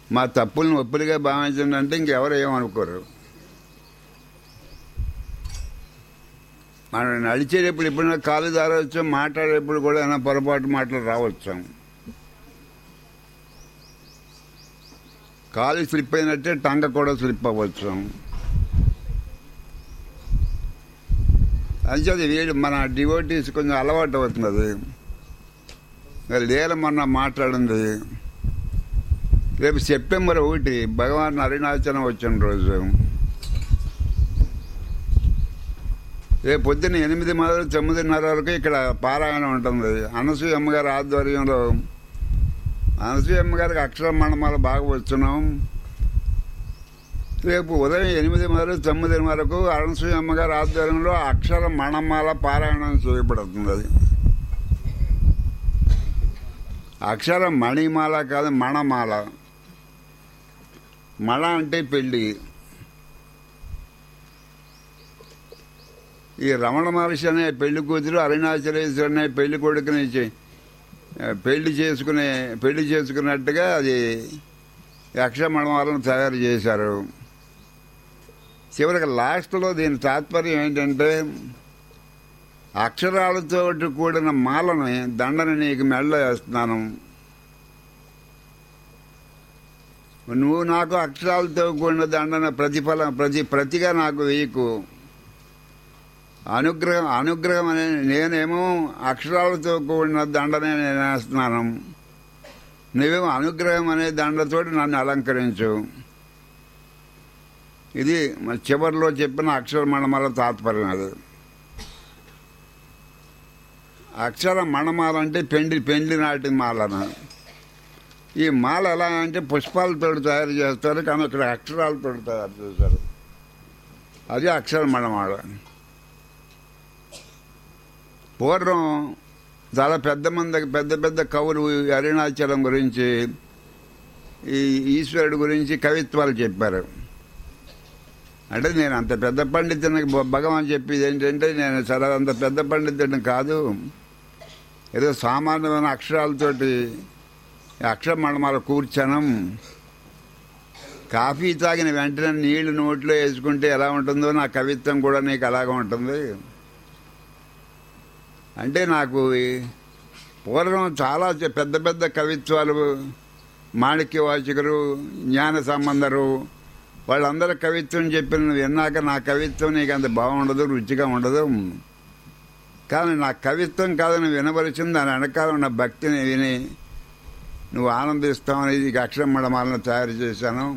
మా తప్పుల్ని ఒప్పులుగా భావించండి అంటే ఇంకెవరు ఏమనుకోరు మనం నడిచేటప్పుడు ఎప్పుడైనా కాలు దారవచ్చు మాట్లాడేటప్పుడు కూడా ఏమైనా పొరపాటు మాటలు రావచ్చు కాలు స్లిప్ అయినట్టే టంగ కూడా స్లిప్ అవ్వచ్చు అంచేది వీడు మన డివోటీస్ కొంచెం అలవాటు అవుతుంది అది ఇంకా లీల మొన్న మాట్లాడింది రేపు సెప్టెంబర్ ఒకటి భగవాన్ అరుణాచలం వచ్చిన రోజు రేపు పొద్దున్న ఎనిమిది మొదలు తొమ్మిదిన్నర వరకు ఇక్కడ పారాయణం ఉంటుంది అనసూయమ్మ గారి ఆధ్వర్యంలో అనసూయమ్మ గారికి అక్షర మండమాలు బాగా వస్తున్నాం రేపు ఉదయం ఎనిమిది మొదలు తొమ్మిది వరకు అనసూయమ్మ గారి ఆధ్వర్యంలో అక్షర మణమాల పారాయణం చేయబడుతుంది అది అక్షర మణిమాల కాదు మణమాల మణ అంటే పెళ్ళి ఈ రమణ మహర్షి అనే పెళ్లి కూతురు అరుణాచలేశ్వరు అనే పెళ్లి కొడుకుని చే- పెళ్లి చేసుకునే పెళ్లి చేసుకున్నట్టుగా అది యక్షమణమాలను తయారు చేశారు చివరికి లాస్ట్లో దీని తాత్పర్యం ఏంటంటే అక్షరాలతో కూడిన మాలని దండని నీకు మెళ్ళ వేస్తున్నాను నువ్వు నాకు అక్షరాలతో కూడిన దండన ప్రతిఫలం ప్రతి ప్రతిగా నాకు వేయకు అనుగ్రహం అనుగ్రహం అనే నేనేమో అక్షరాలతో కూడిన దండనే నేను వేస్తున్నాను నువ్వేమో అనుగ్రహం అనే దండతోటి నన్ను అలంకరించు ఇది మన చివరిలో చెప్పిన అక్షర మణమాల తాత్పర్యం అది అక్షర మణమాల అంటే పెండి పెండ్లి నాటి మాలన ఈ మాల ఎలా అంటే పుష్పాలతో తయారు చేస్తారు కానీ ఇక్కడ అక్షరాలతో తయారు చేస్తారు అది అక్షర మణమాల పూర్వం చాలా పెద్ద మంది పెద్ద పెద్ద కవులు అరుణాచలం గురించి ఈ ఈశ్వరుడు గురించి కవిత్వాలు చెప్పారు అంటే నేను అంత పెద్ద పండితుని భగవాన్ చెప్పేది ఏంటంటే నేను చాలా అంత పెద్ద పండితుడిని కాదు ఏదో సామాన్యమైన అక్షరాలతోటి అక్షర మండమాల కూర్చనం కాఫీ తాగిన వెంటనే నీళ్లు నోట్లో వేసుకుంటే ఎలా ఉంటుందో నా కవిత్వం కూడా నీకు అలాగే ఉంటుంది అంటే నాకు ఈ పూర్వం చాలా చ- పెద్ద పెద్ద కవిత్వాలు మాణిక్య వాచకులు జ్ఞాన సంబంధరు వాళ్ళందరూ కవిత్వం చెప్పిన విన్నాక నా కవిత్వం నీకు అంత బాగుండదు రుచిగా ఉండదు కానీ నా కవిత్వం కాదని వినవలసింది దాని వెనకాల ఉన్న భక్తిని విని నువ్వు ఆనందిస్తావని ఈ అక్షరం మడమాలను తయారు చేశాను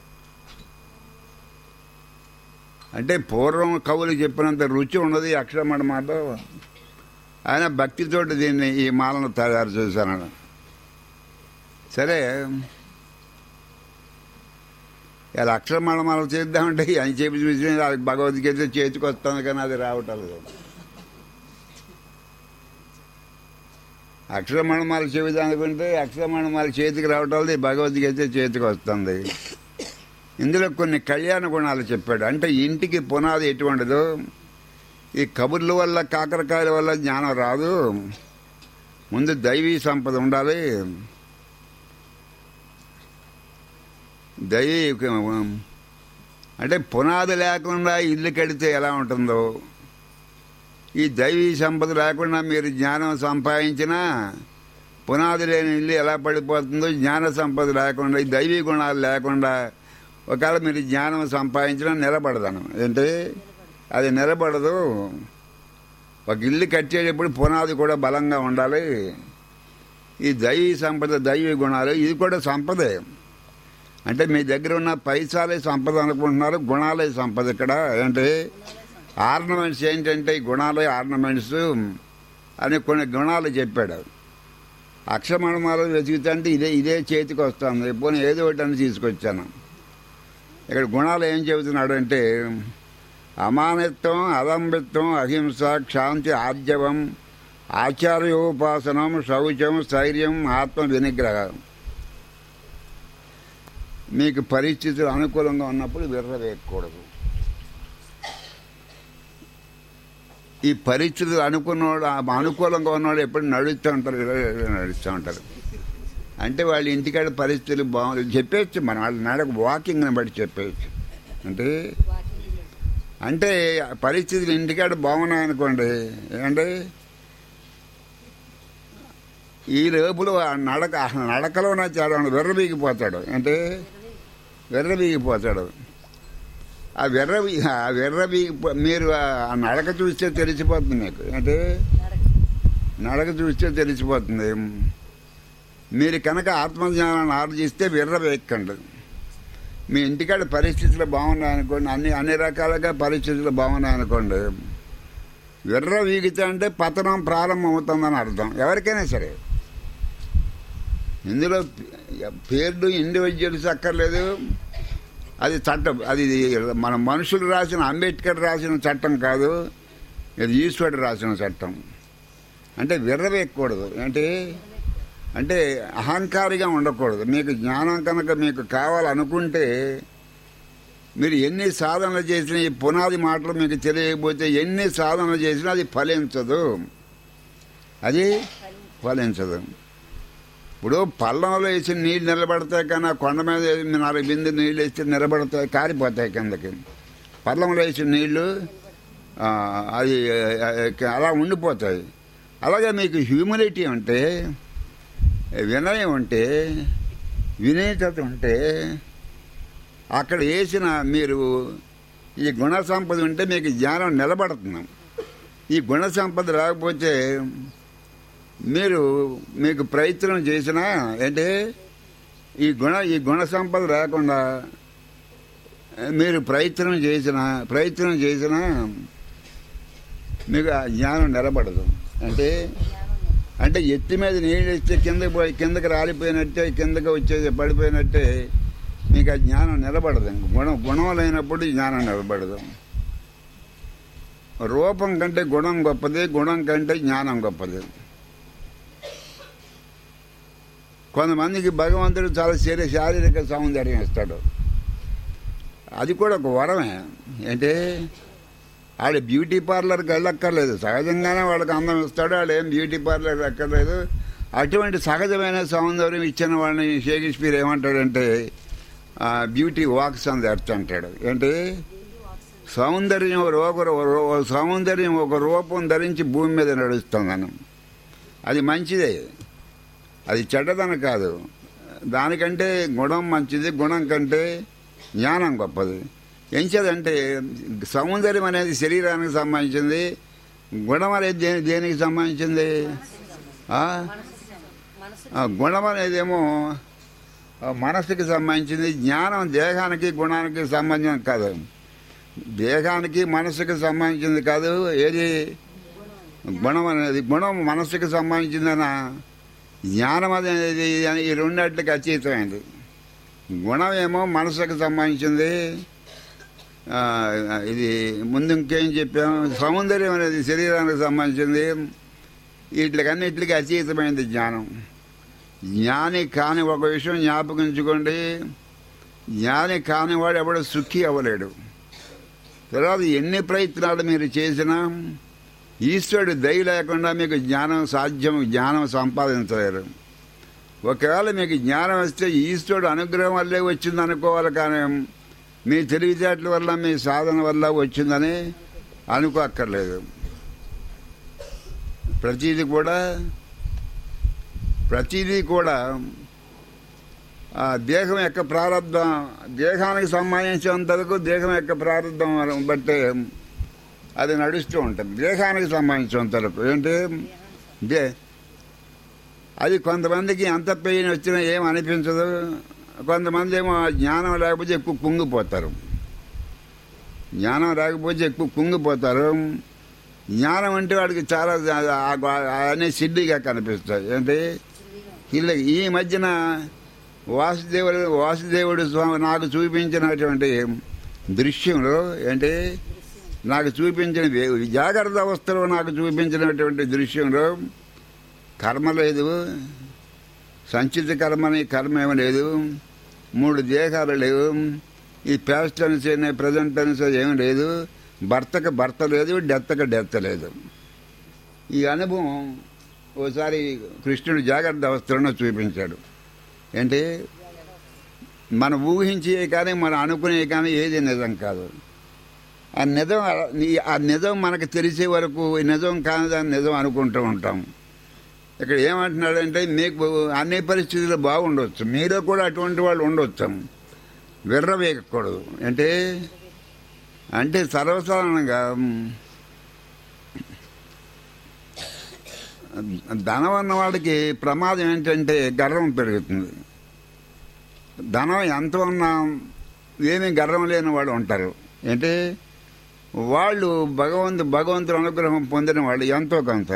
అంటే పూర్వం కవులు చెప్పినంత రుచి ఉన్నది ఈ అక్షర మడమాలో ఆయన భక్తితోటి దీన్ని ఈ మాలను తయారు చేశాను సరే ఇలా అక్షర మడమాలు చేద్దామంటే అని చెప్పి చూసి అది భగవద్గీత చేతికి వస్తుంది కానీ అది రావటం లేదు అక్షర మణమాలు చెబుదాం అనుకుంటే అక్షర మణమాలు చేతికి రావటం లేదు భగవద్గీత చేతికి వస్తుంది ఇందులో కొన్ని కళ్యాణ గుణాలు చెప్పాడు అంటే ఇంటికి పునాది ఎటువంటిదో ఈ కబుర్ల వల్ల కాకరకాయల వల్ల జ్ఞానం రాదు ముందు దైవీ సంపద ఉండాలి దైవీ అంటే పునాది లేకుండా ఇల్లు కడితే ఎలా ఉంటుందో ఈ దైవీ సంపద లేకుండా మీరు జ్ఞానం సంపాదించినా పునాది లేని ఇల్లు ఎలా పడిపోతుందో జ్ఞాన సంపద లేకుండా ఈ దైవీ గుణాలు లేకుండా ఒకవేళ మీరు జ్ఞానం సంపాదించినా నిలబడదను ఏంటి అది నిలబడదు ఒక ఇల్లు కట్టేటప్పుడు పునాది కూడా బలంగా ఉండాలి ఈ దైవీ సంపద దైవీ గుణాలు ఇది కూడా సంపదే అంటే మీ దగ్గర ఉన్న పైసాలే సంపద అనుకుంటున్నారు గుణాలే సంపద ఇక్కడ ఏంటి ఆర్నమెంట్స్ ఏంటంటే ఈ గుణాలే ఆర్నమెంట్స్ అని కొన్ని గుణాలు చెప్పాడు అక్షమణమాలు వెతుకుతుంటే ఇదే ఇదే చేతికి వస్తుంది పోనీ ఏదో ఒకటి అని తీసుకొచ్చాను ఇక్కడ గుణాలు ఏం చెబుతున్నాడు అంటే అమానిత్వం అదంబిత్వం అహింస క్షాంతి ఆర్జవం ఆచార్యోపాసనం శౌచం స్థైర్యం ఆత్మ వినిగ్రహం మీకు పరిస్థితులు అనుకూలంగా ఉన్నప్పుడు విర్రవేయకూడదు ఈ పరిస్థితులు అనుకున్నవాడు ఆ అనుకూలంగా ఉన్నవాడు ఎప్పుడు నడుస్తూ ఉంటారు ఇలా ఇలా నడుస్తూ ఉంటారు అంటే వాళ్ళ ఇంటికాడ పరిస్థితులు బాగుంది చెప్పేయచ్చు మనం వాళ్ళ నడక వాకింగ్ని బట్టి చెప్పేయచ్చు అంటే అంటే పరిస్థితులు ఇంటికాడ బాగున్నాయనుకోండి ఏంటంటే ఈ రేపులో ఆ నడక ఆ నడకలో నా తేడా వెర్రబీగిపోతాడు అంటే వెర్రబీగిపోతాడు ఆ వెర్రబీ ఆ వెర్రబీగి మీరు ఆ నడక చూస్తే తెలిసిపోతుంది మీకు అంటే నడక చూస్తే తెలిసిపోతుంది మీరు కనుక ఆత్మజ్ఞానాన్ని ఆర్జిస్తే విర్రవేక్కండి మీ ఇంటికాడ పరిస్థితులు బాగున్నాయనుకోండి అన్ని అన్ని రకాలుగా పరిస్థితులు బాగున్నాయనుకోండి విర్ర వీగితే అంటే పతనం ప్రారంభం అవుతుందని అర్థం ఎవరికైనా సరే ఇందులో పేర్లు ఇండివిజువల్స్ అక్కర్లేదు అది చట్టం అది మన మనుషులు రాసిన అంబేద్కర్ రాసిన చట్టం కాదు ఇది ఈశ్వరుడు రాసిన చట్టం అంటే విర్రవేయకూడదు అంటే అంటే అహంకారిగా ఉండకూడదు మీకు జ్ఞానం కనుక మీకు కావాలనుకుంటే మీరు ఎన్ని సాధనలు చేసినా ఈ పునాది మాటలు మీకు తెలియకపోతే ఎన్ని సాధనలు చేసినా అది ఫలించదు అది ఫలించదు ఇప్పుడు పల్లంలో వేసి నీళ్ళు నిలబడతాయి కానీ ఆ కొండ మీద వేసి నాలుగు బిందు నీళ్ళు వేస్తే నిలబడతాయి కారిపోతాయి కిందకి పల్లంలో వేసిన నీళ్లు ఆ, అది ఆ, అలా ఉండిపోతాయి అలాగే మీకు హ్యూమిలిటీ ఉంటే వినయం ఉంటే వినయత ఉంటే అక్కడ వేసిన మీరు ఈ గుణ సంపద ఉంటే మీకు జ్ఞానం నిలబడుతున్నాం ఈ గుణ సంపద రాకపోతే మీరు మీకు ప్రయత్నం చేసినా ఏంటి ఈ గుణ ఈ గుణ సంపద రాకుండా మీరు ప్రయత్నం చేసిన ప్రయత్నం చేసినా మీకు ఆ జ్ఞానం నిలబడదు అంటే అంటే ఎత్తి మీద నీళ్ళు ఇస్తే కిందకి పోయి కిందకి రాలిపోయినట్టే కిందకి వచ్చేది పడిపోయినట్టే మీకు ఆ జ్ఞానం నిలబడదు ఇంక గుణం గుణం లేనప్పుడు జ్ఞానం నిలబడదు రూపం కంటే గుణం గొప్పది గుణం కంటే జ్ఞానం గొప్పది కొంతమందికి భగవంతుడు చాలా శరీ శారీరక సౌందర్యం ఇస్తాడు అది కూడా ఒక వరమే ఏంటి ఆడు బ్యూటీ పార్లర్కి వెళ్ళక్కర్లేదు సహజంగానే వాళ్ళకి అందం ఇస్తాడు వాడు ఏం బ్యూటీ పార్లర్కి ఎక్కర్లేదు అటువంటి సహజమైన సౌందర్యం ఇచ్చిన వాళ్ళని షేక్స్పియర్ ఏమంటాడంటే ఆ, బ్యూటీ వాక్స్ అని దర్చ అంటాడు ఏంటి సౌందర్యం ఒక రూ- సౌందర్యం ఒక రూపం ధరించి భూమి మీద నడుస్తుందని అది మంచిదే అది చెడ్డదని కాదు దానికంటే గుణం మంచిది గుణం కంటే జ్ఞానం గొప్పది ఎంచేదంటే సౌందర్యం అనేది శరీరానికి సంబంధించింది గుణం అనేది దేని దేనికి సంబంధించింది ఆ? ఆ, గుణం అనేదేమో ఆ, మనసుకి సంబంధించింది జ్ఞానం దేహానికి గుణానికి సంబంధం కాదు దేహానికి మనసుకి సంబంధించింది కాదు ఏది గుణం అనేది గుణం మనసుకి సంబంధించిందన జ్ఞానం అనేది ఈ రెండిట్లకి అతీతమైంది గుణం ఏమో మనసుకు సంబంధించింది ఆ, ఇది ముందు ఇంకేం చెప్పాం సౌందర్యం అనేది శరీరానికి సంబంధించింది వీటికన్నిటికి అతీతమైంది జ్ఞానం జ్ఞాని కాని ఒక విషయం జ్ఞాపకించుకోండి జ్ఞాని కానివాడు ఎవడు సుఖి అవ్వలేడు తర్వాత ఎన్ని ప్రయత్నాలు మీరు చేసినా ఈశ్వరుడు దయ లేకుండా మీకు జ్ఞానం సాధ్యం జ్ఞానం సంపాదించలేరు ఒకవేళ మీకు జ్ఞానం వస్తే ఈశ్వరుడు అనుగ్రహం వల్లే వచ్చింది అనుకోవాలి కానీ మీ తెలివితేటల వల్ల మీ సాధన వల్ల వచ్చిందని అనుకోక్కర్లేదు ప్రతిదీ కూడా ప్రతిదీ కూడా ఆ దేహం యొక్క ప్రారంధం దేహానికి సంబంధించినంత వరకు దేహం యొక్క ప్రారంధం బట్టే అది నడుస్తూ ఉంటుంది దేహానికి సంబంధించినంత వరకు ఏంటి దే అది కొంతమందికి ఎంత పెయిన్ వచ్చినా ఏం అనిపించదు కొంతమంది ఏమో జ్ఞానం లేకపోతే ఎక్కువ కుంగిపోతారు జ్ఞానం లేకపోతే ఎక్కువ కుంగిపోతారు జ్ఞానం అంటే వాడికి చాలా అనే సిడ్డిగా కనిపిస్తాయి ఏంటి ఇలా ఈ మధ్యన వాసుదేవుడు వాసుదేవుడు స్వామి నాకు చూపించినటువంటి దృశ్యంలో ఏంటి నాకు చూపించిన వే- జాగ్రత్త అవస్థలో నాకు చూపించినటువంటి దృశ్యంలో కర్మ లేదు సంచిత కర్మని కర్మ ఏమి లేదు మూడు దేహాలు లేవు ఈ ప్యాస్ట్ టెన్స్ ప్రజెంట్ టెన్స్ ఏమి లేదు భర్తకు భర్త లేదు డెత్తకు డెత్త లేదు ఈ అనుభవం ఓసారి కృష్ణుడు జాగ్రత్త అవస్థలను చూపించాడు ఏంటి మనం ఊహించే కానీ మనం అనుకునే కానీ ఏది నిజం కాదు ఆ నిజం ఈ- ఆ నిజం మనకు తెలిసే వరకు ఈ నిజం కానిదాన్ని నిజం అనుకుంటూ ఉంటాం ఇక్కడ ఏమంటున్నాడంటే మీకు అన్ని పరిస్థితులు బాగుండొచ్చు మీరు కూడా అటువంటి వాళ్ళు ఉండొచ్చు విర్రవేయకూడదు అంటే అంటే సర్వసాధారణంగా ధనం అన్న వాడికి ప్రమాదం ఏంటంటే గర్వం పెరుగుతుంది ధనం ఎంత ఉన్నా ఏమీ గర్వం లేని వాళ్ళు ఉంటారు ఏంటి వాళ్ళు భగవంతు భగవంతుడు అనుగ్రహం పొందిన వాళ్ళు ఎంతో కొంత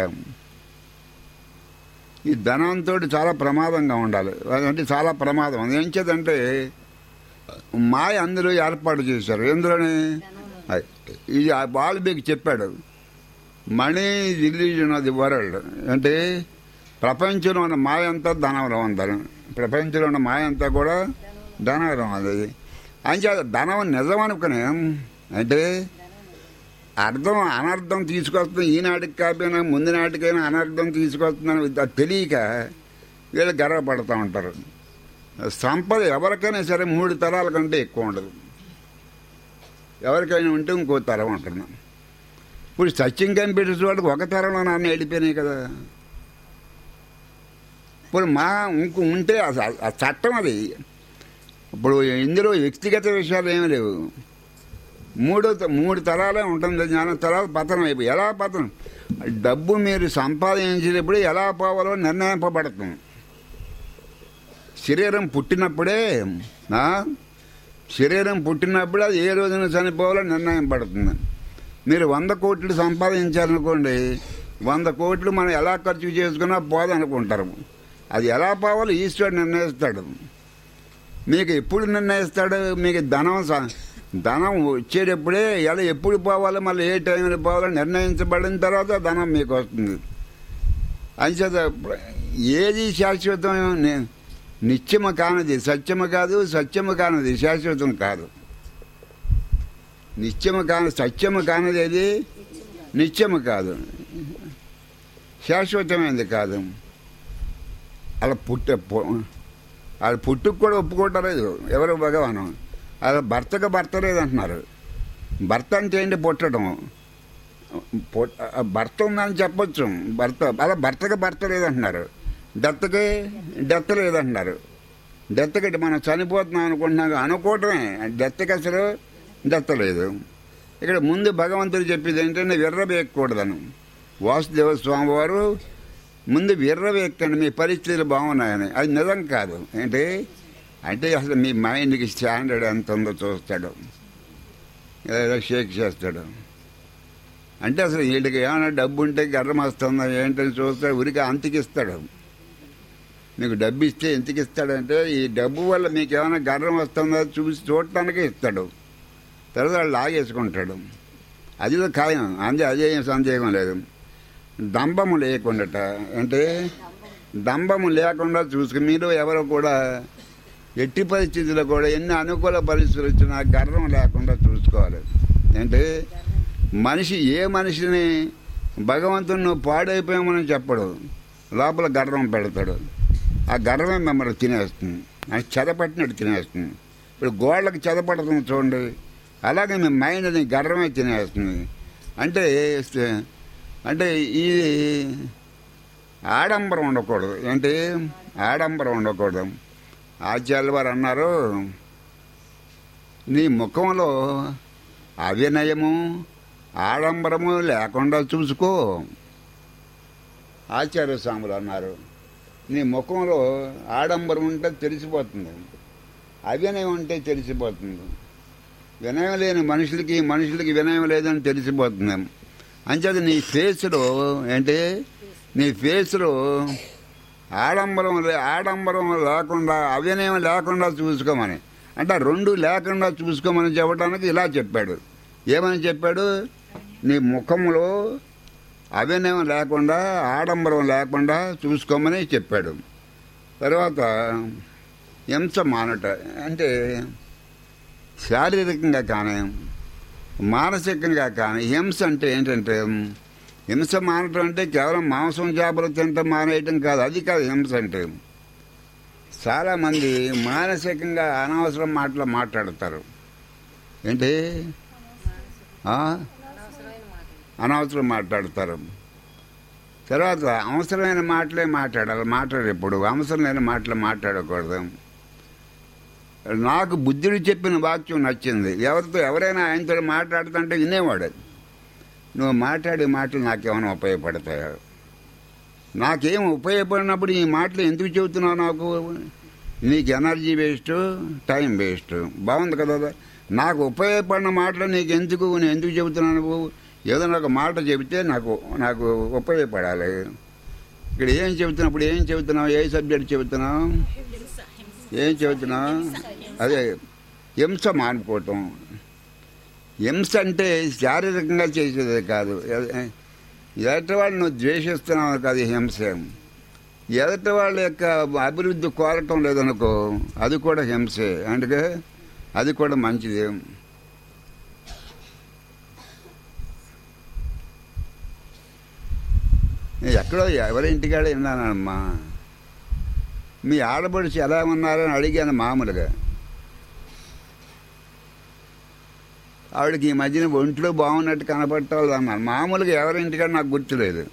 ఈ ధనంతో చాలా ప్రమాదంగా ఉండాలి అంటే చాలా ప్రమాదం ఏం చేదంటే మాయ అందరూ ఏర్పాటు చేశారు ఎందులోని అది. ఇది ఆ బాల్ మీకు చెప్పాడు money religion of the world అంటే ప్రపంచంలో ఉన్న మాయ అంతా ధనంలో ఉందని ప్రపంచంలో ఉన్న మాయ అంతా కూడా ధనంలో ఉంది అంచేత ధనం నిజం అనుకునే అంటే అర్థం అనర్థం తీసుకొస్తుంది ఈనాటికి కాకపోయినా ముందు నాటికైనా అనర్థం తీసుకొస్తుందని అది తెలియక వీళ్ళు గర్వపడుతూ ఉంటారు సంపద ఎవరికైనా సరే మూడు తరాల కంటే ఎక్కువ ఉండదు ఎవరికైనా ఉంటే ఇంకో తరం ఉంటుంది ఇప్పుడు సత్యం కంప్యూటర్స్ వాడికి ఒక తరంలో నాన్న వెళ్ళిపోయినాయి కదా ఇప్పుడు మా ఇంకో ఉంటే ఆ- ఆ చట్టం అది ఇప్పుడు ఇందులో వ్యక్తిగత విషయాలు ఏమీ లేవు మూడో త- మూడు తరాలే ఉంటుంది జ్ఞానం తరాలు పతనం అయిపోయి ఎలా పతనం డబ్బు మీరు సంపాదించేటప్పుడు ఎలా పోవాలో నిర్ణయింపబడుతుంది శరీరం పుట్టినప్పుడే ఆ, శరీరం పుట్టినప్పుడు అది ఏ రోజున చనిపోవాలో నిర్ణయం పడుతుంది మీరు వంద కోట్లు సంపాదించారనుకోండి వంద కోట్లు మనం ఎలా ఖర్చు చేసుకున్నా పోదనుకుంటారు అది ఎలా పోవాలో ఈశ్వరుడు నిర్ణయిస్తాడు మీకు ఎప్పుడు నిర్ణయిస్తాడు మీకు ధనం స- ధనం వచ్చేటప్పుడే ఎలా ఎప్పుడు పోవాలో మళ్ళీ ఏ టైంలో పోవాలో నిర్ణయించబడిన తర్వాత ధనం మీకు వస్తుంది అంచేత ఏది శాశ్వతం ని- నిత్యము కానిది సత్యము కాదు సత్యము కానిది శాశ్వతం కాదు నిత్యము కాని సత్యము కానిది ఏది నిత్యము కాదు శాశ్వతమైనది కాదు అలా పుట్ట పు- వాళ్ళ పుట్టుకు కూడా ఒప్పుకోవటలేదు ఎవరు భగవాను అలా భర్తకు భర్త లేదంటున్నారు భర్త అంటే ఏంటి పుట్టడం పుట్- ఆ భర్త ఉందని చెప్పొచ్చు భర్త అలా భర్తకి భర్త లేదంటున్నారు డెత్తకి డెత్త లేదంటున్నారు డెత్తకి మనం చనిపోతున్నాం అనుకుంటున్నాం అనుకోవటమే డెత్తకి అసలు డెత్త లేదు ఇక్కడ ముందు భగవంతుడు చెప్పేది ఏంటంటే విర్రవేయకూడదను వాసుదేవ స్వామి వారు ముందు విర్రవేయకండి మీ పరిస్థితులు బాగున్నాయని అది నిజం కాదు ఏంటి అంటే అసలు మీ మైండ్కి స్టాండర్డ్ ఎంత ఉందో చూస్తాడు ఏదో షేక్ చేస్తాడు అంటే అసలు వీళ్ళకి ఏమైనా డబ్బు ఉంటే గర్రం వస్తుందా ఏంటని చూస్తాడు ఉరికి అంతకిస్తాడు మీకు డబ్బు ఇస్తే ఎందుకు ఇస్తాడంటే ఈ డబ్బు వల్ల మీకు ఏమైనా గర్వం వస్తుందా చూసి చూడటానికి ఇస్తాడు తర్వాత వాళ్ళు లాగేసుకుంటాడు అది ఖాయం అందే అదే సందేహం లేదు దంభము లేకుండాట అంటే దంభము లేకుండా చూసుకుని మీరు ఎవరు కూడా ఎట్టి పరిస్థితుల్లో కూడా ఎన్ని అనుకూల పరిస్థితులు వచ్చినా గర్వం లేకుండా చూసుకోవాలి అంటే మనిషి ఏ మనిషిని భగవంతుని నువ్వు పాడైపోయామని చెప్పడు లోపల గర్వం పెడతాడు ఆ గర్వమే మిమ్మల్ని తినేస్తుంది అది చెదపట్టినట్టు తినేస్తుంది ఇప్పుడు గోళ్ళకి చెదపడుతుంది చూడండి అలాగే మీ మైండ్ని గర్వమే తినేస్తుంది అంటే అంటే ఈ ఆడంబరం ఉండకూడదు ఏంటి ఆడంబరం ఉండకూడదు ఆచార్య వారు అన్నారు నీ ముఖంలో అవినయము ఆడంబరము లేకుండా చూసుకో ఆచార్య స్వాములు అన్నారు నీ ముఖంలో ఆడంబరం ఉంటే తెలిసిపోతుంది అవినయం ఉంటే తెలిసిపోతుంది వినయం లేని మనుషులకి మనుషులకి వినయం లేదని తెలిసిపోతుంది అంచేది నీ ఫేస్లో ఏంటి నీ ఫేస్లో ఆడంబరం లే- ఆడంబరం లేకుండా అవినయం లేకుండా చూసుకోమని అంటే ఆ రెండు లేకుండా చూసుకోమని చెప్పడానికి ఇలా చెప్పాడు ఏమని చెప్పాడు నీ ముఖంలో అవినయం లేకుండా ఆడంబరం లేకుండా చూసుకోమని చెప్పాడు తర్వాత హింస మానట అంటే శారీరకంగా కానీ మానసికంగా కానీ హింస అంటే ఏంటంటే హింస మానటం అంటే కేవలం మాంసం చేపలు తినటం మానేయటం కాదు అది కాదు హింస అంటే చాలామంది మానసికంగా అనవసరం మాటలు మాట్లాడతారు ఏంటి ఆ? అనవసరమైన మాటలు అనవసరం మాట్లాడతారు తర్వాత అవసరమైన మాటలే మాట్లాడాలి మాట్లాడేప్పుడు అవసరం లేని మాటలు మాట్లాడకూడదు నాకు బుద్ధుడు చెప్పిన వాక్యం నచ్చింది ఎవరితో ఎవరైనా ఆయనతో మాట్లాడుతుంటే వినేవాడు నువ్వు మాట్లాడే మాటలు నాకేమైనా ఉపయోగపడతాయా నాకేం ఉపయోగపడినప్పుడు ఈ మాటలు ఎందుకు చెబుతున్నావు నాకు నీకు ఎనర్జీ వేస్ట్ టైం వేస్ట్ బాగుంది కదా నాకు ఉపయోగపడిన మాటలు నీకు ఎందుకు నేను ఎందుకు చెబుతున్నాను నువ్వు ఏదైనా ఒక మాట చెబితే నాకు నాకు ఉపయోగపడాలి ఇక్కడ ఏం చెబుతున్నప్పుడు ఏం చెబుతున్నావు ఏ సబ్జెక్ట్ చెబుతున్నావు ఏం చెబుతున్నావు అదే హింస మానుకోవటం హింస అంటే శారీరకంగా చేసేది కాదు ఎదుటి వాళ్ళు నువ్వు ద్వేషిస్తున్నావు కాదు హింస ఎదుటి వాళ్ళ యొక్క అభివృద్ధి కోరటం లేదనుకో అది కూడా హింసే అందుకే అది కూడా మంచిది నేను ఎక్కడో ఎవరి ఇంటికాడ విన్నానమ్మా మీ ఆడపడిచి ఎలా ఉన్నారని అడిగాను మామూలుగా ఆవిడకి ఈ మధ్యన ఒంట్లో బాగున్నట్టు కనపట్టాలి అన్నాను మామూలుగా ఎవరింటికాడ నాకు గుర్తులేదు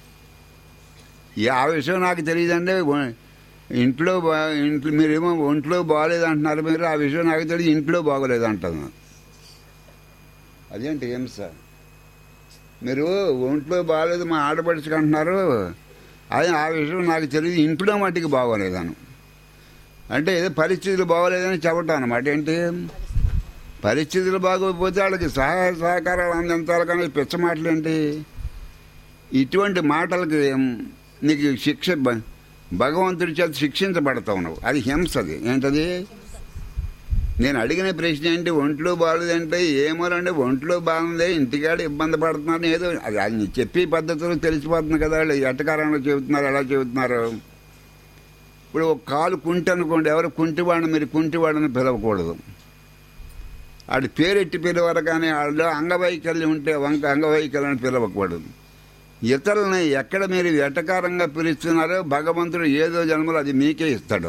ఈ ఆ విషయం నాకు తెలియదండి ఒ- ఇంట్లో బా ఇంట్లో మీరేమో ఒంట్లో బాగలేదు అంటున్నారు మీరు ఆ విషయం నాకు తెలియదు ఇంట్లో బాగోలేదు అంటున్నాను అదేంటి ఏం సార్ మీరు ఒంట్లో బాగలేదు మా ఆడపడుచుకు అంటున్నారు అది ఆ విషయం నాకు తెలియదు ఇంట్లో మట్టికి బాగోలేదను అంటే ఏదో పరిస్థితులు బాగోలేదని చెప్పటం అనమాట ఏంటి పరిస్థితులు బాగోకపోతే వాళ్ళకి సహాయ సహకారాలు అందించాలి కానీ పిచ్చ మాటలు ఏంటి ఇటువంటి మాటలకి నీకు శిక్ష భ- భగవంతుడి చేత శిక్షించబడతావు నువ్వు అది హింస అది ఏంటది నేను అడిగిన ప్రశ్న ఏంటి ఒంట్లో బాగలేదంటే ఏమోనండి ఒంట్లో బాగుంది ఇంటికాడ ఇబ్బంది పడుతున్నారు ఏదో అది అది చెప్పే పద్ధతిలో తెలిసిపోతుంది కదా వాళ్ళు ఎట్టకారంలో చెబుతున్నారు ఎలా చెబుతున్నారు ఇప్పుడు ఒక కాలు కుంటి అనుకోండి ఎవరు కుంటివాడిని మీరు కుంటివాడిని పిలవకూడదు ఆడి పేరెట్టి పిలవరు కానీ వాళ్ళు అంగవైకల్యం ఉంటే వంక అంగవైకల్యం పిలవకూడదు ఇతరులని ఎక్కడ మీరు ఎటకారంగా పిలుస్తున్నారో భగవంతుడు ఏదో జన్మలో అది మీకే ఇస్తాడు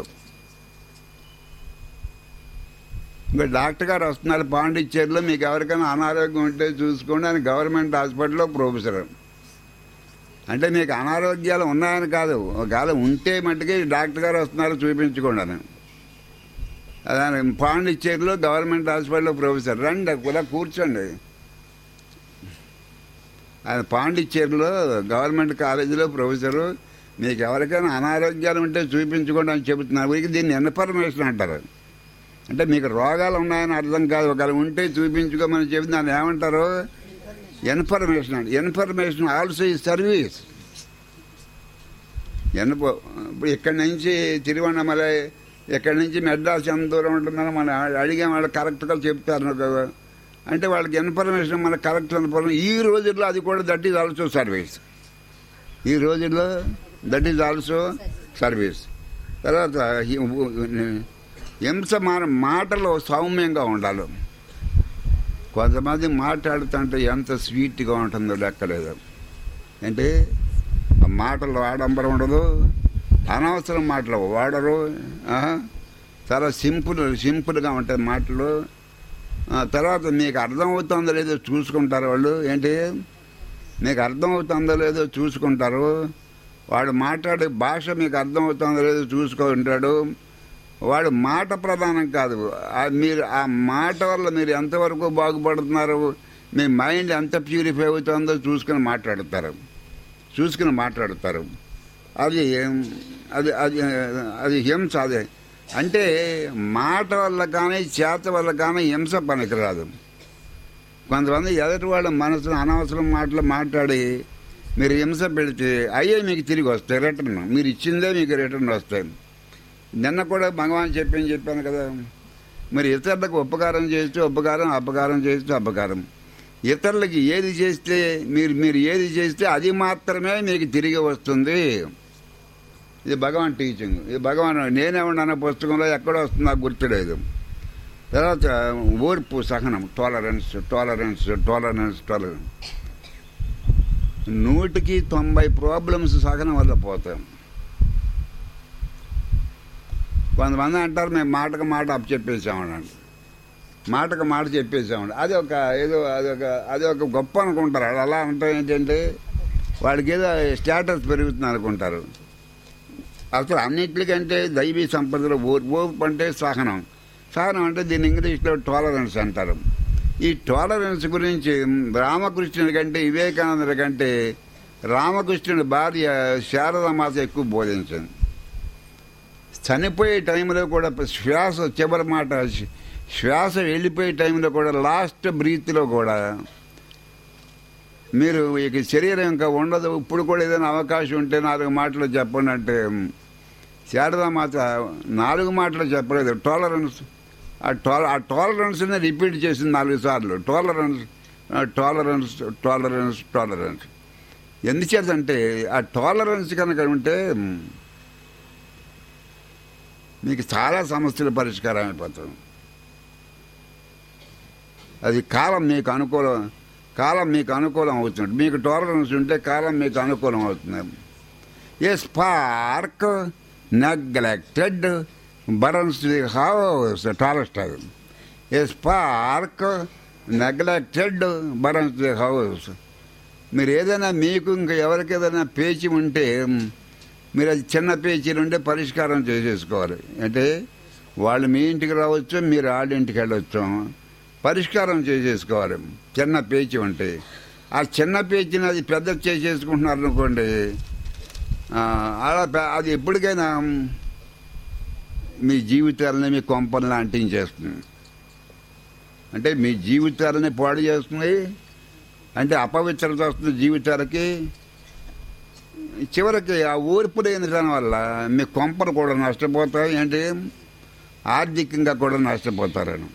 ఇంకా డాక్టర్ గారు వస్తున్నారు పాండిచ్చేరిలో మీకు ఎవరికైనా అనారోగ్యం ఉంటే చూసుకోండి అని గవర్నమెంట్ హాస్పిటల్లో ప్రొఫెసర్ అంటే మీకు అనారోగ్యాలు ఉన్నాయని కాదు ఒకవేళ ఉంటే మట్టుకి డాక్టర్ గారు వస్తున్నారు చూపించుకోండి అని అదే పాండిచ్చేరిలో గవర్నమెంట్ హాస్పిటల్లో ప్రొఫెసర్ రండి ఇలా కూర్చోండి ఆయన పాండిచ్చేరిలో గవర్నమెంట్ కాలేజీలో ప్రొఫెసరు మీకు ఎవరికైనా అనారోగ్యాలు ఉంటే చూపించుకోండి అని చెబుతున్నారు వీరికి దీన్ని ఇన్ఫర్మేషన్ అంటారు అంటే మీకు రోగాలు ఉన్నాయని అర్థం కాదు ఒకవేళ ఉంటే చూపించుకోమని చెప్పి దాన్ని ఏమంటారు ఇన్ఫర్మేషన్ అండి ఇన్ఫర్మేషన్ ఆల్సో ఈ సర్వీస్ ఎన్ప ఇప్పుడు ఇక్కడి నుంచి తిరువన్నమలై ఇక్కడి నుంచి మెడ్రాస్ ఎంత దూరం ఉంటుందని మనం అడిగే వాళ్ళు కరెక్ట్గా చెప్తారు నాకు. అంటే వాళ్ళకి ఇన్ఫర్మేషన్ మన కరెక్ట్ ఇన్ఫర్మేషన్ ఈ రోజుల్లో అది కూడా దట్ ఈజ్ ఆల్సో సర్వీస్ ఈ రోజుల్లో దట్ ఈజ్ ఆల్సో సర్వీస్ తర్వాత హి- హింస మన మాటలో సౌమ్యంగా ఉండాలి కొంతమంది మాట్లాడుతుంటే ఎంత స్వీట్గా ఉంటుందో లెక్కలేదు ఏంటి ఆ మాటల్లో ఆడంబరం ఉండదు అనవసరం మాటలు వాడరు ఆహా. చాలా సింపుల్ సింపుల్గా ఉంటాయి మాటలు ఆ, తర్వాత మీకు అర్థమవుతుందో లేదో చూసుకుంటారు వాళ్ళు ఏంటి మీకు అర్థమవుతుందో లేదో చూసుకుంటారు వాడు మాట్లాడే భాష మీకు అర్థమవుతుందో లేదో చూసుకుంటాడు వాడు మాట ప్రధానం కాదు ఆ మీరు ఆ మాట వల్ల మీరు ఎంతవరకు బాగుపడుతున్నారు మీ మైండ్ ఎంత ప్యూరిఫై అవుతుందో చూసుకుని మాట్లాడతారు చూసుకుని మాట్లాడతారు అది అది అది అది హింస అదే అంటే మాట వల్ల కానీ చేత వల్ల కానీ హింస పనికిరాదు కొంతమంది ఎదుటి వాళ్ళ మనసును అనవసరం మాటలు మాట్లాడి మీరు హింస పెడితే అయ్యే మీకు తిరిగి వస్తాయి రిటర్న్ మీరు ఇచ్చిందే మీకు రిటర్న్ వస్తాయి నిన్న కూడా భగవాన్ చెప్పింది చెప్పాను కదా మరి ఇతరులకు ఉపకారం చేస్తే ఉపకారం అపకారం చేస్తే అపకారం ఇతరులకి ఏది చేస్తే మీరు మీరు ఏది చేస్తే అది మాత్రమే మీకు తిరిగి వస్తుంది ఇది భగవాన్ టీచింగ్ ఇది భగవాన్ నేనేమన్నా పుస్తకంలో ఎక్కడ వస్తుందో నాకు గుర్తులేదు తర్వాత ఓర్పు సహనం టాలరెన్స్ టాలరెన్స్ టాలరెన్స్ టాలరెన్స్ నూటికి తొంభై ప్రాబ్లమ్స్ సహనం వల్ల పోతాయి కొంతమంది అంటారు మేము మాటకు మాట అప్పు చెప్పేసామని మాటకు మాట చెప్పేసామండి అది ఒక ఏదో అదొక అది ఒక గొప్ప అనుకుంటారు అది అలా అంటే ఏంటంటే వాడికి ఏదో స్టేటస్ పెరుగుతుంది అనుకుంటారు అసలు అన్నిటికంటే దైవీ సంపదలో ఓ- ఓర్పు అంటే సహనం సహనం అంటే దీన్ని ఇంగ్లీష్లో టాలరెన్స్ అంటారు ఈ టాలరెన్స్ గురించి రామకృష్ణుడి కంటే వివేకానందుడి కంటే రామకృష్ణుడి భార్య శారదామాత ఎక్కువ బోధించింది చనిపోయే టైంలో కూడా శ్వాస చివరి మాట శ్వాస వెళ్ళిపోయే టైంలో కూడా లాస్ట్ బ్రీత్లో కూడా మీరు ఇక శరీరం ఇంకా ఉండదు ఇప్పుడు కూడా ఏదైనా అవకాశం ఉంటే నాలుగు మాటలు చెప్పండి అంటే శారదామాత నాలుగు మాటలు చెప్పలేదు టాలరెన్స్ ఆ టాల ఆ టాలరెన్స్ని రిపీట్ చేసింది నాలుగు సార్లు టాలరెన్స్ టాలరెన్స్ టాలరెన్స్ టాలరెన్స్ ఎందుచేతంటే ఆ టాలరెన్స్ కనుక ఉంటే మీకు చాలా సమస్యల పరిష్కారం అయిపోతుంది అది కాలం మీకు అనుకూలం కాలం మీకు అనుకూలం అవుతుంది మీకు టాలరెన్స్ ఉంటే కాలం మీకు అనుకూలం అవుతుంది a spark neglected burns the house టాలస్టైల్ a spark neglected burns the house మీరు ఏదైనా మీకు ఇంకా ఎవరికి ఏదైనా పేచి ఉంటే మీరు అది చిన్న పేచీలు ఉంటే పరిష్కారం చేసేసుకోవాలి అంటే వాళ్ళు మీ ఇంటికి రావచ్చు మీరు వాళ్ళ ఇంటికి వెళ్ళొచ్చు పరిష్కారం చేసేసుకోవాలి చిన్న పేచి ఉంటే ఆ చిన్న పేచీని అది పెద్ద చేసేసుకుంటున్నారు అనుకోండి ఆ, అలా పె- అది ఎప్పటికైనా మీ జీవితాలని మీ కొంపల్ని అంటించేస్తుంది అంటే మీ జీవితాలని పాడు చేస్తుంది అంటే అపవిత్రత వస్తుంది జీవితాలకి చివరికి ఆ ఓర్పు లేని దాని వల్ల మీ కొంపలు కూడా నష్టపోతాయి ఏంటి ఆర్థికంగా కూడా నష్టపోతారని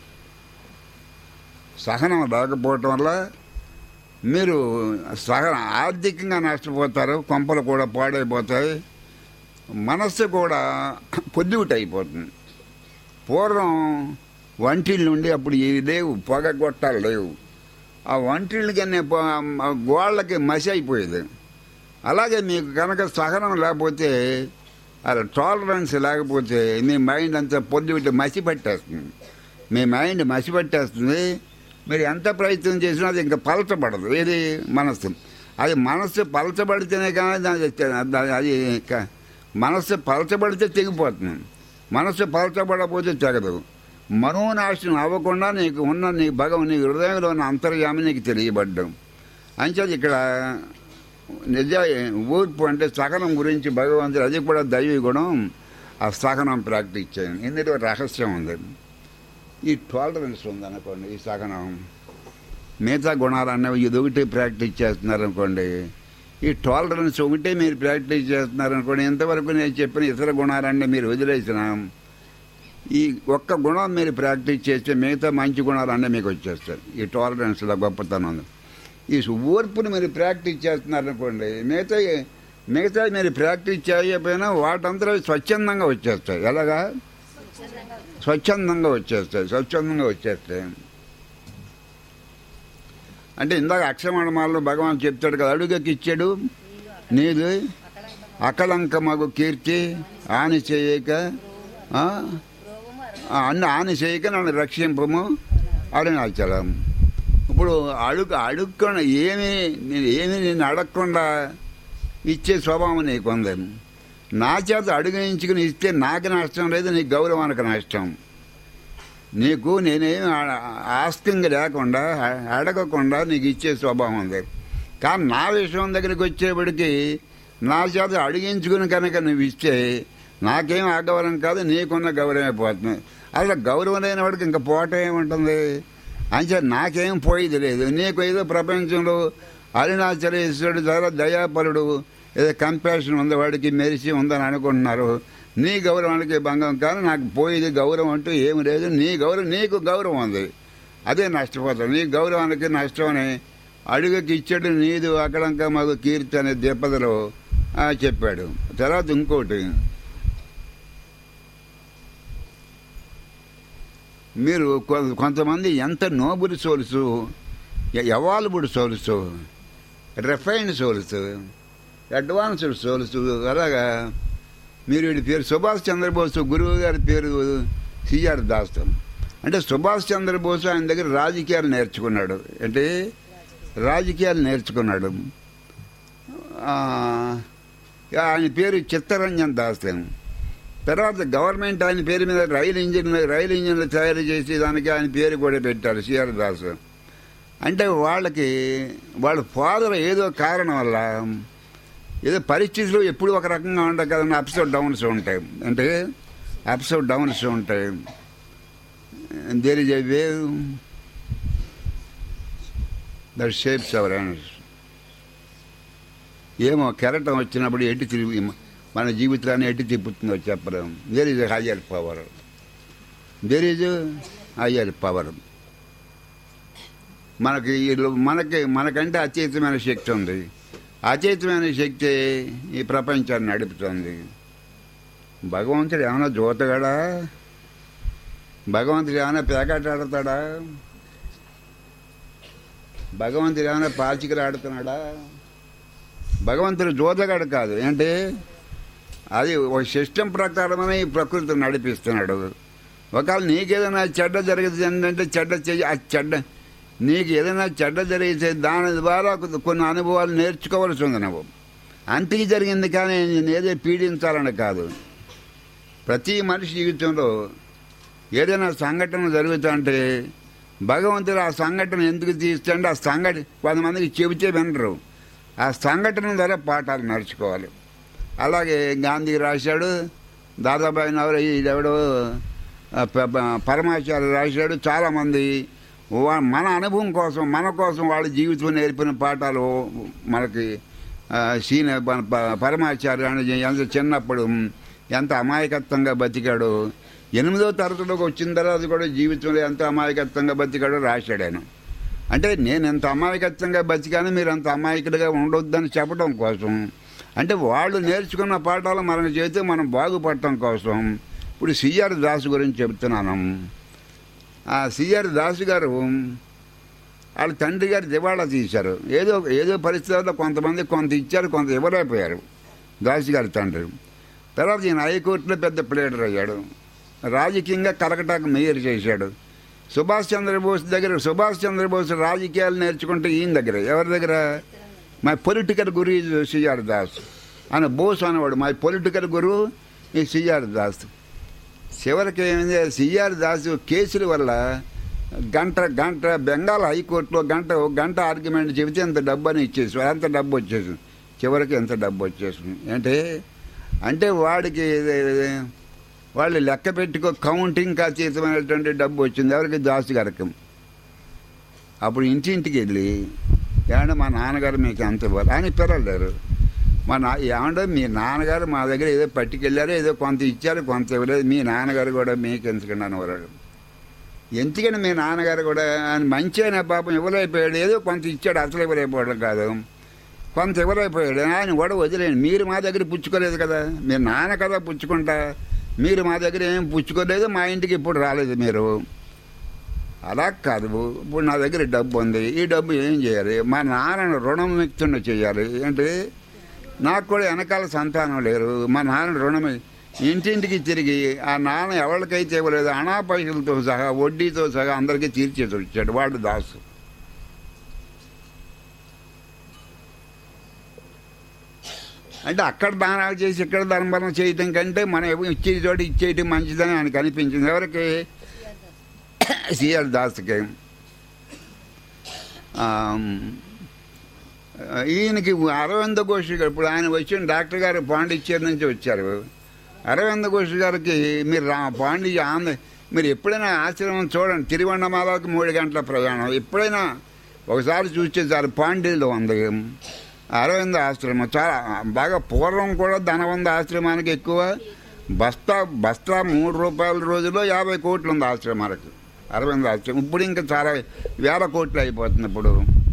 సహనం లేకపోవటం వల్ల మీరు సహన ఆర్థికంగా నష్టపోతారు కొంపలు కూడా పాడైపోతాయి మనస్సు కూడా పొద్దుగుట అయిపోతుంది పూర్వం వంటిళ్ళు నుండి అప్పుడు ఇవి లేవు పొగ గొట్టాలు లేవు ఆ వంటిళ్ళకి అనే గోళ్ళకి మసి అయిపోయేది అలాగే మీకు కనుక సహనం లేకపోతే అలా టాలరెన్స్ లేకపోతే మీ మైండ్ అంతా పొద్దుగుట మసి పట్టేస్తుంది మీ మైండ్ మసి పట్టేస్తుంది మీరు ఎంత ప్రయత్నం చేసినా అది ఇంకా పలచబడదు ఏది మనస్సు అది మనస్సు పలచబడితేనే కానీ దాని దాని- అది క- మనస్సు పలచబడితే తెగిపోతుంది మనస్సు పలచబడకపోతే తెగదు మనోనాశనం అవ్వకుండా నీకు ఉన్న నీ భగవం నీ హృదయంలో ఉన్న అంతర్యామి నీకు తెలియబడ్డం అంచేది ఇక్కడ నిజ ఊర్పు అంటే సహనం గురించి భగవంతుడు అది కూడా దైవీ గుణం ఆ సహనం ప్రాక్టీస్ చేయండి ఇందులో రహస్యం ఉంది ఈ టాలరెన్స్ ఉందనుకోండి ఈ సహనం మిగతా గుణాలు అన్నవి ఇది ఒకటి ప్రాక్టీస్ చేస్తున్నారు అనుకోండి ఈ టాలరెన్స్ ఒకటే మీరు ప్రాక్టీస్ చేస్తున్నారు అనుకోండి ఇంతవరకు నేను చెప్పిన ఇతర గుణాలన్నీ మీరు వదిలేసిన ఈ ఒక్క గుణం మీరు ప్రాక్టీస్ చేస్తే మిగతా మంచి గుణాలన్నీ మీకు వచ్చేస్తాయి ఈ టాలరెన్స్లో గొప్పతనం ఉంది ఈ ఓర్పుని మీరు ప్రాక్టీస్ చేస్తున్నారు అనుకోండి మిగతా మిగతా మీరు ప్రాక్టీస్ చేయకపోయినా వాటంతా స్వచ్ఛందంగా వచ్చేస్తాయి ఎలాగా స్వచ్ఛందంగా వచ్చేస్తాయి స్వచ్ఛందంగా వచ్చేస్తాయి అంటే ఇందాక అక్షరమణమాలలో భగవాన్ చెప్తాడు కదా అడుగకి ఇచ్చాడు నీది అకలంక మగు కీర్తి ఆని చేయక ఆ? ఆ, అన్ని ఆని చేయక నన్ను రక్షింపము అరుణాచలం ఇప్పుడు అడుగు అడుక్కుండా ఏమి నేను ఏమి నేను అడగకుండా ఇచ్చే స్వభావం నీకు ఉంది నా చేత అడుగునించుకుని ఇస్తే నాకు నష్టం లేదు నీకు గౌరవానికి నష్టం నీకు నేనేం ఆస్కింగ్ లేకుండా అ- అడగకుండా నీకు ఇచ్చే స్వభావం ఉంది కానీ నా విషయం దగ్గరికి వచ్చేప్పటికి నా చేత అడిగించుకుని కనుక నువ్వు ఇస్తే నాకేం అగౌరవం కాదు నీకున్న గౌరవమే పోతుంది అసలు గౌరవం లేని వాడికి ఇంకా పోట ఏముంటుంది అంచే నాకేం పోయేది లేదు నీకు ఏదో ప్రపంచంలో అరుణాచలేశ్వరుడు చాలా దయాపరుడు ఏదో కంపాషన్ ఉంది వాడికి మెరిసి ఉందని అనుకుంటున్నారు నీ గౌరవానికి భంగం కానీ నాకు పోయేది గౌరవం అంటూ ఏమి లేదు నీ గౌరవం నీకు గౌరవం ఉంది అదే నష్టపోతాం నీ గౌరవానికి నష్టమని అడుగుకి ఇచ్చాడు నీదు అక్కడంక మాకు కీర్తి అనే దెబ్బదలో ఆ, చెప్పాడు తర్వాత ఇంకోటి మీరు కొ- కొంతమంది ఎంత noble souls evolved souls refined souls advanced souls అలాగా మీరు వీడి పేరు సుభాష్ చంద్రబోస్ గురువు గారి పేరు సిఆర్ దాస్ అంటే సుభాష్ చంద్రబోస్ ఆయన దగ్గర రాజకీయాలు నేర్చుకున్నాడు అంటే రాజకీయాలు నేర్చుకున్నాడు ఆ, ఆయన పేరు చిత్తరంజన్ దాస్ తర్వాత గవర్నమెంట్ ఆయన పేరు మీద రైలు ఇంజిన్ రైలు ఇంజిన్లు తయారు చేసి దానికి ఆయన పేరు కూడా పెట్టారు సిఆర్ దాస్ అంటే వాళ్ళకి వాళ్ళ ఫాదర్ ఏదో కారణం వల్ల ఏదో పరిస్థితులు ఎప్పుడు ఒక రకంగా ఉండవు కదండి అప్స్ డౌన్స్ ఉంటాయి అంటే అప్స్ డౌన్స్ ఉంటాయి there is a wave that shapes our ఏమో కెరటం వచ్చినప్పుడు ఎటు తిరిగి మన జీవితాన్ని ఎటు తిప్పుతుందో చెప్పలేం there is higher power there is higher power మనకి ఈ- మనకి మనకంటే అతీతమైన శక్తి ఉంది అతీతమైన శక్తి ఈ ప్రపంచాన్ని నడుపుతుంది భగవంతుడు ఏమైనా జోతగాడా భగవంతుడు ఏమైనా పేకాట ఆడతాడా భగవంతుడు ఏమైనా పాచికలు ఆడుతున్నాడా భగవంతుడు జోతగాడు కాదు ఏంటి అది ఒక సిస్టమ్ ప్రకారమే ఈ ప్రకృతి నడిపిస్తున్నాడు ఒకవేళ నీకేదైనా చెడ్డ జరుగుతుంది ఏంటంటే చెడ్డ చెయ్యి ఆ చెడ్డ నీకు ఏదైనా చెడ్డ జరిగితే దాని ద్వారా కొ- కొన్ని అనుభవాలు నేర్చుకోవాల్సి ఉంది నువ్వు అంతకి జరిగింది కానీ నేను ఏదో పీడించాలని కాదు ప్రతి మనిషి జీవితంలో ఏదైనా సంఘటన జరుగుతుంటే భగవంతుడు ఆ సంఘటన ఎందుకు తీస్తుంటే ఆ సంఘటన కొంతమందికి చెబితే వినరు ఆ సంఘటన ద్వారా పాఠాలు నేర్చుకోవాలి అలాగే గాంధీ రాశాడు దాదాబాయి నవరు ఎవడో పరమాచార్య రాశాడు చాలామంది వా- మన అనుభవం కోసం మన కోసం వాళ్ళ జీవితం నేర్పిన పాఠాలు మనకి ఆ, సీన ప- ప- పరమాచార్య అని ఎంత చిన్నప్పుడు ఎంత అమాయకత్వంగా బతికాడు ఎనిమిదో తరగతిలోకి వచ్చిన తర్వాత కూడా జీవితంలో ఎంత అమాయకత్వంగా బతికాడో రాశాడు ఆయన అంటే నేను ఎంత అమాయకత్వంగా బతికాను మీరు అంత అమాయకుడిగా ఉండొద్దని చెప్పడం కోసం అంటే వాళ్ళు నేర్చుకున్న పాఠాలు మనం చేస్తే మనం బాగుపడటం కోసం ఇప్పుడు సిఆర్ దాస్ గురించి చెప్తున్నాను ఆ సిఆర్ దాస్ గారు వాళ్ళ తండ్రి గారు దివాళా తీశారు ఏదో ఏదో పరిస్థితుల్లో కొంతమంది కొంత ఇచ్చారు కొంత ఇవ్వలేకపోయారు దాస్ గారి తండ్రి తర్వాత ఈయన హైకోర్టులో పెద్ద ప్లేడర్ అయ్యాడు రాజకీయంగా కలకటాకు మేయర్ చేశాడు సుభాష్ చంద్రబోస్ దగ్గర సుభాష్ చంద్రబోస్ రాజకీయాలు నేర్చుకుంటే ఈయన దగ్గర ఎవరి దగ్గర my political guru is C R Das ఆయన బోస్ అనేవాడు మై పొలిటికల్ గురు ఈ సిఆర్ దాస్ చివరికి ఏమైంది సిఆర్ దాస్ కేసుల వల్ల గంట గంట బెంగాల్ హైకోర్టులో గంట ఒక గంట ఆర్గ్యుమెంట్ చెబితే ఎంత డబ్బు అని ఇచ్చేసి ఎంత డబ్బు వచ్చేసింది చివరికి ఎంత డబ్బు వచ్చేసింది అంటే అంటే వాడికి వాళ్ళు లెక్క పెట్టుకో కౌంటింగ్ అతీతమైనటువంటి డబ్బు వచ్చింది ఎవరికి దాసు గారికి అప్పుడు ఇంటింటికి వెళ్ళి ఏమంటే మా నాన్నగారు మీకు ఎంత ఇవ్వాలి అని పిల్లలేరు మా నా ఏమంటే మీ నాన్నగారు మా దగ్గర ఏదో పట్టుకెళ్ళారు ఏదో కొంత ఇచ్చారు కొంత ఇవ్వలేదు మీ నాన్నగారు కూడా మీకు ఎందుకండి అనేవారు ఎందుకని మీ నాన్నగారు కూడా ఆయన మంచి అయిన పాపం ఇవ్వలేకపోయాడు ఏదో కొంత ఇచ్చాడు అసలు ఇవ్వలేకపోవడం కాదు కొంత ఇవ్వలేకపోయాడు ఆయన కూడా వదిలేండి మీరు మా దగ్గర పుచ్చుకోలేదు కదా మీ నాన్న కదా పుచ్చుకుంటా మీరు మా దగ్గర ఏం పుచ్చుకోలేదు మా ఇంటికి ఇప్పుడు రాలేదు మీరు అలా కాదు ఇప్పుడు నా దగ్గర డబ్బు ఉంది ఈ డబ్బు ఏం చేయాలి మా నాన్నను రుణం వ్యక్తున్న చేయాలి ఏంటి నాకు కూడా వెనకాల సంతానం లేరు మా నాన్న రుణం ఇంటింటికి తిరిగి ఆ నాన్న ఎవరికైతే ఇవ్వలేదు అనా పైసలతో సహా వడ్డీతో సహా అందరికీ తీర్చేసి వచ్చాడు వాడు దాసు అంటే అక్కడ దానాలు చేసి ఇక్కడ ధర్మం చేయటం కంటే మనం ఇచ్చే చోట ఇచ్చేయటం మంచిదని ఆయనకు అనిపించింది ఎవరికి సిఆర్ దాస్కి ఆమ్, ఈయనకి అరవింద ఘోష్ గారు ఇప్పుడు ఆయన వచ్చిన డాక్టర్ గారు పాండిచ్చేరి నుంచి వచ్చారు అరవింద ఘోష్ గారికి మీరు రా పాండి ఆంధ్ర మీరు ఎప్పుడైనా ఆశ్రమం చూడండి తిరువన్నమాలకు మూడు గంటల ప్రయాణం ఎప్పుడైనా ఒకసారి చూస్తే చాలు పాండీలో ఉంది అరవింద ఆశ్రమం చాలా బాగా పూర్వం కూడా ధనవంద ఆశ్రమానికి ఎక్కువ బస్తా బస్తా మూడు రూపాయల రోజుల్లో యాభై కోట్లు ఉంది ఆశ్రమాలకు అరవింద ఆశ్రమం ఇప్పుడు ఇంకా చాలా వేల కోట్లు అయిపోతుంది ఇప్పుడు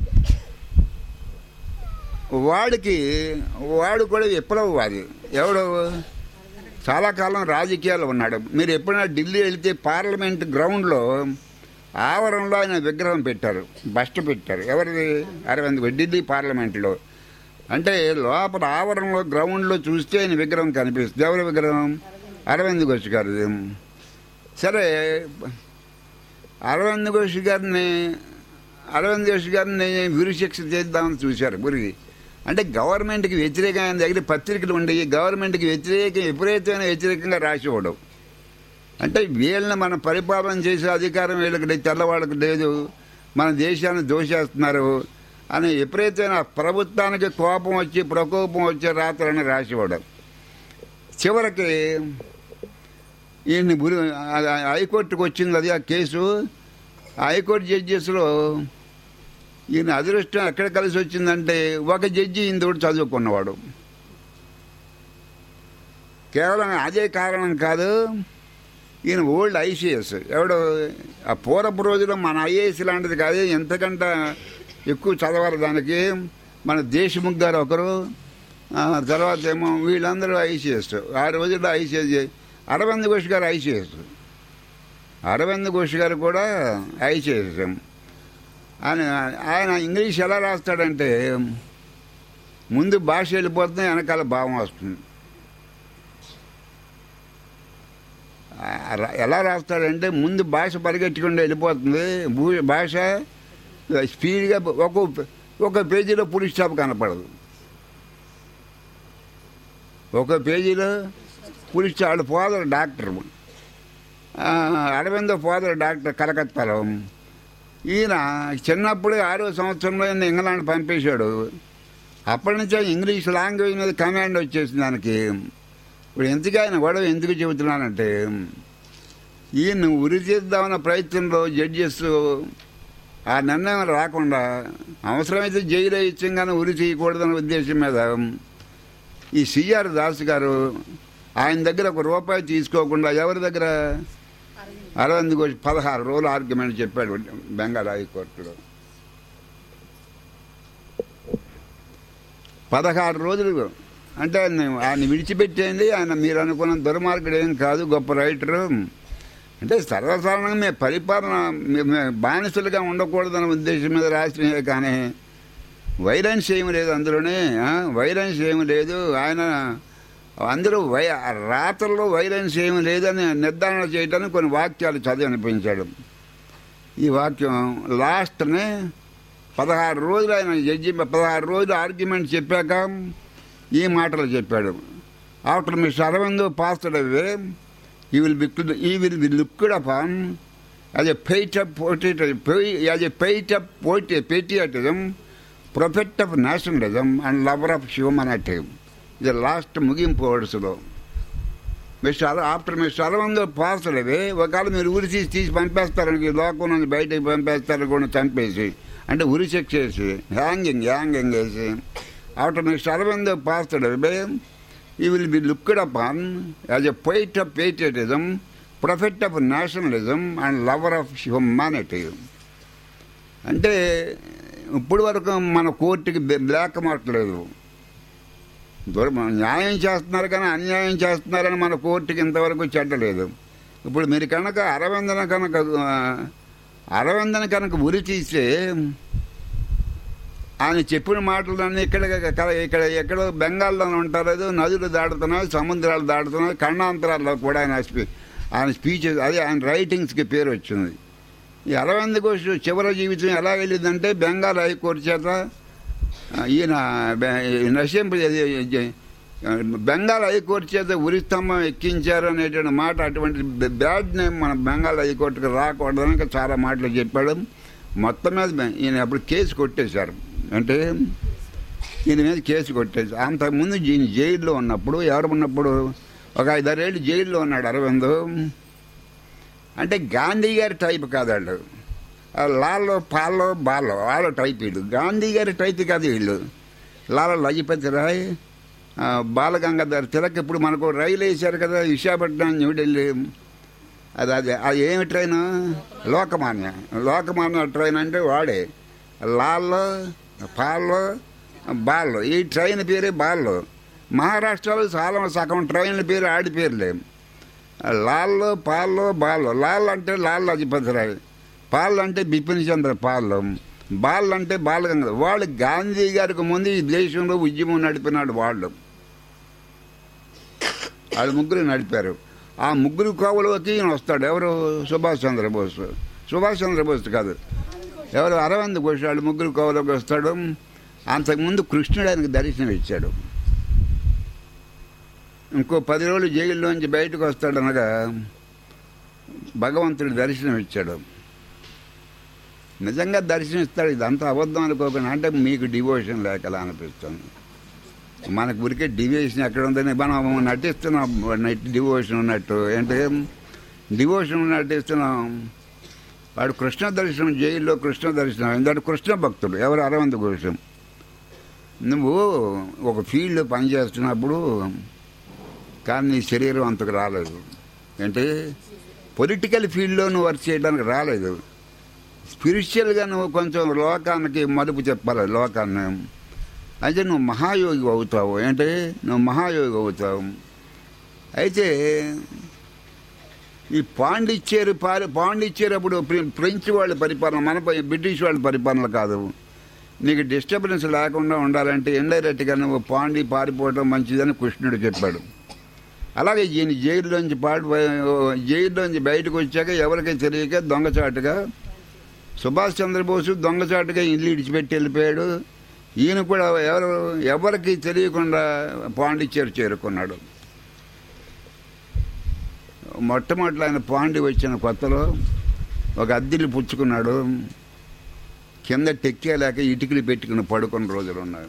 వాడికి వాడు కూడా విప్లవవాది ఎవడు చాలా కాలం రాజకీయాలు ఉన్నాడు మీరు ఎప్పుడైనా ఢిల్లీ వెళితే పార్లమెంట్ గ్రౌండ్లో ఆవరణలో ఆయన విగ్రహం పెట్టారు బస్ట్ పెట్టారు ఎవరిది అరవింద్ ఢిల్లీ పార్లమెంట్లో అంటే లోపల ఆవరణలో గ్రౌండ్లో చూస్తే ఆయన విగ్రహం కనిపిస్తుంది ఎవరి విగ్రహం అరవింద్ ఘోష్ గారిది సరే అరవింద్ ఘోష్ గారిని అరవింద్ ఘోష్ గారిని విరుశిక్ష చేద్దామని చూశారు గురికి అంటే గవర్నమెంట్కి వ్యతిరేకంగా ఆయన దగ్గర పత్రికలు ఉండేవి గవర్నమెంట్కి వ్యతిరేక విపరీతమైన వ్యతిరేకంగా రాసేవాడు అంటే వీళ్ళని మనం పరిపాలన చేసే అధికారం వీళ్ళకి లేదు, తెల్లవాళ్ళకి లేదు మన దేశాన్ని దోషేస్తున్నారు అని విపరీతమైన ప్రభుత్వానికి కోపం వచ్చి ప్రకోపం వచ్చే రాత్రులని రాసేవాడు చివరికి ఈయన్ని గురి ఆ- ఆ హైకోర్టుకు వచ్చింది అది ఆ కేసు ఆ హైకోర్టు జడ్జెస్లో ఈయన అదృష్టం ఎక్కడ కలిసి వచ్చిందంటే ఒక జడ్జి ఈయన తోటి చదువుకున్నవాడు కేవలం అదే కారణం కాదు ఈయన ఓల్డ్ ఐసీఎస్ ఎవడు ఆ పూర్వపు రోజుల్లో మన ఐఏఎస్ లాంటిది కాదు ఎంతకంటే ఎక్కువ చదవాలి దానికి మన దేశముఖ్ గారు ఒకరు ఆ తర్వాత ఏమో వీళ్ళందరూ ఐసీఎస్ ఆ రోజుల్లో ఐసీఎస్ అరవింద్ ఘోష్ గారు ఐసీఎస్ అరవింద్ ఘోష్ గారు కూడా ఐసీఎస్ ఆయన ఆయన ఇంగ్లీష్ ఎలా రాస్తాడంటే ముందు భాష వెళ్ళిపోతుంది వెనకాల భావం వస్తుంది ఆ, రా- ఎలా రాస్తాడంటే ముందు భాష పరిగెట్టుకుండా వెళ్ళిపోతుంది భూ- భాష స్పీడ్గా ఒక ఒక పేజీలో పులి స్టాప్ కనపడదు ఒక పేజీలో పులి స్టాప్ వాళ్ళ ఫాదర్ డాక్టర్ ఆ, అరవింద ఫాదర్ డాక్టర్ కలకత్తాలో ఈయన చిన్నప్పుడు ఆరో సంవత్సరంలో ఈయన ఇంగ్లాండ్ పంపేశాడు అప్పటి నుంచి ఆయన ఇంగ్లీష్ లాంగ్వేజ్ మీద కమాండ్ వచ్చేసింది దానికి ఇప్పుడు ఎందుకు ఆయన గొడవ ఎందుకు చెబుతున్నానంటే ఈయన ఉరి తీద్దామన్న ప్రయత్నంలో జడ్జెస్ ఆ నిర్ణయం రాకుండా అవసరమైతే జైలు ఇచ్చాం కానీ ఉరి చేయకూడదన్న ఉద్దేశం మీద ఈ సిఆర్ దాస్ గారు ఆయన దగ్గర ఒక రూపాయి తీసుకోకుండా ఎవరి దగ్గర అరవింద్ ఘోష్ పదహారు రోజులు ఆర్గ్యుమెంట్ చెప్పాడు బెంగాల్ హైకోర్టులో పదహారు రోజులు అంటే ఆయన ఆయన విడిచిపెట్టేయండి ఆయన మీరు అనుకున్న దుర్మార్గుడు ఏం కాదు గొప్ప రైటరు అంటే సర్వసాధారణంగా మేము పరిపాలన మే- మే బానిసలుగా ఉండకూడదన్న ఉద్దేశం మీద రాసినవే కానీ వైలెన్స్ ఏమి లేదు అందులోనే ఆ, వైలెన్స్ ఏమి లేదు ఆయన అందరూ వై రాతల్లో వైలెన్స్ ఏమి లేదని నిర్ధారణ చేయడానికి కొన్ని వాక్యాలు చదివి అనిపించాడు ఈ వాక్యం లాస్ట్నే పదహారు రోజులు ఆయన జడ్జి పదహారు రోజులు ఆర్గ్యుమెంట్ చెప్పాక ఈ మాటలు చెప్పాడు after mister Aravind passed away he will be he will be looked upon as a poet of as a poet of poet patriotism prophet of nationalism and lover of humanity ఇది last ముగింపు వర్డ్స్లో mister అర after mister Aravind passed away ఒకవేళ మీరు ఉరి తీసి తీసి పంపేస్తారని ఈ లోకం నుంచి బయటకు పంపేస్తారు కూడా చంపేసి అంటే ఉరి చెక్ చేసి హ్యాంగింగ్ హ్యాంగింగ్ వేసి after mister Aravind passed away he will be looked upon as a poet of patriotism prophet of nationalism and lover of humanity అంటే ఇప్పుడు వరకు మన కోర్టుకి బ్లాక్ మార్క్ లేదు దూరం న్యాయం చేస్తున్నారు కానీ అన్యాయం చేస్తున్నారని మన కోర్టుకి ఇంతవరకు చెడ్డలేదు ఇప్పుడు మీరు కనుక అరవిందన కనుక ఆ, అరవిందన కనుక ఉరి తీస్తే ఆయన చెప్పిన మాటలన్నీ ఇక్కడ ఇక్కడ ఎక్కడో బెంగాల్లో ఉంటారు నదులు దాడుతున్నాయి సముద్రాలు దాడుతున్నాయి ఖండాంతరాల్లో కూడా ఆయన స్పీ ఆయన స్పీచెస్ అదే ఆయన రైటింగ్స్కి పేరు వచ్చింది ఈ అరవింద్ ఘోష్ చివరి జీవితం ఎలా వెళ్ళిందంటే బెంగాల్ హైకోర్టు చేత ఆ, ఈయన బె- ఈ నశింపు ఇది- ఇది- బెంగాల్ హైకోర్టు చేత ఉరిస్తంభం ఎక్కించారు అనేటువంటి మాట అటువంటి బ- బ్యాడ్ నేమ్ మన బెంగాల్ హైకోర్టుకు రాకూడదని ఇంకా చాలా మాటలు చెప్పాడు మొత్తం మీద బె- ఈయన అప్పుడు కేసు కొట్టేశారు అంటే ఈయన మీద కేసు కొట్టేసి అంతకుముందు ఈయన జైల్లో ఉన్నప్పుడు ఎవరు ఉన్నప్పుడు ఒక ఐదారేళ్ళు జైల్లో ఉన్నాడు అరవింద్ అంటే గాంధీ గారి టైప్ కాదు వాళ్ళు ఆ లాల్లో పాల్లో బాల్లో వాళ్ళ టైప్ వీళ్ళు గాంధీ గారి టైప్ కాదు వీళ్ళు లాల లజపతి రాయ్ ఆ, బాలగంగాధర్ తిలక్ ఇప్పుడు మనకు రైలు వేశారు కదా విశాఖపట్నం న్యూఢిల్లీ అది అది అది ఏమి ట్రైన్ లోకమాన్య లోకమాన్య ట్రైన్ అంటే వాడే లాల్లో పాల్లో బాల్లో ఈ ట్రైన్ పేరే బాల్లో మహారాష్ట్రలో చాలా సగం ట్రైన్ల పేరు ఆడి పేర్లే లాల్లో పాల్లో బాల్లో లాల్ అంటే లాల్ లజపతి రాయ్ పాల్ అంటే బిపిన్ చంద్ర పాల్ బాల్ అంటే బాలగంగ వాళ్ళు గాంధీ గారికి ముందు ఈ దేశంలో ఉద్యమం నడిపినాడు వాళ్ళు వాళ్ళు ముగ్గురు నడిపారు ఆ ముగ్గురు కోవలోకి ఈయన వస్తాడు ఎవరు సుభాష్ చంద్రబోస్ సుభాష్ చంద్రబోస్ కాదు ఎవరు అరవింద్ ఘోష్ వాళ్ళు ముగ్గురు కోవలోకి వస్తాడు అంతకుముందు కృష్ణుడు ఆయనకు దర్శనం ఇచ్చాడు ఇంకో పది రోజులు జైల్లోంచి బయటకు వస్తాడు అనగా భగవంతుడు దర్శనం ఇచ్చాడు నిజంగా దర్శనం ఇస్తాడు ఇదంతా అబద్ధం అనుకోకుండా అంటే మీకు డివోషన్ లేకలా అనిపిస్తుంది మనకు ఉరికే డివోషన్ ఎక్కడ ఉందని మనం నటిస్తున్నాం డివోషన్ ఉన్నట్టు ఏంటి డివోషన్ నటిస్తున్నాం వాడు కృష్ణ దర్శనం జైల్లో కృష్ణ దర్శనం ఎందుకంటే కృష్ణ భక్తుడు ఎవరు అరవింద్ ఘోషం నువ్వు ఒక ఫీల్డ్లో పనిచేస్తున్నప్పుడు కానీ నీ శరీరం అంతకు రాలేదు ఏంటి పొలిటికల్ ఫీల్డ్లో నువ్వు వర్క్ చేయడానికి రాలేదు స్పిరిచువల్గా నువ్వు కొంచెం లోకానికి మలుపు చెప్పాలి లోకాన్ని అయితే నువ్వు మహాయోగి అవుతావు ఏంటి నువ్వు మహాయోగి అవుతావు అయితే ఈ పాండిచ్చేరి పారి పాండిచ్చేరి అప్పుడు ఫ్రె- ఫ్రెంచ్ వాళ్ళ పరిపాలన మన పై- బ్రిటిష్ వాళ్ళ పరిపాలన కాదు నీకు డిస్టర్బెన్స్ లేకుండా ఉండాలంటే ఇండైరెక్ట్గా నువ్వు పాండి పారిపోవడం మంచిదని కృష్ణుడు చెప్పాడు అలాగే ఈయన జైల్లోంచి పాడిపోయి జైల్లోంచి బయటకు వచ్చాక ఎవరికి తెలియక దొంగచాటుగా సుభాష్ చంద్రబోసు దొంగచాటుగా ఇల్లు ఇడిచిపెట్టి వెళ్ళిపోయాడు ఈయన కూడా ఎవరు ఎవరికి తెలియకుండా పాండిచ్చేరి చేరుకున్నాడు మొట్టమొదటి ఆయన పాండి వచ్చిన కొత్తలో ఒక అద్దెలు పుచ్చుకున్నాడు కింద టెక్కేలేక ఇటుకలు పెట్టుకుని పడుకున్న రోజులు ఉన్నాయి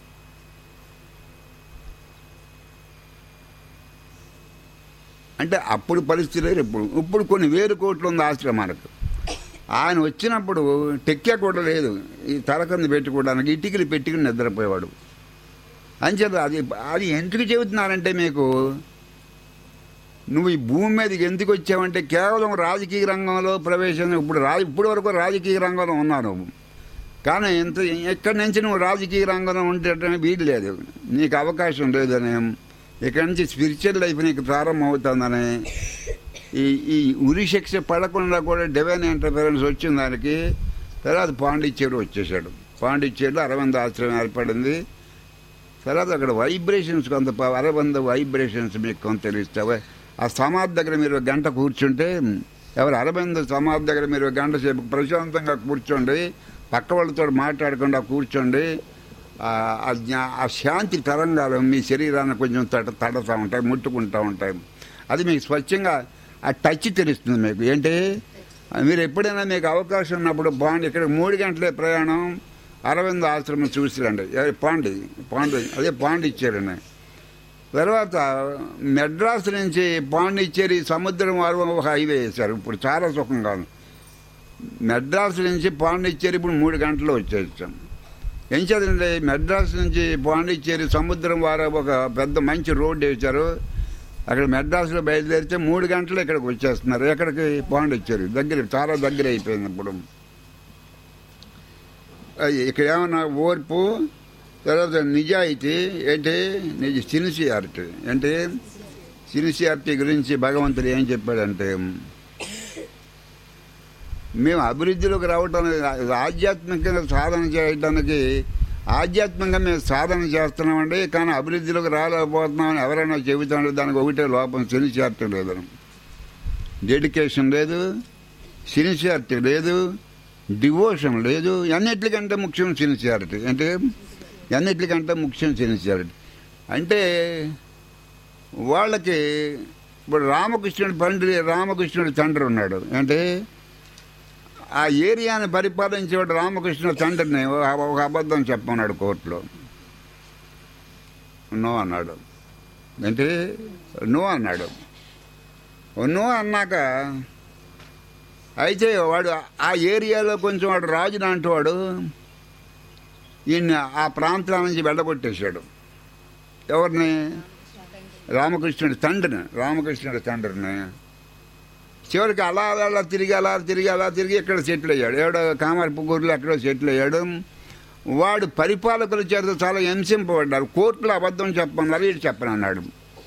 అంటే అప్పుడు పరిస్థితి లేదు ఇప్పుడు ఇప్పుడు కొన్ని వేలు కోట్లు ఉంది ఆశ్రమాలకు ఆయన వచ్చినప్పుడు టెక్కే కూడా లేదు ఈ తలకంది పెట్టుకోవడానికి ఇటుకలు పెట్టుకుని నిద్రపోయేవాడు అంచేత అది అది ఎందుకు చెబుతున్నానంటే మీకు నువ్వు ఈ భూమి మీదకి ఎందుకు వచ్చావంటే కేవలం రాజకీయ రంగంలో ప్రవేశం ఇప్పుడు రా ఇప్పటి వరకు రాజకీయ రంగంలో ఉన్నావు నువ్వు కానీ ఇంత ఎక్కడి నుంచి నువ్వు రాజకీయ రంగంలో ఉండటం వీలు లేదు నీకు అవకాశం లేదని ఇక్కడి నుంచి స్పిరిచువల్ లైఫ్ నీకు ప్రారంభం అవుతుందని ఈ ఈ ఉరి శిక్ష పడకుండా కూడా డివైన్ ఇంటర్ఫరెన్స్ వచ్చిన దానికి తర్వాత పాండిచ్చేరి వచ్చేసాడు పాండిచ్చేరిలో అరవింద ఆశ్రమం ఏర్పడింది తర్వాత అక్కడ వైబ్రేషన్స్ కొంత ప- అరవంద వైబ్రేషన్స్ మీకు కొంత తెలుస్తాయి ఆ సమాధి దగ్గర మీరు ఒక గంట కూర్చుంటే ఎవరు అరవింద సమాధి దగ్గర మీరు ఒక గంట సేపు ప్రశాంతంగా కూర్చోండి పక్క వాళ్ళతో మాట్లాడకుండా కూర్చోండి ఆ ఆ జ్ఞా- ఆ శాంతి తరంగాలు మీ శరీరాన్ని కొంచెం తడ తడతా ఉంటాయి ముట్టుకుంటూ ఉంటాయి అది మీకు స్వచ్ఛంగా ఆ టచ్ తెలుస్తుంది మీకు ఏంటి మీరు ఎప్పుడైనా మీకు అవకాశం ఉన్నప్పుడు బాండి ఇక్కడ మూడు గంటలే ప్రయాణం అరవింద్ ఆశ్రమం చూసిరండి ఏ, పాండి పాండి అదే పాండిచ్చేరండి తర్వాత మెడ్రాస్ నుంచి పాండిచ్చేరి సముద్రం వరకు ఒక హైవే వేశారు ఇప్పుడు చాలా సుఖంగా ఉంది మెడ్రాస్ నుంచి పాండిచ్చేరి ఇప్పుడు మూడు గంటలు వచ్చేసాం ఏం చదివింది మెడ్రాస్ నుంచి పాండిచ్చేరి సముద్రం వారు ఒక పెద్ద మంచి రోడ్డు వేశారు అక్కడ మెడ్రాస్లో బయలుదేరితే మూడు గంటలు ఇక్కడికి వచ్చేస్తున్నారు ఎక్కడికి పాండిచ్చేరి దగ్గర చాలా దగ్గర అయిపోయింది ఇప్పుడు అది ఇక్కడ ఏమన్నా ఓర్పు తర్వాత నిజాయితీ ఏంటి నిజ సిన్సియారిటీ అంటే సిన్సియారిటీ గురించి భగవంతుడు ఏం చెప్పాడంటే మేము అభివృద్ధిలోకి రావటం ఆధ్యాత్మికంగా సాధన చేయడానికి ఆధ్యాత్మికంగా మేము సాధన చేస్తున్నామండి కానీ అభివృద్ధిలోకి రాలేకపోతున్నామని ఎవరైనా చెబుతాడు దానికి ఒకటే లోపం సిన్సియారిటీ లేదు డెడికేషన్ లేదు సిన్సియారిటీ లేదు డివోషన్ లేదు అన్నిటికంటే ముఖ్యం సిన్సియారిటీ అంటే అన్నిటికంటే ముఖ్యం సిన్సియారిటీ అంటే వాళ్ళకి ఇప్పుడు రామకృష్ణుడి తండ్రి రామకృష్ణుడి తండ్రి ఉన్నాడు అంటే ఆ ఏరియాని పరిపాలించేవాడు రామకృష్ణుడి తండ్రిని ఒక ఒక అబద్ధం చెప్పన్నాడు కోర్టులో నో అన్నాడు అంటే నో అన్నాడు నో అన్నాక అయితే వాడు ఆ ఏరియాలో కొంచెం వాడు రాజు లాంటి వాడు ఈయన ఆ ప్రాంతాల నుంచి వెళ్ళగొట్టేశాడు ఎవరిని రామకృష్ణుడి తండ్రిని రామకృష్ణుడి తండ్రిని చివరికి అలా అలా అలా తిరిగి అలా తిరిగి అలా తిరిగి ఇక్కడ సెటిల్ అయ్యాడు ఎవడో కామర్పుగూరులో ఎక్కడో సెటిల్ అయ్యాడు వాడు పరిపాలకుల చేత చాలా హింసింపబడ్డారు కోర్టులో అబద్ధం చెప్పమన్నారు వీడు చెప్పనన్నాడు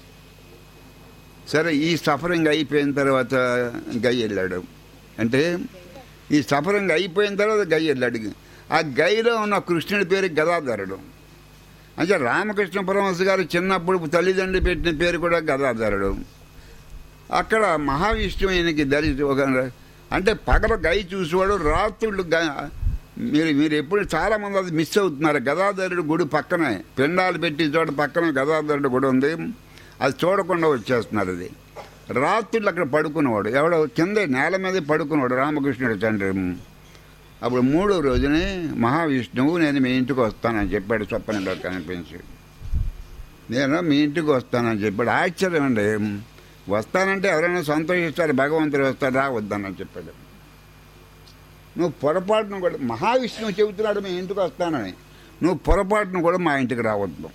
సరే ఈ సఫరింగ్ అయిపోయిన తర్వాత గై వెళ్ళాడు అంటే ఈ సఫరింగ్ అయిపోయిన తర్వాత గై వెళ్ళాడు ఆ గైలో ఉన్న కృష్ణుడి పేరు గదాధరుడు అంటే రామకృష్ణ పరమహంస గారు చిన్నప్పుడు తల్లిదండ్రులు పెట్టిన పేరు కూడా గదాధరుడు అక్కడ మహావిష్ణువు ఈయనకి దర్శి ఒక అంటే పగల గై చూసేవాడు రాత్రులు గ- మీరు మీరు ఎప్పుడు చాలా మంది అది మిస్ అవుతున్నారు గదాధరుడు గుడి పక్కనే పిండాలు పెట్టి చోట పక్కనే గదాధరుడు గుడి ఉంది అది చూడకుండా వచ్చేస్తున్నారు అది రాత్రులు అక్కడ పడుకునేవాడు ఎవడో కింద నేల మీద పడుకునేవాడు రామకృష్ణుడు తండ్రి అప్పుడు మూడో రోజునే మహావిష్ణువు నేను మీ ఇంటికి వస్తానని చెప్పాడు స్వప్నంలో కనిపించి నేను మీ ఇంటికి వస్తానని చెప్పాడు ఆశ్చర్యం అండి వస్తానంటే ఎవరైనా సంతోషిస్తారు భగవంతుడు వస్తాడు రావద్దని చెప్పాడు నువ్వు పొరపాటును కూడా మహావిష్ణువు చెబుతున్నాడు మీ ఇంటికి వస్తానని నువ్వు పొరపాటును కూడా మా ఇంటికి రావద్దు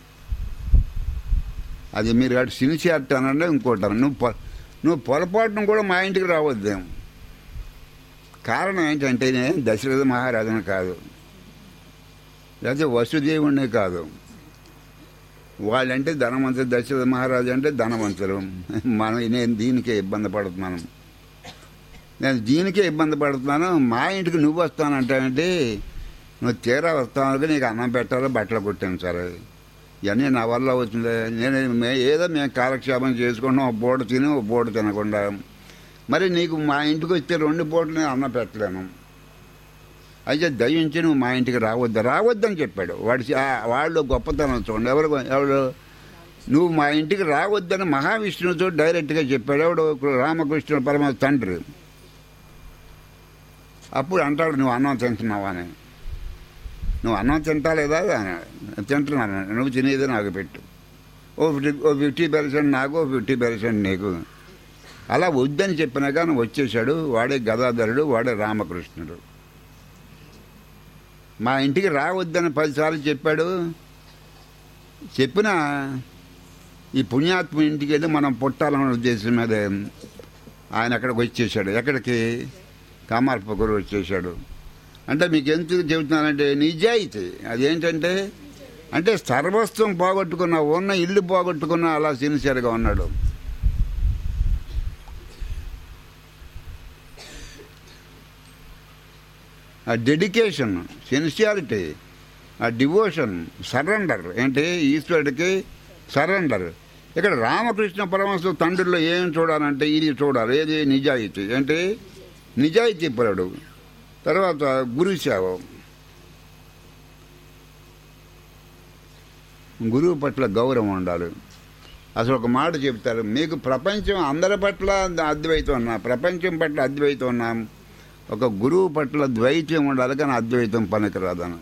అది మీరు అటు సిన్సియారిటీ అనండి ఇంకోటి అనండి. నువ్వు పొ- నువ్వు పొరపాటును కూడా మా ఇంటికి రావద్దేమో కారణం ఏంటంటే నేను దశరథ మహారాజుని కాదు లేకపోతే వసుదేవుణ్ణి కాదు వాళ్ళంటే ధనవంతులు దశరథ మహారాజు అంటే ధనవంతులు మనం నేను దీనికే ఇబ్బంది పడుతున్నాను నేను దీనికే ఇబ్బంది పడుతున్నాను మా ఇంటికి నువ్వు వస్తానంటే నువ్వు తీరా వస్తాను నీకు అన్నం పెట్టాలి బట్టలు కుట్టించాలి ఇవన్నీ నా వల్ల అవుతుంది నేను మే- ఏదో మేము కాలక్షేపం చేసుకుంటాం ఒక పూట తిని ఒక పూట తినకుండా మరి నీకు మా ఇంటికి వస్తే రెండు పూటలు నేను అన్నం పెట్టలేను అయితే దయించి నువ్వు మా ఇంటికి రావద్దు రావద్దని చెప్పాడు వాడి ఆ వాళ్ళు గొప్పతనం చూడండి ఎవరు ఎవరు నువ్వు మా ఇంటికి రావద్దని మహావిష్ణువుతో డైరెక్ట్గా చెప్పాడు ఎవడు రామకృష్ణ పరమ తండ్రి అప్పుడు అంటాడు నువ్వు అన్నం తింటున్నావా అని నువ్వు అన్నం తింటా లేదా అని. తింటున్నాను నువ్వు తినేది నాకు పెట్టు ఓ ఫిఫ్టీ ఓ ఫిఫ్టీ పర్సెంట్ నాకు ఓ ఫిఫ్టీ పర్సెంట్ నీకు అలా వద్దని చెప్పినాక నువ్వు వచ్చేసాడు వాడే గదాధరుడు వాడే రామకృష్ణుడు మా ఇంటికి రావద్దని పదిసార్లు చెప్పాడు చెప్పినా ఈ పుణ్యాత్మ ఇంటికి వెళ్ళి మనం పుట్టాలన్న ఉద్దేశం మీద ఆయన అక్కడికి వచ్చేసాడు ఎక్కడికి కామార్పకూరు వచ్చేసాడు అంటే మీకు ఎందుకు చెబుతున్నానంటే నిజాయితీ అదేంటంటే అంటే సర్వస్వం పోగొట్టుకున్న ఉన్న ఇల్లు పోగొట్టుకున్న అలా సిన్సియర్గా ఉన్నాడు ఆ డెడికేషన్ సిన్సియారిటీ ఆ డివోషన్ సరెండర్ ఏంటి ఈశ్వరుడికి సరెండర్ ఇక్కడ రామకృష్ణ పరమహంస తండ్రిలో ఏం చూడాలంటే ఇది చూడాలి ఏది నిజాయితీ ఏంటి నిజాయితీ పరుడు తర్వాత గురు సేవ గురువు పట్ల గౌరవం ఉండాలి అసలు ఒక మాట చెప్తారు మీకు ప్రపంచం అందరి పట్ల అద్వైతం ఉన్నా ప్రపంచం పట్ల అద్వైతం ఉన్నా ఒక గురువు పట్ల ద్వైతం ఉండాలి కానీ అద్వైతం పనికిరాదను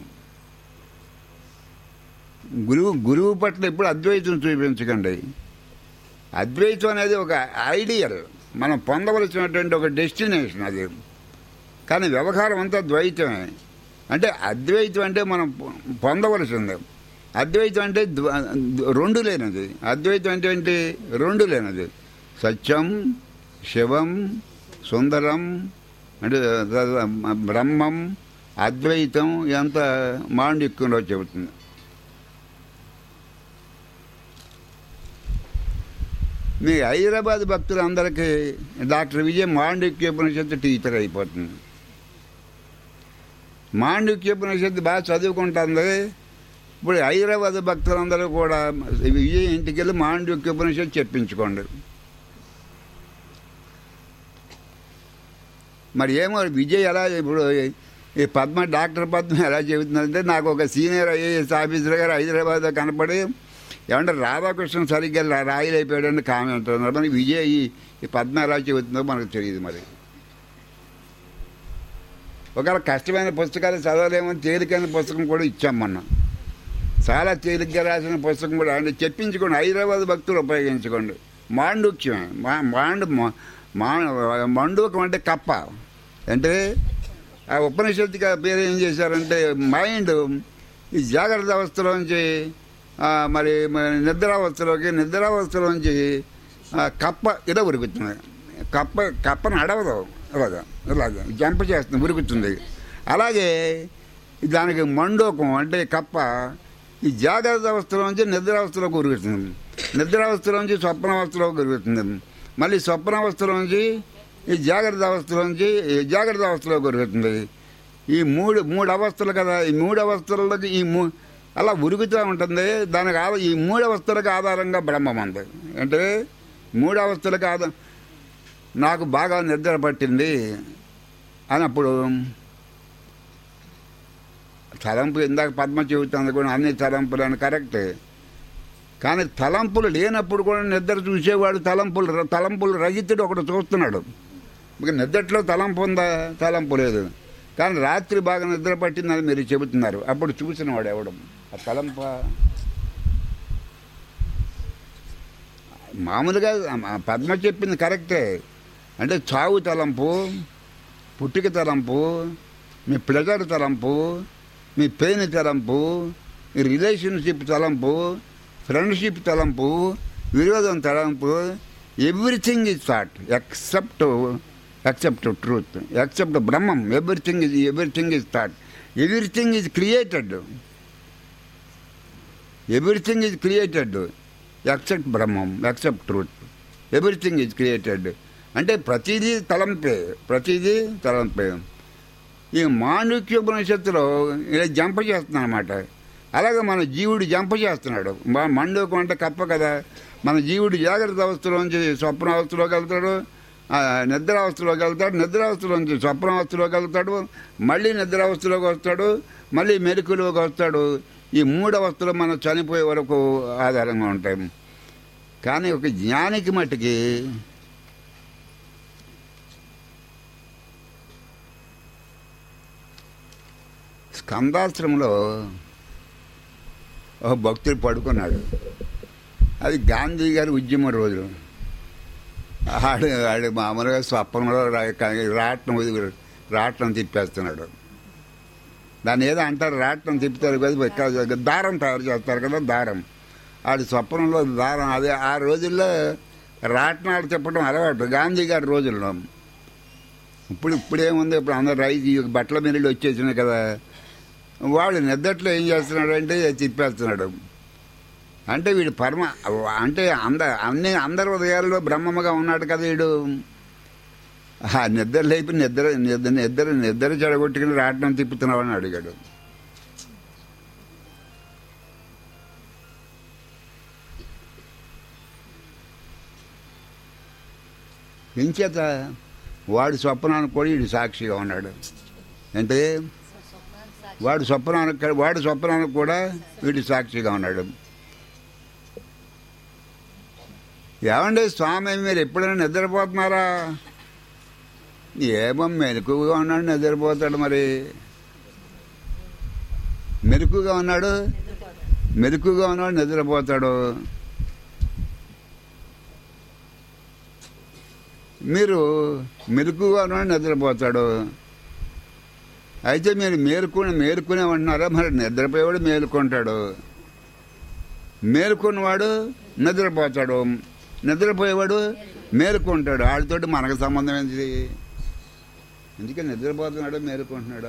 గురువు గురువు పట్ల ఎప్పుడు అద్వైతం చూపించకండి అద్వైతం అనేది ఒక ఐడియల్ మనం పొందవలసినటువంటి ఒక డెస్టినేషన్ అది కానీ వ్యవహారం అంతా ద్వైతమే అంటే అద్వైతం అంటే మనం పొ- పొందవలసింది అద్వైతం అంటే ద్వ- రెండు లేనిది అద్వైతం అంటే ఏంటి రెండు లేనిది సత్యం శివం సుందరం అంటే బ్రహ్మం అద్వైతం ఎంత మాండిక్యంలో చెబుతుంది మీ హైదరాబాద్ భక్తులందరికీ డాక్టర్ విజయ్ మాండిక్యోపనిషత్తు టీచర్ అయిపోతుంది మాండిక్యోపనిషత్తు బాగా చదువుకుంటుంది ఇప్పుడు హైదరాబాద్ భక్తులందరూ కూడా విజయ్ ఇంటికి వెళ్ళి మాండిక్యోపనిషత్తు చెప్పించుకోండి మరి ఏమో విజయ్ ఎలా ఇప్పుడు ఈ పద్మ డాక్టర్ పద్మ ఎలా చెబుతుందంటే నాకు ఒక సీనియర్ ఐఏఎస్ ఆఫీసర్ గారు హైదరాబాద్లో కనపడి ఏమంటే రాధాకృష్ణ సరిగ్గా రా- రాయలైపోయాడని కామెంట్ అన్నారు మరి విజయ్ ఈ- ఈ పద్మ ఎలా చెబుతుందో మనకు తెలియదు మరి ఒకవేళ కష్టమైన పుస్తకాలు చదవలేమని తేలికైన పుస్తకం కూడా ఇచ్చాం మొన్న చాలా తేలిగ్గా రాసిన పుస్తకం కూడా అంటే చెప్పించుకోండి హైదరాబాద్ భక్తులు ఉపయోగించుకోండి మాండుక్యమే మా మాండు మా- మా మండూకం అంటే కప్ప అంటే ఆ ఉపనిషత్తుగా పేరు ఏం చేశారంటే మైండ్ ఈ జాగ్రత్త అవస్థలోంచి ఆ, మరి మ- నిద్రావస్థలోకి నిద్రావస్థలోంచి ఆ, కప్ప ఇలా ఉరుకుతుంది కప్ప కప్పను అడవదు ఇలాగా ఇలాగా జంప చేస్తుంది ఉరుకుతుంది అలాగే దానికి మండోకం అంటే కప్ప ఈ జాగ్రత్త అవస్థలోంచి నిద్రావస్థలోకి ఉరుగుతుంది నిద్రావస్థలోంచి స్వప్నావస్థలోకి ఉరుగుతుంది మళ్ళీ స్వప్నావస్థలోంచి ఈ జాగ్రత్త అవస్థలోంచి ఈ జాగ్రత్త అవస్థలోకి ఉరుగుతుంది ఈ మూడు మూడు అవస్థలు కదా ఈ మూడు అవస్థలకి ఈ మూ అలా ఉరుగుతూ ఉంటుంది దానికి ఆధార ఈ మూడు అవస్థలకు ఆధారంగా బ్రహ్మం ఉంది అంటే మూడు అవస్థలకు ఆధారం నాకు బాగా నిద్ర పట్టింది అన్నప్పుడు తలంపు ఇందాక పద్మ చెబుతుంది కూడా అన్ని తలంపులు అని కరెక్టే కానీ తలంపులు లేనప్పుడు కూడా నిద్ర చూసేవాడు తలంపులు తలంపులు రహితుడు ఒకడు చూస్తున్నాడు ఇక నిద్రలో తలంపు ఉందా తలంపు లేదు కానీ రాత్రి బాగా నిద్ర పట్టిందని మీరు చెబుతున్నారు అప్పుడు చూసిన వాడు ఎవడం ఆ తలంప మామూలుగా ఆ పద్మ చెప్పింది కరెక్టే అంటే చావు తలంపు పుట్టిక తలంపు మీ ప్లెజర్ తలంపు మీ పెయిన్ తలంపు మీ రిలేషన్షిప్ తలంపు ఫ్రెండ్షిప్ తలంపు విరోధం తలంపు everything is thought except except truth except Brahmam everything is everything is thought everything is created everything is created except Brahmam except truth everything is created అంటే ప్రతిదీ తలంపే ప్రతిదీ తలంపే ఈ మాండుక్యోపనిషత్తులో ఇలా జంప చేస్తున్నాడు అనమాట అలాగే మన జీవుడు జంప చేస్తున్నాడు మా- మండూకం అంటే కప్ప కదా మన జీవుడు జాగ్రత్త అవస్థలోంచి స్వప్నావస్థలోకి వెళ్తాడు ఆ, నిద్రావస్థలోకి వెళ్తాడు నిద్రావస్థలోంచి స్వప్నావస్థలోకి వెళ్తాడు మళ్ళీ నిద్రావస్థలోకి వస్తాడు మళ్ళీ మెరుకులోకి వస్తాడు ఈ మూడు అవస్థలు మనం చనిపోయే వరకు ఆధారంగా ఉంటాయి కానీ ఒక జ్ఞానికి మట్టుకి స్కందాశ్రమంలో ఒక భక్తుడు పడుకున్నాడు అది గాంధీ గారి ఉద్యమ రోజు ఆడు ఆడు మామూలుగా స్వప్నంలో రా- రాట్నం వదిలి- రాట్నం తిప్పేస్తున్నాడు దాన్ని ఏదో అంటారు రాట్నం తిప్పుతారు కదా ఇక్కడ దారం తయారు చేస్తారు కదా దారం ఆడి స్వప్నంలో దారం అదే ఆ రోజుల్లో రాట్నాలు తిప్పడం అలవాటు గాంధీ గారి రోజుల్లో ఇప్పుడు ఇప్పుడేముంది ఇప్పుడు అందరు రైతు ఈ బట్టల మిల్లులు వచ్చేసినాయి కదా వాడు నిద్దట్లో ఏం చేస్తున్నాడంటే తిప్పేస్తున్నాడు అంటే వీడు పరమ అంటే అంద అన్ని అందరి ఉదయాల్లో బ్రహ్మముగా ఉన్నాడు కదా వీడు ఆ నిద్ర లేపి నిద్ర నిద్ర నిద్ర నిద్ర చెడగొట్టుకుని రావడం తిప్పుతున్నావని అడిగాడు ఇంచేత వాడు స్వప్నానికి కూడా వీడు సాక్షిగా ఉన్నాడు అంటే వాడు స్వప్నానికి వాడు స్వప్నానికి కూడా వీడు సాక్షిగా ఉన్నాడు ఏమండి స్వామి మీరు ఎప్పుడైనా నిద్రపోతున్నారా ఏమో మెలకుగా ఉన్నాడు నిద్రపోతాడు మరి మెరుకుగా ఉన్నాడు మెరుకుగా ఉన్నాడు నిద్రపోతాడు మీరు మెరుకుగా ఉన్నాడు నిద్రపోతాడు అయితే మీరు మేలుకుని మేలుకునే ఉంటున్నారా మరి నిద్రపోయేవాడు మేలుకుంటాడు మేలుకున్నవాడు నిద్రపోతాడు నిద్రపోయేవాడు మేలుకుంటాడు వాడితోటి మనకు సంబంధం ఏంటి ఎందుకే నిద్రపోతున్నాడు మేలుకుంటున్నాడా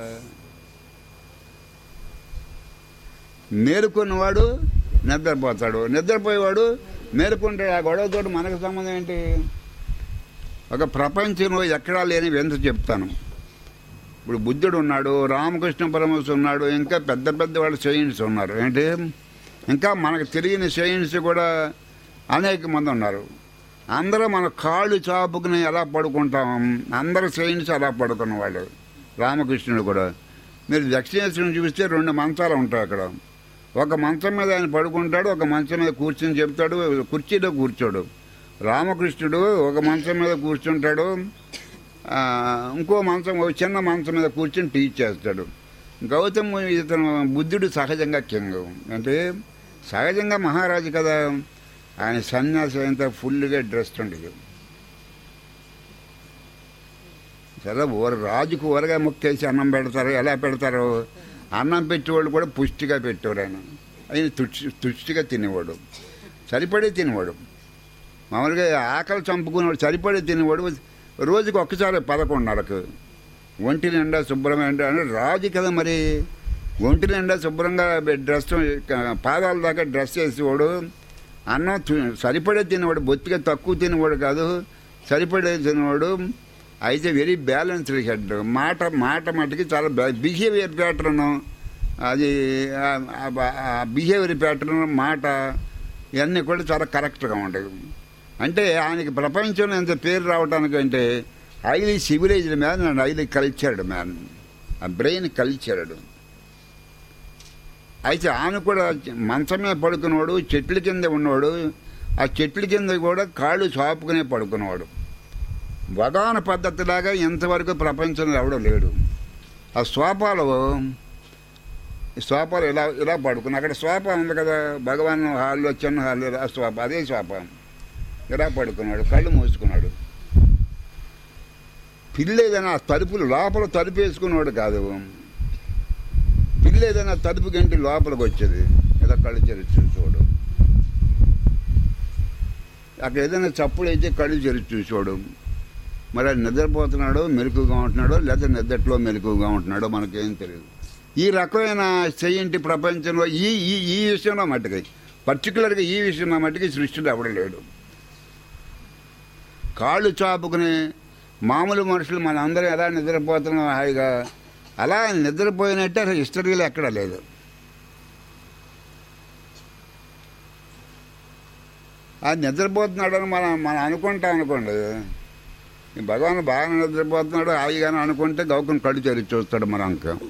మేలుకున్నవాడు నిద్రపోతాడు నిద్రపోయేవాడు మేలుకుంటాడు ఆ గొడవతోటి మనకు సంబంధం ఏంటి ఒక ప్రపంచంలో ఎక్కడా లేని వింత చెప్తాను ఇప్పుడు బుద్ధుడు ఉన్నాడు రామకృష్ణ పరమహంస ఉన్నాడు ఇంకా పెద్ద పెద్ద వాళ్ళు సైన్స్ ఉన్నారు ఏంటి ఇంకా మనకు తెలియని సైన్స్ కూడా అనేక మంది ఉన్నారు అందరూ మన కాళ్ళు చాపుకుని ఎలా పడుకుంటాం అందరూ సైన్స్ అలా పడుకున్న వాళ్ళు రామకృష్ణుడు కూడా మీరు దక్షిణేశ్వరం చూస్తే రెండు మంచాలు ఉంటాయి అక్కడ ఒక మంచం మీద ఆయన పడుకుంటాడు ఒక మంచం మీద కూర్చొని చెప్తాడు కుర్చీలో కూర్చోడు రామకృష్ణుడు ఒక మంచం మీద కూర్చుంటాడు ఆ, ఇంకో మంచం ఒక చిన్న మంచం మీద కూర్చొని టీచ్ చేస్తాడు గౌతమ్ ఇతను బుద్ధుడు సహజంగా కింగ్ అంటే సహజంగా మహారాజు కదా ఆయన సన్యాసి అంతా ఫుల్గా డ్రెస్ ఉండేది సరే ఊర రాజుకు ఊరగా ముక్కేసి అన్నం పెడతారు ఎలా పెడతారు అన్నం పెట్టేవాళ్ళు కూడా పుష్టిగా పెట్టేవాడు ఆయన ఆయన తుష్టి తుష్టిగా తినేవాడు సరిపడే తినేవాడు మామూలుగా ఆకలి చంపుకునేవాడు సరిపడే తినేవాడు రోజుకి ఒక్కసారి పదకొండున్నరకు ఒంటి నిండా శుభ్రమైన అంటే రాజు కదా మరి ఒంటి నిండా శుభ్రంగా డ్రెస్ పాదాల దాకా డ్రెస్ వేసేవాడు అన్నం తు- సరిపడే తినేవాడు బొత్తిగా తక్కువ తినేవాడు కాదు సరిపడే తినేవాడు అయితే వెరీ బ్యాలెన్స్డ్ హెడ్ మాట మాట మటుకి చాలా బిహేవియర్ ప్యాటర్న్ అది బిహేవియర్ ప్యాటర్న్ మాట ఇవన్నీ కూడా చాలా కరెక్ట్గా ఉంటాయి అంటే ఆయనకి ప్రపంచంలో ఎంత పేరు రావడానికి అంటే highly civilised man and highly cultured man ఆ బ్రెయిన్ కల్చర్డ్ అయితే ఆయన కూడా మంచమే పడుకున్నవాడు చెట్ల కింద ఉన్నవాడు ఆ చెట్ల కింద కూడా కాళ్ళు చాపుకునే పడుకున్నవాడు వగాన పద్ధతిలాగా ఇంతవరకు ప్రపంచంలో ఎవడో లేడు ఆ శ్వాపాలు శ్వాపాలు ఇలా ఇలా పడుకుని అక్కడ శ్వాప ఉంది కదా భగవాన్ హాల్లో చిన్న హాల్లో ఆ శ్వాప అదే శ్వాప ఇలా పడుకున్నాడు కళ్ళు మూసుకున్నాడు పిల్లి ఏదైనా ఆ తలుపులు లోపల తలుపు వేసుకున్నాడు కాదు పిల్లి ఏదైనా తలుపు గంటి లోపలికి వచ్చేది ఇలా కళ్ళు తెరిచి చూడు అక్కడ ఏదైనా చప్పుడు అయితే కళ్ళు తెరిచి చూసాడు మరి అది నిద్రపోతున్నాడో మెలకుగా ఉంటున్నాడో లేదా నిద్రలో మెలకుగా ఉంటున్నాడో మనకేం తెలియదు ఈ రకమైన చెయ్యింటి ప్రపంచంలో ఈ ఈ ఈ విషయంలో మట్టుకి పర్టికులర్గా ఈ విషయంలో మట్టుకి సృష్టిలో ఎవడ లేడు కాళ్ళు చాపుకుని మామూలు మనుషులు మన అందరం ఎలా నిద్రపోతున్నాం హాయిగా అలా నిద్రపోయినట్టే అసలు హిస్టరీలో ఎక్కడా లేదు అది నిద్రపోతున్నాడని మనం మనం అనుకుంటాం అనుకోండి ఈ భగవాన్ బాగా నిద్రపోతున్నాడు హాయిగానే అనుకుంటే గౌకం కళ్ళు తెరిచి చూస్తాడు మన అంకం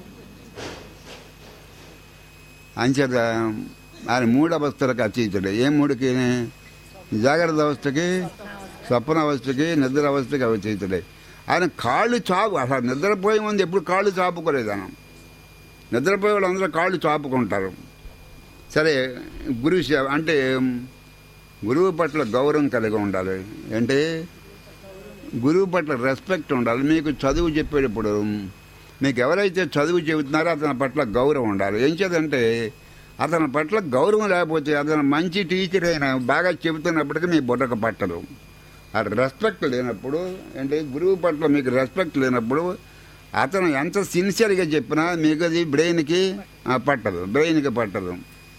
అంచేత ఆయన మూడు అవస్థలకు అతీతుడు ఏ మూడుకి జాగ్రత్త అవస్థకి స్వప్న అవస్థకి నిద్ర అవస్థకి అతీతుడే ఆయన కాళ్ళు చాపు అసలు నిద్రపోయే ముందు ఎప్పుడు కాళ్ళు చాపుకోలేదు ఆయన నిద్రపోయే వాళ్ళు అందరూ కాళ్ళు చాపుకుంటారు సరే గురువు సేవ అంటే గురువు పట్ల గౌరవం కలిగి ఉండాలి అంటే గురువు పట్ల రెస్పెక్ట్ ఉండాలి మీకు చదువు చెప్పేటప్పుడు మీకు ఎవరైతే చదువు చెబుతున్నారో అతని పట్ల గౌరవం ఉండాలి ఏం చేదంటే అతని పట్ల గౌరవం లేకపోతే అతను మంచి టీచర్ అయినా బాగా చెబుతున్నప్పటికీ మీ బుర్రకు పట్టదు ఆ రెస్పెక్ట్ లేనప్పుడు అంటే గురువు పట్ల మీకు రెస్పెక్ట్ లేనప్పుడు అతను ఎంత సిన్సియర్గా చెప్పినా మీకు అది బ్రెయిన్కి ఆ, పట్టదు బ్రెయిన్కి పట్టదు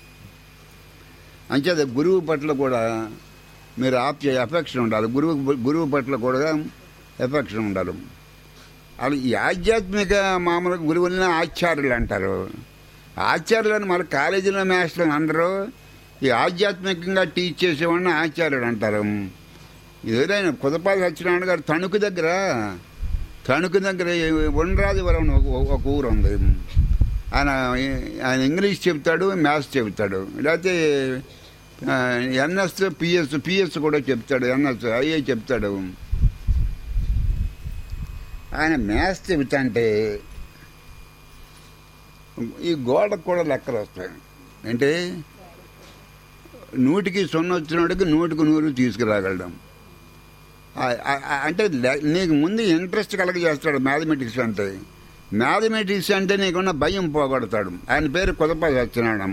అంచేత గురువు పట్ల కూడా మీరు ఆప్య ఎఫెక్షన్ ఉండాలి గురువు గురువు పట్ల కూడా ఎఫెక్షన్ ఉండాలి అది ఈ ఆధ్యాత్మిక మామూలుగా గురువులని ఆచార్యులు అంటారు ఆచార్యులని మన కాలేజీలో మాస్టర్లు అందరూ ఈ ఆధ్యాత్మికంగా టీచ్ చేసేవాడిని ఆచార్యుడు అంటారు ఏదైనా కుదపాలి సత్యనారాయణ గారు తణుకు దగ్గర తణుకు దగ్గర ఉండరాజవరం అని ఒక ఒక ఊరు ఉంది ఆయన ఆయన ఇంగ్లీష్ చెప్తాడు మ్యాథ్స్ చెప్తాడు లేకపోతే ఎన్ఎస్ పిఎస్ పిఎస్ కూడా చెప్తాడు ఎన్ఎస్ ఐఏ చెప్తాడు ఆయన మ్యాథ్స్ చెబుతా అంటే ఈ గోడకు కూడా లెక్కలు వస్తాయి అంటే నూటికి సున్న వచ్చినోడికి నూటికి నూరు తీసుకురాగలడం ఆ- ఆ- ఆ- అంటే లే- నీకు ముందు ఇంట్రెస్ట్ కలగజేస్తాడు మ్యాథమెటిక్స్ అంటే మ్యాథమెటిక్స్ అంటే నీకున్న భయం పోగొడతాడు ఆయన పేరు కుదప సత్యనారాయణ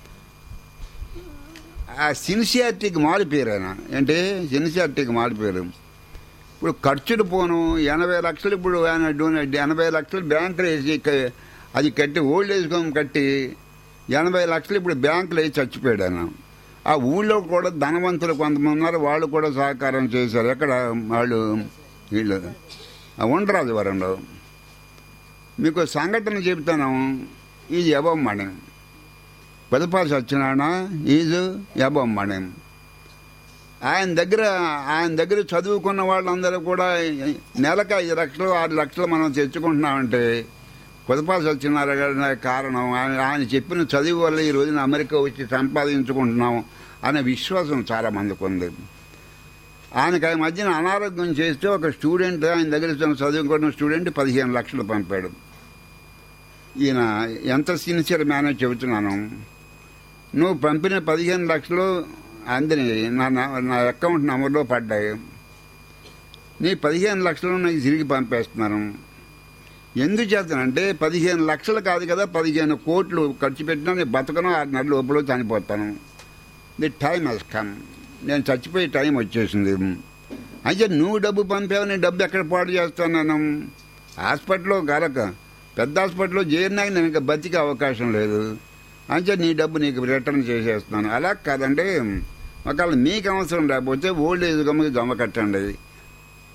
ఆ సిన్సియారిటీకి మారిపోయారు ఆయన అంటే సిన్సియారిటీకి మారిపోయారు ఇప్పుడు ఖర్చులు పోను ఎనభై లక్షలు ఇప్పుడు ఆయన డొనే- ఎనభై లక్షలు బ్యాంకులో వేసి క- అది కట్టి ఓల్డ్ ఏజ్ హోమ్ కట్టి ఎనభై లక్షలు ఇప్పుడు బ్యాంకులో వేసి చచ్చిపోయాడు ఆయన ఆ ఊళ్ళో కూడా ధనవంతులు కొంతమంది ఉన్నారు వాళ్ళు కూడా సహకారం చేశారు ఎక్కడ వాళ్ళు వీళ్ళు ఆ ఉండరాజు వరంలో మీకు సంఘటన చెబుతాను ఇది యబమ్మణి పెదపాలి సత్యనారాయణ ఈజు యబమ్మణి ఆయన దగ్గర ఆయన దగ్గర చదువుకున్న వాళ్ళందరూ కూడా నెలకు ఐదు లక్షలు ఆరు లక్షలు మనం తెచ్చుకుంటున్నామంటే కుదపాలి సత్యనారాయణ కారణం ఆయన ఆయన చెప్పిన చదువు వల్ల ఈ రోజున అమెరికా వచ్చి సంపాదించుకుంటున్నాం అనే విశ్వాసం చాలా మందికి ఉంది ఆయనకి ఆ మధ్యన అనారోగ్యం చేస్తే ఒక స్టూడెంట్ ఆయన దగ్గర చదువుకున్న స్టూడెంట్ పదిహేను లక్షలు పంపాడు ఈయన ఎంత సిన్సియర్ మ్యానో చెబుతున్నాను నువ్వు పంపిన పదిహేను లక్షలు అందని నా నా- నా అకౌంట్ నెంబర్లో పడ్డాయి నీ పదిహేను లక్షలు నాకు తిరిగి పంపేస్తున్నాను ఎందుకు చేస్తానంటే పదిహేను లక్షలు కాదు కదా పదిహేను కోట్లు ఖర్చు పెట్టినా నేను బతకను ఆరు నెలల లోపల చనిపోతాను ది టైం హెస్ కమ్ నేను చచ్చిపోయే టైం వచ్చేసింది అయితే నువ్వు డబ్బు పంపావు నీ డబ్బు ఎక్కడ పాడు చేస్తాను నేను హాస్పిటల్లో కలక పెద్ద హాస్పిటల్లో చేరినాక నేను ఇంకా బతికే అవకాశం లేదు అంటే నీ డబ్బు నీకు రిటర్న్ చేసేస్తున్నాను అలా కాదండి ఒకవేళ మీకు అవసరం లేకపోతే ఓల్డ్ ఏజ్ గమ్మకి జమ కట్టండి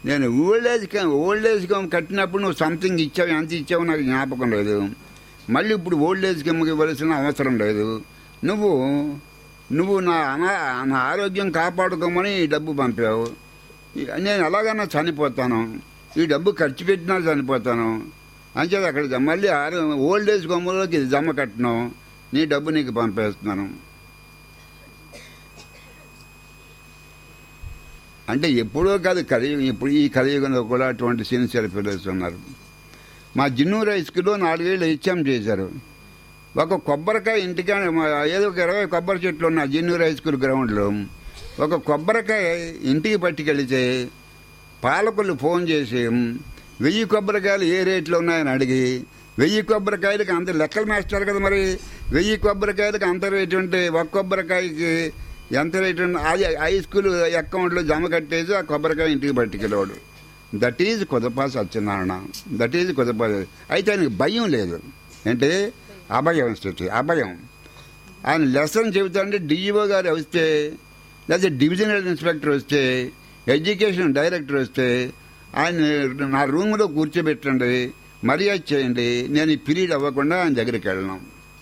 నేను old age old age home కట్టినప్పుడు నువ్వు సంథింగ్ ఇచ్చావు ఎంత ఇచ్చావు నాకు జ్ఞాపకం లేదు మళ్ళీ ఇప్పుడు ఓల్డ్ ఏజ్ హోమ్కి ఇవ్వాల్సిన అవసరం లేదు నువ్వు నువ్వు నా అనా నా ఆరోగ్యం కాపాడుకోమని ఈ డబ్బు పంపావు ఈ- నేను ఎలాగైనా చనిపోతాను ఈ డబ్బు ఖర్చు పెట్టినా చనిపోతాను అంచేది అక్కడ జ- మళ్ళీ ఆరో ఓల్డ్ ఏజ్ హోమ్లోకి ఇది జమ కట్టను నీ డబ్బు నీకు పంపేస్తున్నాను అంటే ఎప్పుడో కాదు కలియుగం ఇప్పుడు ఈ కలియుగంలో కూడా అటువంటి సిన్సియర్ ఫిలోస్ ఉన్నారు మా జిన్నూరు హై స్కూల్లో నాలుగేళ్ళు హెచ్ఎం చేశారు ఒక కొబ్బరికాయ ఇంటికాడ మా- ఏదో ఒక ఇరవై కొబ్బరి చెట్లు ఉన్నాయి జిన్నూరు హై స్కూల్ గ్రౌండ్లో ఒక కొబ్బరికాయ ఇంటికి పట్టుకెళ్తే పాలకులు ఫోన్ చేసి వెయ్యి కొబ్బరికాయలు ఏ రేట్లో ఉన్నాయని అడిగి వెయ్యి కొబ్బరికాయలకి అంత లెక్కలు మేస్తారు కదా మరి వెయ్యి కొబ్బరికాయలకి అంత రేటు ఉంటే ఒక కొబ్బరికాయకి ఎంత రేటు ఉంది అది హై స్కూల్ అకౌంట్లో జమ కట్టేసి ఆ కొబ్బరికాయ ఇంటికి పట్టుకెళ్ళాడు that is Kudapa Satyanarayana that is Kudapa అయితే ఆయనకి భయం లేదు ఏంటి అభయం స్థితి అభయం ఆయన లెసన్ చెబుతాంటే డిఈఓ గారు వస్తే లేకపోతే డివిజనల్ ఇన్స్పెక్టర్ వస్తే ఎడ్యుకేషన్ డైరెక్టర్ వస్తే ఆయన నా రూమ్లో కూర్చోబెట్టండి మర్యాద చేయండి నేను ఈ పీరియడ్ అవ్వకుండా ఆయన దగ్గరికి వెళ్ళను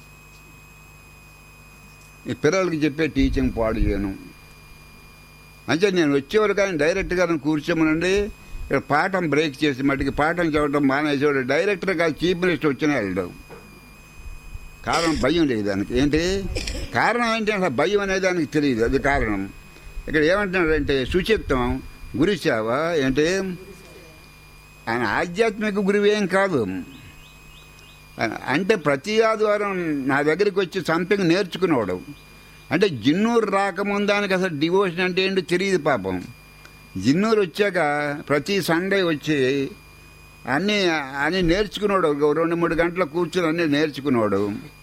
ఈ పిల్లలకి చెప్పే టీచింగ్ పాడు చేయను అంటే నేను వచ్చేవరకు ఆయన డైరెక్ట్ గారిని కూర్చోమనండి ఇక్కడ పాఠం బ్రేక్ చేసి మటుకి పాఠం చెప్పడం మానేసేవాడు డైరెక్టర్ కాదు చీఫ్ మినిస్టర్ వచ్చినా వెళ్ళడం కారణం భయం లేదు దానికి ఏంటి కారణం ఏంటి అసలు భయం అనే దానికి తెలియదు అది కారణం ఇక్కడ ఏమంటున్నాడంటే శుచిత్వం గురుసేవ ఏంటి ఆయన ఆధ్యాత్మిక గురువు ఏం కాదు ఆయన- అంటే ప్రతి ఆదివారం నా దగ్గరికి వచ్చి సంథింగ్ నేర్చుకునేవాడు అంటే జిన్నూరు రాకముందు దానికి అసలు డివోషన్ అంటే ఏంటో తెలియదు పాపం జిన్నూరు వచ్చాక ప్రతి సండే వచ్చి అన్నీ అన్నీ నేర్చుకున్నాడు ఒక రెండు మూడు గంటల కూర్చుని అన్నీ నేర్చుకున్నాడు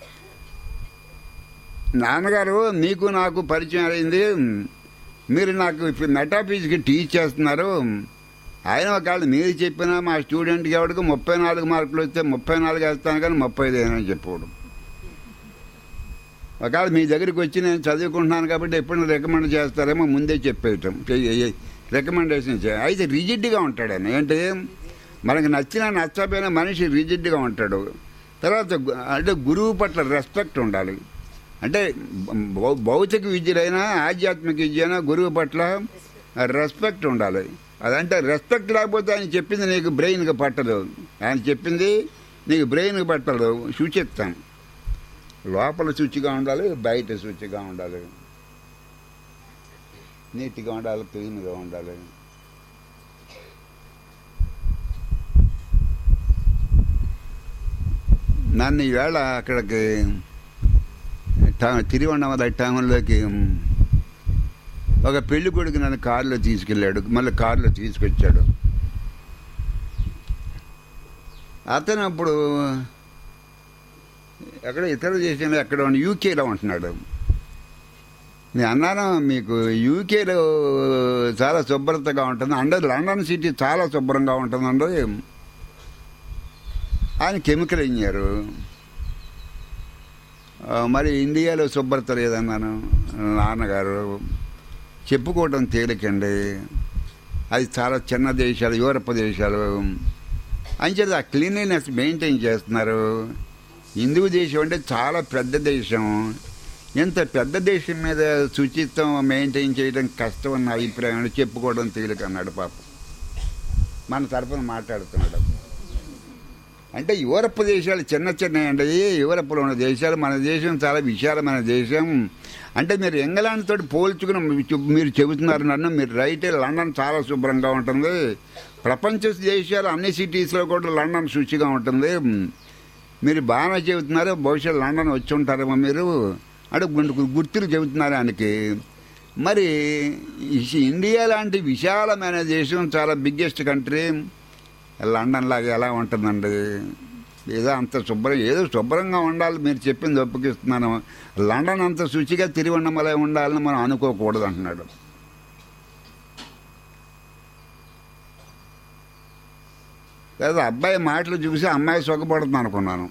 నాన్నగారు మీకు నాకు పరిచయం అయింది మీరు నాకు మెటాఫిజిక్స్ టీచ్ చేస్తున్నారు ఆయన ఒకవేళ మీరు చెప్పినా మా స్టూడెంట్కి ఎవరికి ముప్పై నాలుగు మార్కులు వస్తే ముప్పై నాలుగు వేస్తాను కానీ ముప్పై ఐదు అని చెప్పాడు ఒకవేళ మీ దగ్గరికి వచ్చి నేను చదువుకుంటున్నాను కాబట్టి ఎప్పుడు రికమెండ్ చేస్తారేమో ముందే చెప్పేయటం రికమెండేషన్ చే అయితే రిజిడ్గా ఉంటాడు ఆయన ఏంటి మనకి నచ్చినా నచ్చపోయినా మనిషి రిజిడ్గా ఉంటాడు తర్వాత గు- అంటే గురువు పట్ల రెస్పెక్ట్ ఉండాలి అంటే భౌ- భౌతిక విద్యలైనా ఆధ్యాత్మిక విద్య అయినా గురువు పట్ల రెస్పెక్ట్ ఉండాలి అదంటే రెస్పెక్ట్ లేకపోతే ఆయన చెప్పింది నీకు బ్రెయిన్కి పట్టదు ఆయన చెప్పింది నీకు బ్రెయిన్కి పట్టదు సూచిస్తాను లోపల శుచిగా ఉండాలి బయట శుచిగా ఉండాలి నీట్గా ఉండాలి క్లీన్గా ఉండాలి నన్ను ఈవేళ అక్కడికి టా- తిరువണ്ണామల టౌన్లోకి ఒక పెళ్లి కొడుకు నన్ను కారులో తీసుకెళ్ళాడు మళ్ళీ కారులో తీసుకొచ్చాడు అతను అప్పుడు ఎక్కడ ఇతర దేశంలో ఎక్కడ యూకేలో ఉంటున్నాడు నేను అన్నాను మీకు యూకేలో చాలా శుభ్రతగా ఉంటుంది అండ్ లండన్ సిటీ చాలా శుభ్రంగా ఉంటుందండి ఆయన కెమికల్ ఇంజనీరు ఆ, మరి ఇండియాలో శుభ్రత లేదన్నాను నాన్నగారు చెప్పుకోవడం తేలికండి అది చాలా చిన్న దేశాలు యూరప్ దేశాలు అంచేది ఆ క్లీన్లీనెస్ మెయింటైన్ చేస్తున్నారు హిందూ దేశం అంటే చాలా పెద్ద దేశం ఇంత పెద్ద దేశం మీద శుచిత్వం మెయింటైన్ చేయడం కష్టం అన్న అభిప్రాయం చెప్పుకోవడం తేలిక అన్నాడు పాపం మన తరపున మాట్లాడుతున్నాడు అంటే యూరప్ దేశాలు చిన్న చిన్న అండి యూరప్లో ఉన్న దేశాలు మన దేశం చాలా విశాలమైన దేశం అంటే మీరు ఇంగ్లాండ్ తోటి పోల్చుకుని మీరు- మీరు చెబుతున్నారు నన్ను మీరు రైటే లండన్ చాలా శుభ్రంగా ఉంటుంది ప్రపంచ దేశాలు అన్ని సిటీస్లో కూడా లండన్ శుచిగా ఉంటుంది మీరు బాగానే చెబుతున్నారు బహుశా లండన్ వచ్చి ఉంటారేమో మీరు అంటే గుండు- గుర్తులు చెబుతున్నారు ఆయనకి మరి ఈ ఇండియా లాంటి విశాలమైన దేశం చాలా బిగ్గెస్ట్ కంట్రీ లండన్ లాగా ఎలా ఉంటుందండి ఏదో అంత శుభ్రం ఏదో శుభ్రంగా ఉండాలి మీరు చెప్పింది ఒప్పుకిస్తున్నాను లండన్ అంత శుచిగా తిరువన్నమలై ఉండాలని మనం అనుకోకూడదు అంటున్నాడు లేదా అబ్బాయి మాటలు చూసి అమ్మాయి సుఖపడుతుంది అనుకున్నాను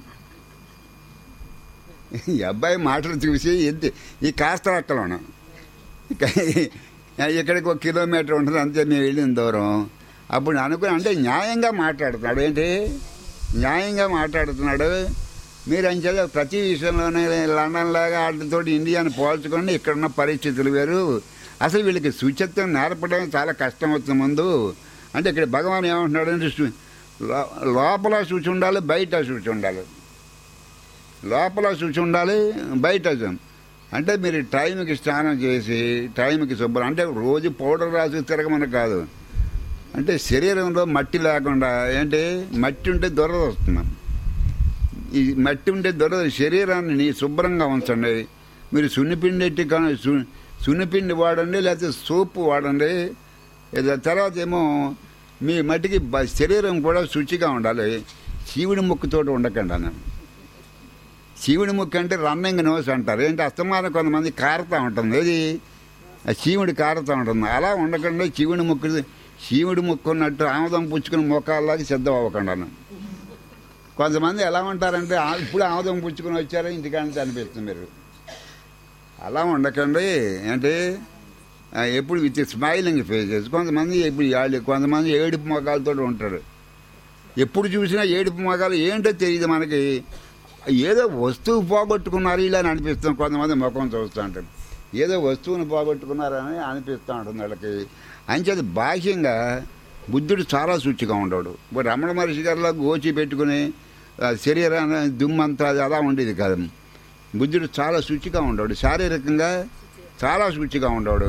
ఈ అబ్బాయి మాటలు చూసి ఎంత ఈ కాస్త అక్కలోను ఇక ఇక్కడికి ఒక కిలోమీటర్ ఉంటుంది అంతే మేము వెళ్ళిన దూరం అప్పుడు అనుకుని అంటే న్యాయంగా మాట్లాడుతున్నాడు ఏంటి న్యాయంగా మాట్లాడుతున్నాడు మీరు అంచేది ప్రతి విషయంలోనే లండన్ లాగా వాటితో ఇండియాని పోల్చుకొని ఇక్కడున్న పరిస్థితులు వేరు అసలు వీళ్ళకి శుచిత్వం నేర్పడం చాలా కష్టం అవుతుంది ముందు అంటే ఇక్కడ భగవాన్ ఏమంటున్నాడు అంటే శు- లో- లోపల శుచి ఉండాలి బయట శుచి ఉండాలి లోపల శుచి ఉండాలి బయట శుచి. అంటే మీరు టైంకి స్నానం చేసి టైంకి శుభ్రం అంటే రోజు పౌడర్ రాసి తిరగమని కాదు అంటే శరీరంలో మట్టి లేకుండా ఏంటి మట్టి ఉంటే దొరద వస్తున్నాం ఈ మట్టి ఉంటే దొరద శరీరాన్ని నీ శుభ్రంగా ఉంచండి మీరు సున్నిపిండి ఎట్టి కా- సు- సున్నిపిండి వాడండి లేకపోతే సోపు వాడండి ఏదో తర్వాత ఏమో మీ మట్టికి బ- శరీరం కూడా శుచిగా ఉండాలి శివుడి ముక్కుతోటి ఉండకండి అన్న శివుడి ముక్కు అంటే రన్నింగ్ నోస్ అంటారు ఏంటి అస్తమానం కొంతమంది కారుతూ ఉంటుంది ఏది ఆ శివుడి కారుతూ ఉంటుంది అలా ఉండకుండా శివుడి ముక్కు శివుడి ముక్కు ఉన్నట్టు ఆముదం పుచ్చుకుని మొక్కల్లాగా సిద్ధం అవ్వకుండా అన్న. కొంతమంది ఎలా ఉంటారంటే "ఆ, ఇప్పుడు ఆముదం పుచ్చుకుని వచ్చారో ఇంటికాడ అనిపిస్తుంది మీరు అలా ఉండకండి ఏంటి ఆ, ఎప్పుడు విత్ స్మైలింగ్ ఫేసెస్ కొంతమంది ఇప్పుడు యాళ్ళు కొంతమంది ఏడుపు మొగాలతో ఉంటారు ఎప్పుడు చూసినా ఏడుపు మొగాలు ఏంటో తెలియదు మనకి ఏదో వస్తువు పోగొట్టుకున్నారు ఇలా అని అనిపిస్తుంది కొంతమంది ముఖం చూస్తూ ఉంటారు ఏదో వస్తువుని పోగొట్టుకున్నారని అనిపిస్తూ ఉంటుంది వాళ్ళకి అంచేది బాహ్యంగా బుద్ధుడు చాలా శుచిగా ఉండడు ఇప్పుడు రమణ మహర్షి గారిలో గోచి పెట్టుకుని ఆ, శరీరాన్ని దుమ్మంతా అది అలా ఉండేది కాదు బుద్ధుడు చాలా శుచిగా ఉండడు శారీరకంగా చాలా శుచిగా ఉండడు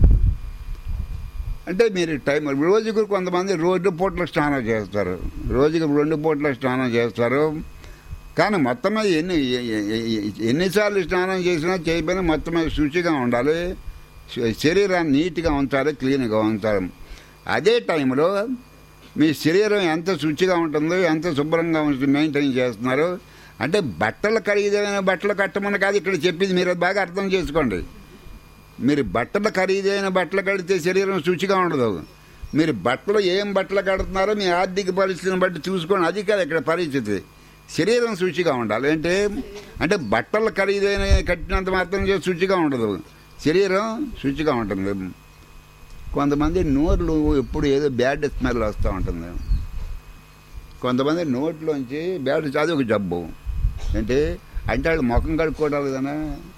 అంటే మీరు టైం రోజుకు కొంతమంది రెండు పూట్ల స్నానం చేస్తారు రోజుకి రెండు పూట్ల స్నానం చేస్తారు కానీ మొత్తం మీద ఎన్ని ఎ- ఎ- ఎ- ఎన్నిసార్లు స్నానం చేసినా చేయకపోయినా మొత్తం మీద శుచిగా ఉండాలి శ- శరీరాన్ని నీట్గా ఉంచాలి క్లీన్గా ఉంచాలి అదే టైంలో మీ శరీరం ఎంత శుచిగా ఉంటుందో ఎంత శుభ్రంగా ఉంచి మెయింటైన్ చేస్తున్నారు అంటే బట్టలు ఖరీదైన బట్టలు కట్టమని కాదు ఇక్కడ చెప్పింది మీరు అది బాగా అర్థం చేసుకోండి మీరు బట్టలు ఖరీదైన బట్టలు కడితే శరీరం శుచిగా ఉండదు మీరు బట్టలు ఏం బట్టలు కడుతున్నారో మీ ఆర్థిక పరిస్థితిని బట్టి చూసుకోండి అది కాదు ఇక్కడ పరిస్థితి శరీరం శుచిగా ఉండాలి అంటే అంటే బట్టలు ఖరీదైన కట్టినంత మాత్రం చేసి శుచిగా ఉండదు శరీరం శుచిగా ఉంటుంది కొంతమంది నోర్లు ఎప్పుడు ఏదో బ్యాడ్ స్మెల్ వస్తూ ఉంటుంది కొంతమంది నోట్లోంచి బ్యాడ్ అది ఒక జబ్బు అంటే అంటే వాళ్ళు ముఖం కడుక్కోవడాలి కదా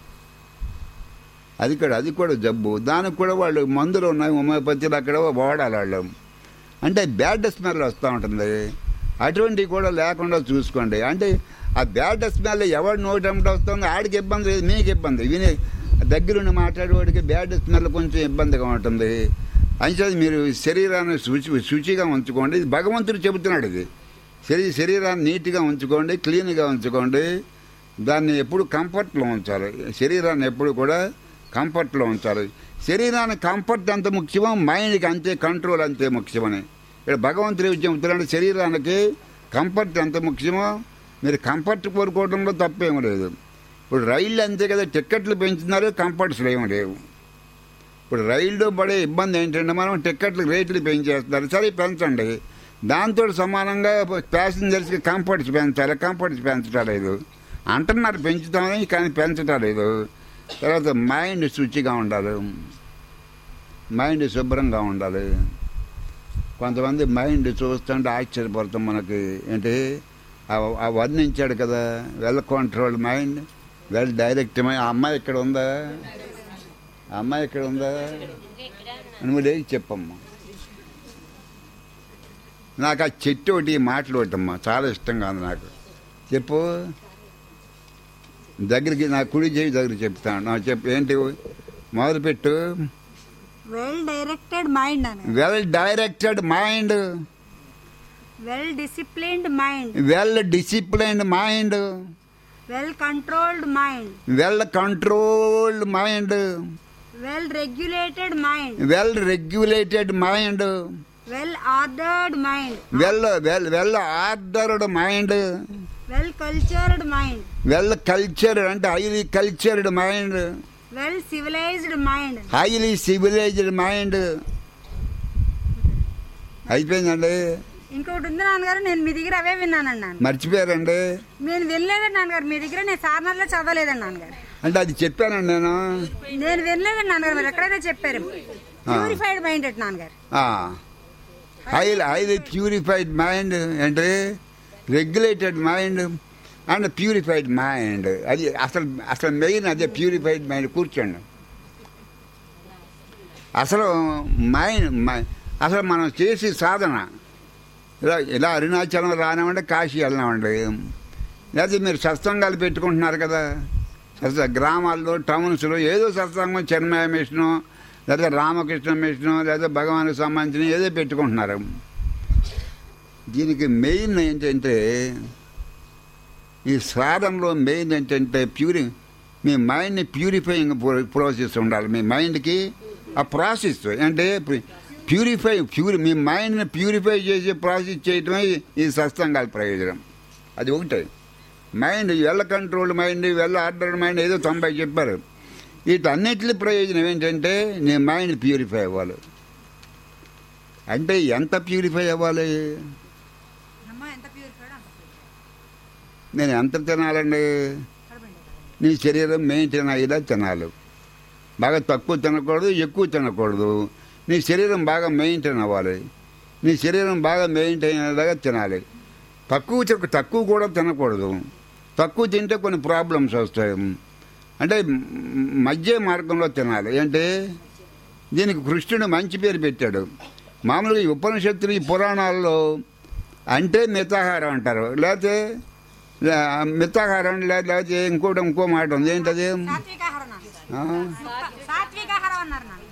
అది కూడా అది కూడా జబ్బు దానికి కూడా వాళ్ళు మందులు ఉన్నాయి హోమియోపతిలు అక్కడ వాడాలి వాళ్ళు అంటే బ్యాడ్ స్మెల్ వస్తూ ఉంటుంది అటువంటివి కూడా లేకుండా చూసుకోండి అంటే ఆ బ్యాడ్ స్మెల్ ఎవరి నోటి వెంట వస్తుందో ఆడికి ఇబ్బంది లేదు మీకు ఇబ్బంది విని దగ్గరుండి మాట్లాడేవాడికి బ్యాడ్ స్మెల్ కొంచెం ఇబ్బందిగా ఉంటుంది అంచేది మీరు శరీరాన్ని శుచి శుచిగా ఉంచుకోండి ఇది భగవంతుడు చెబుతున్నాడు ఇది శరీ శరీరాన్ని నీట్గా ఉంచుకోండి క్లీన్గా ఉంచుకోండి దాన్ని ఎప్పుడు కంఫర్ట్లో ఉంచాలి శరీరాన్ని ఎప్పుడు కూడా కంఫర్ట్లో ఉంచాలి శరీరానికి కంఫర్ట్ ఎంత ముఖ్యమో మైండ్కి అంతే కంట్రోల్ అంతే ముఖ్యమని ఇక్కడ భగవంతుడు ఏం చెబుతున్నాడు శరీరానికి కంఫర్ట్ ఎంత ముఖ్యమో మీరు కంఫర్ట్ కోరుకోవడంలో తప్పేం లేదు ఇప్పుడు రైళ్ళు అంతే కదా టిక్కెట్లు పెంచుతున్నారు కంఫర్ట్స్ ఏమి లేవు ఇప్పుడు రైల్లో పడే ఇబ్బంది ఏంటంటే మనం టిక్కెట్లు రేట్లు పెంచేస్తున్నారు సరే పెంచండి దాంతో సమానంగా ప్యాసింజర్స్కి కంఫర్ట్స్ పెంచాలి కంఫర్ట్స్ పెంచడం లేదు అంటున్నారు పెంచుతామని కానీ పెంచడం లేదు తర్వాత మైండ్ శుచిగా ఉండాలి మైండ్ శుభ్రంగా ఉండాలి కొంతమంది మైండ్ చూస్తుంటే ఆశ్చర్యపడతాం మనకి ఏంటి ఆ- ఆ వర్ణించాడు కదా well control mind well direct mind ఆ అమ్మాయి ఇక్కడ ఉందా ఆ అమ్మాయి ఇక్కడ ఉందా నువ్వు లేచి చెప్పమ్మా నాకు ఆ చెట్టు ఒకటి ఈ మాటలు ఒకటమ్మా చాలా ఇష్టంగా ఉంది నాకు చెప్పు దగ్గరికి నా కుడి చేయి దగ్గర చెప్తాను నాకు చెప్పు ఏంటి మొదలుపెట్టు వెల్ డైరెక్టెడ్ మైండ్ అని well directed mind well disciplined mind well disciplined mind well controlled mind well controlled mind well regulated mind well regulated mind well ordered mind well well well ordered mind well cultured mind well cultured అంటే highly cultured mind well civilised mind highly civilised mind అయిపోయిందండి ఇంకొకటి ఉంది నాన్నగారు నేను మీ దగ్గర అవే విన్నానండి నాన్న మర్చిపోయారండి నేను వినలేదండి నాన్నగారు మీ దగ్గర నేను సార్నర్లో చదవలేదండి నాన్నగారు అంటే అది చెప్పానండి నేను నేను వినలేదండి నాన్నగారు మీరు ఎక్కడైనా చెప్పారు ప్యూరిఫైడ్ మైండ్ అట్ నాన్నగారు ఆ. హైలీ హైలీ ప్యూరిఫైడ్ మైండ్ అంటే regulated mind and purified mind అది అసలు అసలు మెయిన్ అదే ప్యూరిఫైడ్ మైండ్ కూర్చోండి అసలు మైండ్ మై- అసలు మనం చేసే సాధన ఇలా ఇలా అరుణాచలం రానివ్వండి కాశీ వెళ్ళినామండి లేకపోతే మీరు సత్సంగాలు పెట్టుకుంటున్నారు కదా సత్స గ్రామాల్లో టౌన్స్లో ఏదో సత్సంగం చెన్మయ మిషను లేదా రామకృష్ణ మిషను లేదా భగవానికి సంబంధించిన ఏదో పెట్టుకుంటున్నారు దీనికి మెయిన్ ఏంటంటే ఈ సాధనలో మెయిన్ ఏంటంటే ప్యూరి మీ మైండ్ని ప్యూరిఫైయింగ్ ప్రాసెస్ ఉండాలి మీ మైండ్కి ఆ ప్రాసెస్ అంటే ప్యూరిఫై ప్యూరి మీ మైండ్ని ప్యూరిఫై చేసి ప్రాసెస్ చేయటమే ఈ- ఈ సత్సంగాల ప్రయోజనం అది ఒకటే mind well control mind well order mind ఏదో తొంభై చెప్పారు వీటన్నిటి ప్రయోజనం ఏంటంటే నీ మైండ్ ప్యూరిఫై అవ్వాలి అంటే ఎంత ప్యూరిఫై అవ్వాలి అమ్మ ఎంత ప్యూరిఫైడ్ అంత ప్యూరిఫైడ్ నేను ఎంత తినాలండి కడపండి నీ శరీరం మెయింటైన్ అయ్యేలా తినాలి బాగా తక్కువ తినకూడదు ఎక్కువ తినకూడదు నీ శరీరం బాగా మెయింటైన్ అవ్వాలి నీ శరీరం బాగా మెయింటైన్ అయ్యేలాగా తినాలి తక్కువ తిన- తక్కువ కూడా తినకూడదు తక్కువ తింటే కొన్ని ప్రాబ్లమ్స్ వస్తాయి అంటే మ్, మధ్య మార్గంలో తినాలి అంటే దీనికి కృష్ణుడు మంచి పేరు పెట్టాడు మామూలుగా ఈ ఉపనిషత్తులు ఈ పురాణాల్లో అంటే మితాహారం అంటారు లేకపోతే లే- మితాహారం లే- లేకపోతే ఇంకోటి ఇంకో మాట ఉంది ఏంటది సాత్వికాహారం నాన్న ఆ? సాత్వికాహారం అన్నారు నాన్న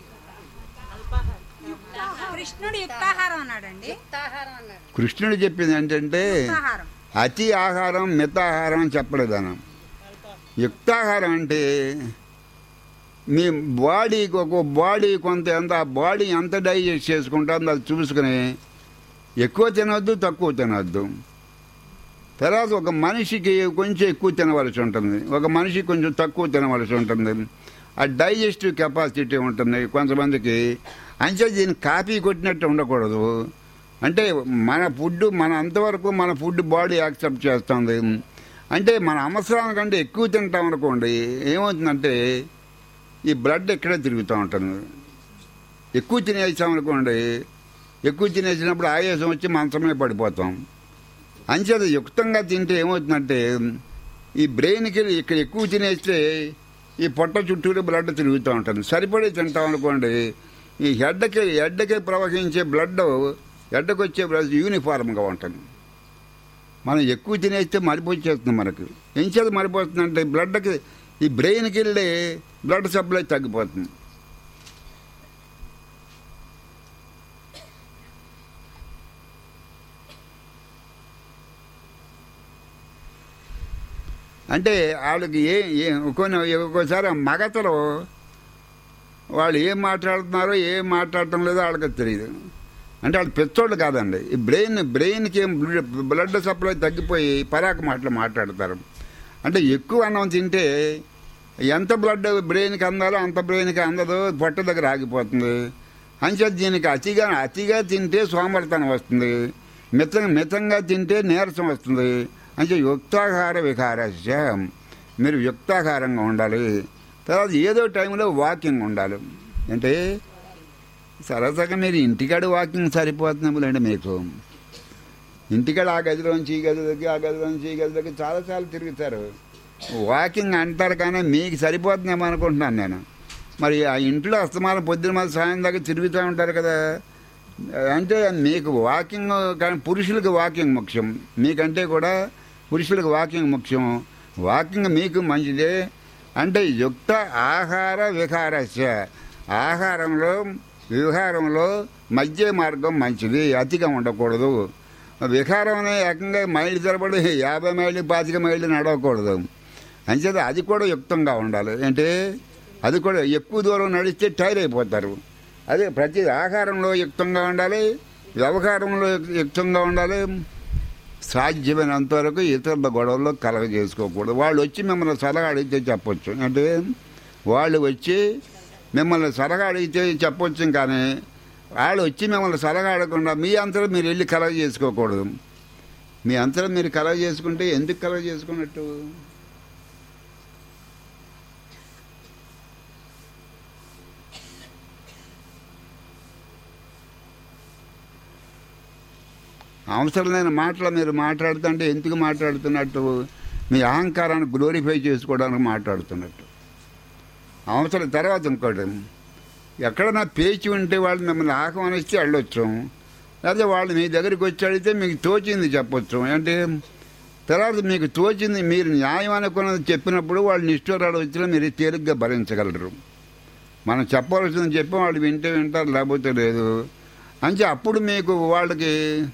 కృష్ణుడు యుక్తాహారం అన్నాడండి కృష్ణుడు చెప్పింది ఏంటంటే యుక్తాహారం అతి ఆహారం మితాహారం అని చెప్పలేదనం యుక్తాహారం అంటే మీ బాడీకి ఒక బాడీ కొంత ఎంత ఆ బాడీ ఎంత డైజెస్ట్ చేసుకుంటుందో అది చూసుకుని ఎక్కువ తినొద్దు తక్కువ తినొద్దు తర్వాత ఒక మనిషికి కొంచెం ఎక్కువ తినవలసి ఉంటుంది ఒక మనిషికి కొంచెం తక్కువ తినవలసి ఉంటుంది ఆ డైజెస్టివ్ కెపాసిటీ ఉంటుంది కొంతమందికి అంతే దీన్ని కాపీ కొట్టినట్టు ఉండకూడదు అంటే మన ఫుడ్ మన అంతవరకు మన ఫుడ్ బాడీ యాక్సెప్ట్ చేస్తుంది అంటే మన అవసరానికంటే ఎక్కువ తింటాం అనుకోండి ఏమవుతుందంటే ఈ బ్లడ్ ఎక్కడే తిరుగుతూ ఉంటుంది ఎక్కువ తినేసాం అనుకోండి ఎక్కువ తినేసినప్పుడు ఆయాసం వచ్చి మంచమే పడిపోతాం అంచేత యుక్తంగా తింటే ఏమవుతుందంటే ఈ బ్రెయిన్కి ఇక్కడ ఎక్కువ తినేస్తే ఈ పొట్ట చుట్టూరు బ్లడ్ తిరుగుతూ ఉంటుంది సరిపడి తింటాం అనుకోండి ఈ హెడ్కి హెడ్కి ప్రవహించే బ్లడ్ హెడ్కి వచ్చే బ్లడ్ యూనిఫార్మ్గా ఉంటుంది మనం ఎక్కువ తినేస్తే మరిపోచేస్తుంది మనకు ఏం చేత మరిపోతుందంటే బ్లడ్కి ఈ బ్రెయిన్కి వెళ్ళి బ్లడ్ సప్లై తగ్గిపోతుంది అంటే వాళ్ళకి ఏ ఏ- కొన్ని ఒక్కోసారి ఆ మగతలో వాళ్ళు ఏం మాట్లాడుతున్నారో ఏం మాట్లాడటం లేదో వాళ్ళకి తెలియదు అంటే వాళ్ళు పెచ్చోళ్ళు కాదండి ఈ బ్రెయిన్ బ్రెయిన్కి ఏం బ్లడ్ బ్లడ్ సప్లై తగ్గిపోయి పరాకు మాటలు మాట్లాడతారు అంటే ఎక్కువ అన్నం తింటే ఎంత బ్లడ్ బ్రెయిన్కి అందాలో అంత బ్రెయిన్కి అందదు పొట్ట దగ్గర ఆగిపోతుంది అంచేత దీనికి అతిగా అతిగా తింటే సోమర్తనం వస్తుంది మిత మితంగా తింటే నీరసం వస్తుంది అంటే యుక్తాహార విహారస్య మీరు యుక్తాహారంగా ఉండాలి తర్వాత ఏదో టైంలో వాకింగ్ ఉండాలి అంటే సరసగా మీరు ఇంటికాడ వాకింగ్ సరిపోతున్నాములేండి మీకు ఇంటికాడ ఆ గదిలోంచి ఈ గదిలోకి ఆ గదిలోంచి ఈ గదిలోకి చాలాసార్లు తిరుగుతారు వాకింగ్ అంటారు కానీ మీకు సరిపోతుందేమో అనుకుంటున్నాను నేను మరి ఆ ఇంట్లో అస్తమానం పొద్దున మాది సాయం దాకా తిరుగుతూ ఉంటారు కదా అంటే మీకు వాకింగ్ కానీ పురుషులకు వాకింగ్ ముఖ్యం మీకంటే కూడా పురుషులకు వాకింగ్ ముఖ్యం వాకింగ్ మీకు మంచిదే అంటే యుక్త ఆహార విహారస్య ఆహారంలో విహారంలో మధ్య మార్గం మంచిది అతిగా ఉండకూడదు విహారం అనే ఏకంగా మైళ్ళు తరబడి యాభై మైళ్ళు పాతిక మైళ్ళు నడవకూడదు అంచేత అది కూడా యుక్తంగా ఉండాలి అంటే అది కూడా ఎక్కువ దూరం నడిస్తే టైర్ అయిపోతారు అదే ప్రతి ఆహారంలో యుక్తంగా ఉండాలి వ్యవహారంలో యుక్తంగా ఉండాలి సాధ్యమైనంత వరకు ఇతరుల గొడవల్లో కలగ చేసుకోకూడదు వాళ్ళు వచ్చి మిమ్మల్ని సలహా అడిగితే చెప్పొచ్చు అంటే వాళ్ళు వచ్చి మిమ్మల్ని సలహా అడిగితే చెప్పొచ్చు కానీ వాళ్ళు వచ్చి మిమ్మల్ని సలహా అడగకుండా మీ అంతలో మీరు వెళ్ళి కలగ చేసుకోకూడదు మీ అంతలో మీరు కలగ చేసుకుంటే ఎందుకు కలగ చేసుకున్నట్టు అవసరం లేని మాటలు మీరు మాట్లాడుతుంటే ఎందుకు మాట్లాడుతున్నట్టు మీ అహంకారాన్ని గ్లోరిఫై చేసుకోవడానికి మాట్లాడుతున్నట్టు అవసరం తర్వాత ఇంకోటి ఎక్కడన్నా పేచి ఉంటే వాళ్ళు మిమ్మల్ని ఆహ్వానిస్తే వెళ్ళొచ్చు లేకపోతే వాళ్ళు మీ దగ్గరికి వచ్చి అడిగితే మీకు తోచింది చెప్పొచ్చు అంటే తర్వాత మీకు తోచింది మీరు న్యాయం అనుకున్నది చెప్పినప్పుడు వాళ్ళు నిష్ఠూరాలు వచ్చినా మీరు తేలిగ్గా భరించగలరు మనం చెప్పవలసింది చెప్పి వాళ్ళు వింటే వింటారు లేకపోతే లేదు అంటే అప్పుడు మీకు వాళ్ళకి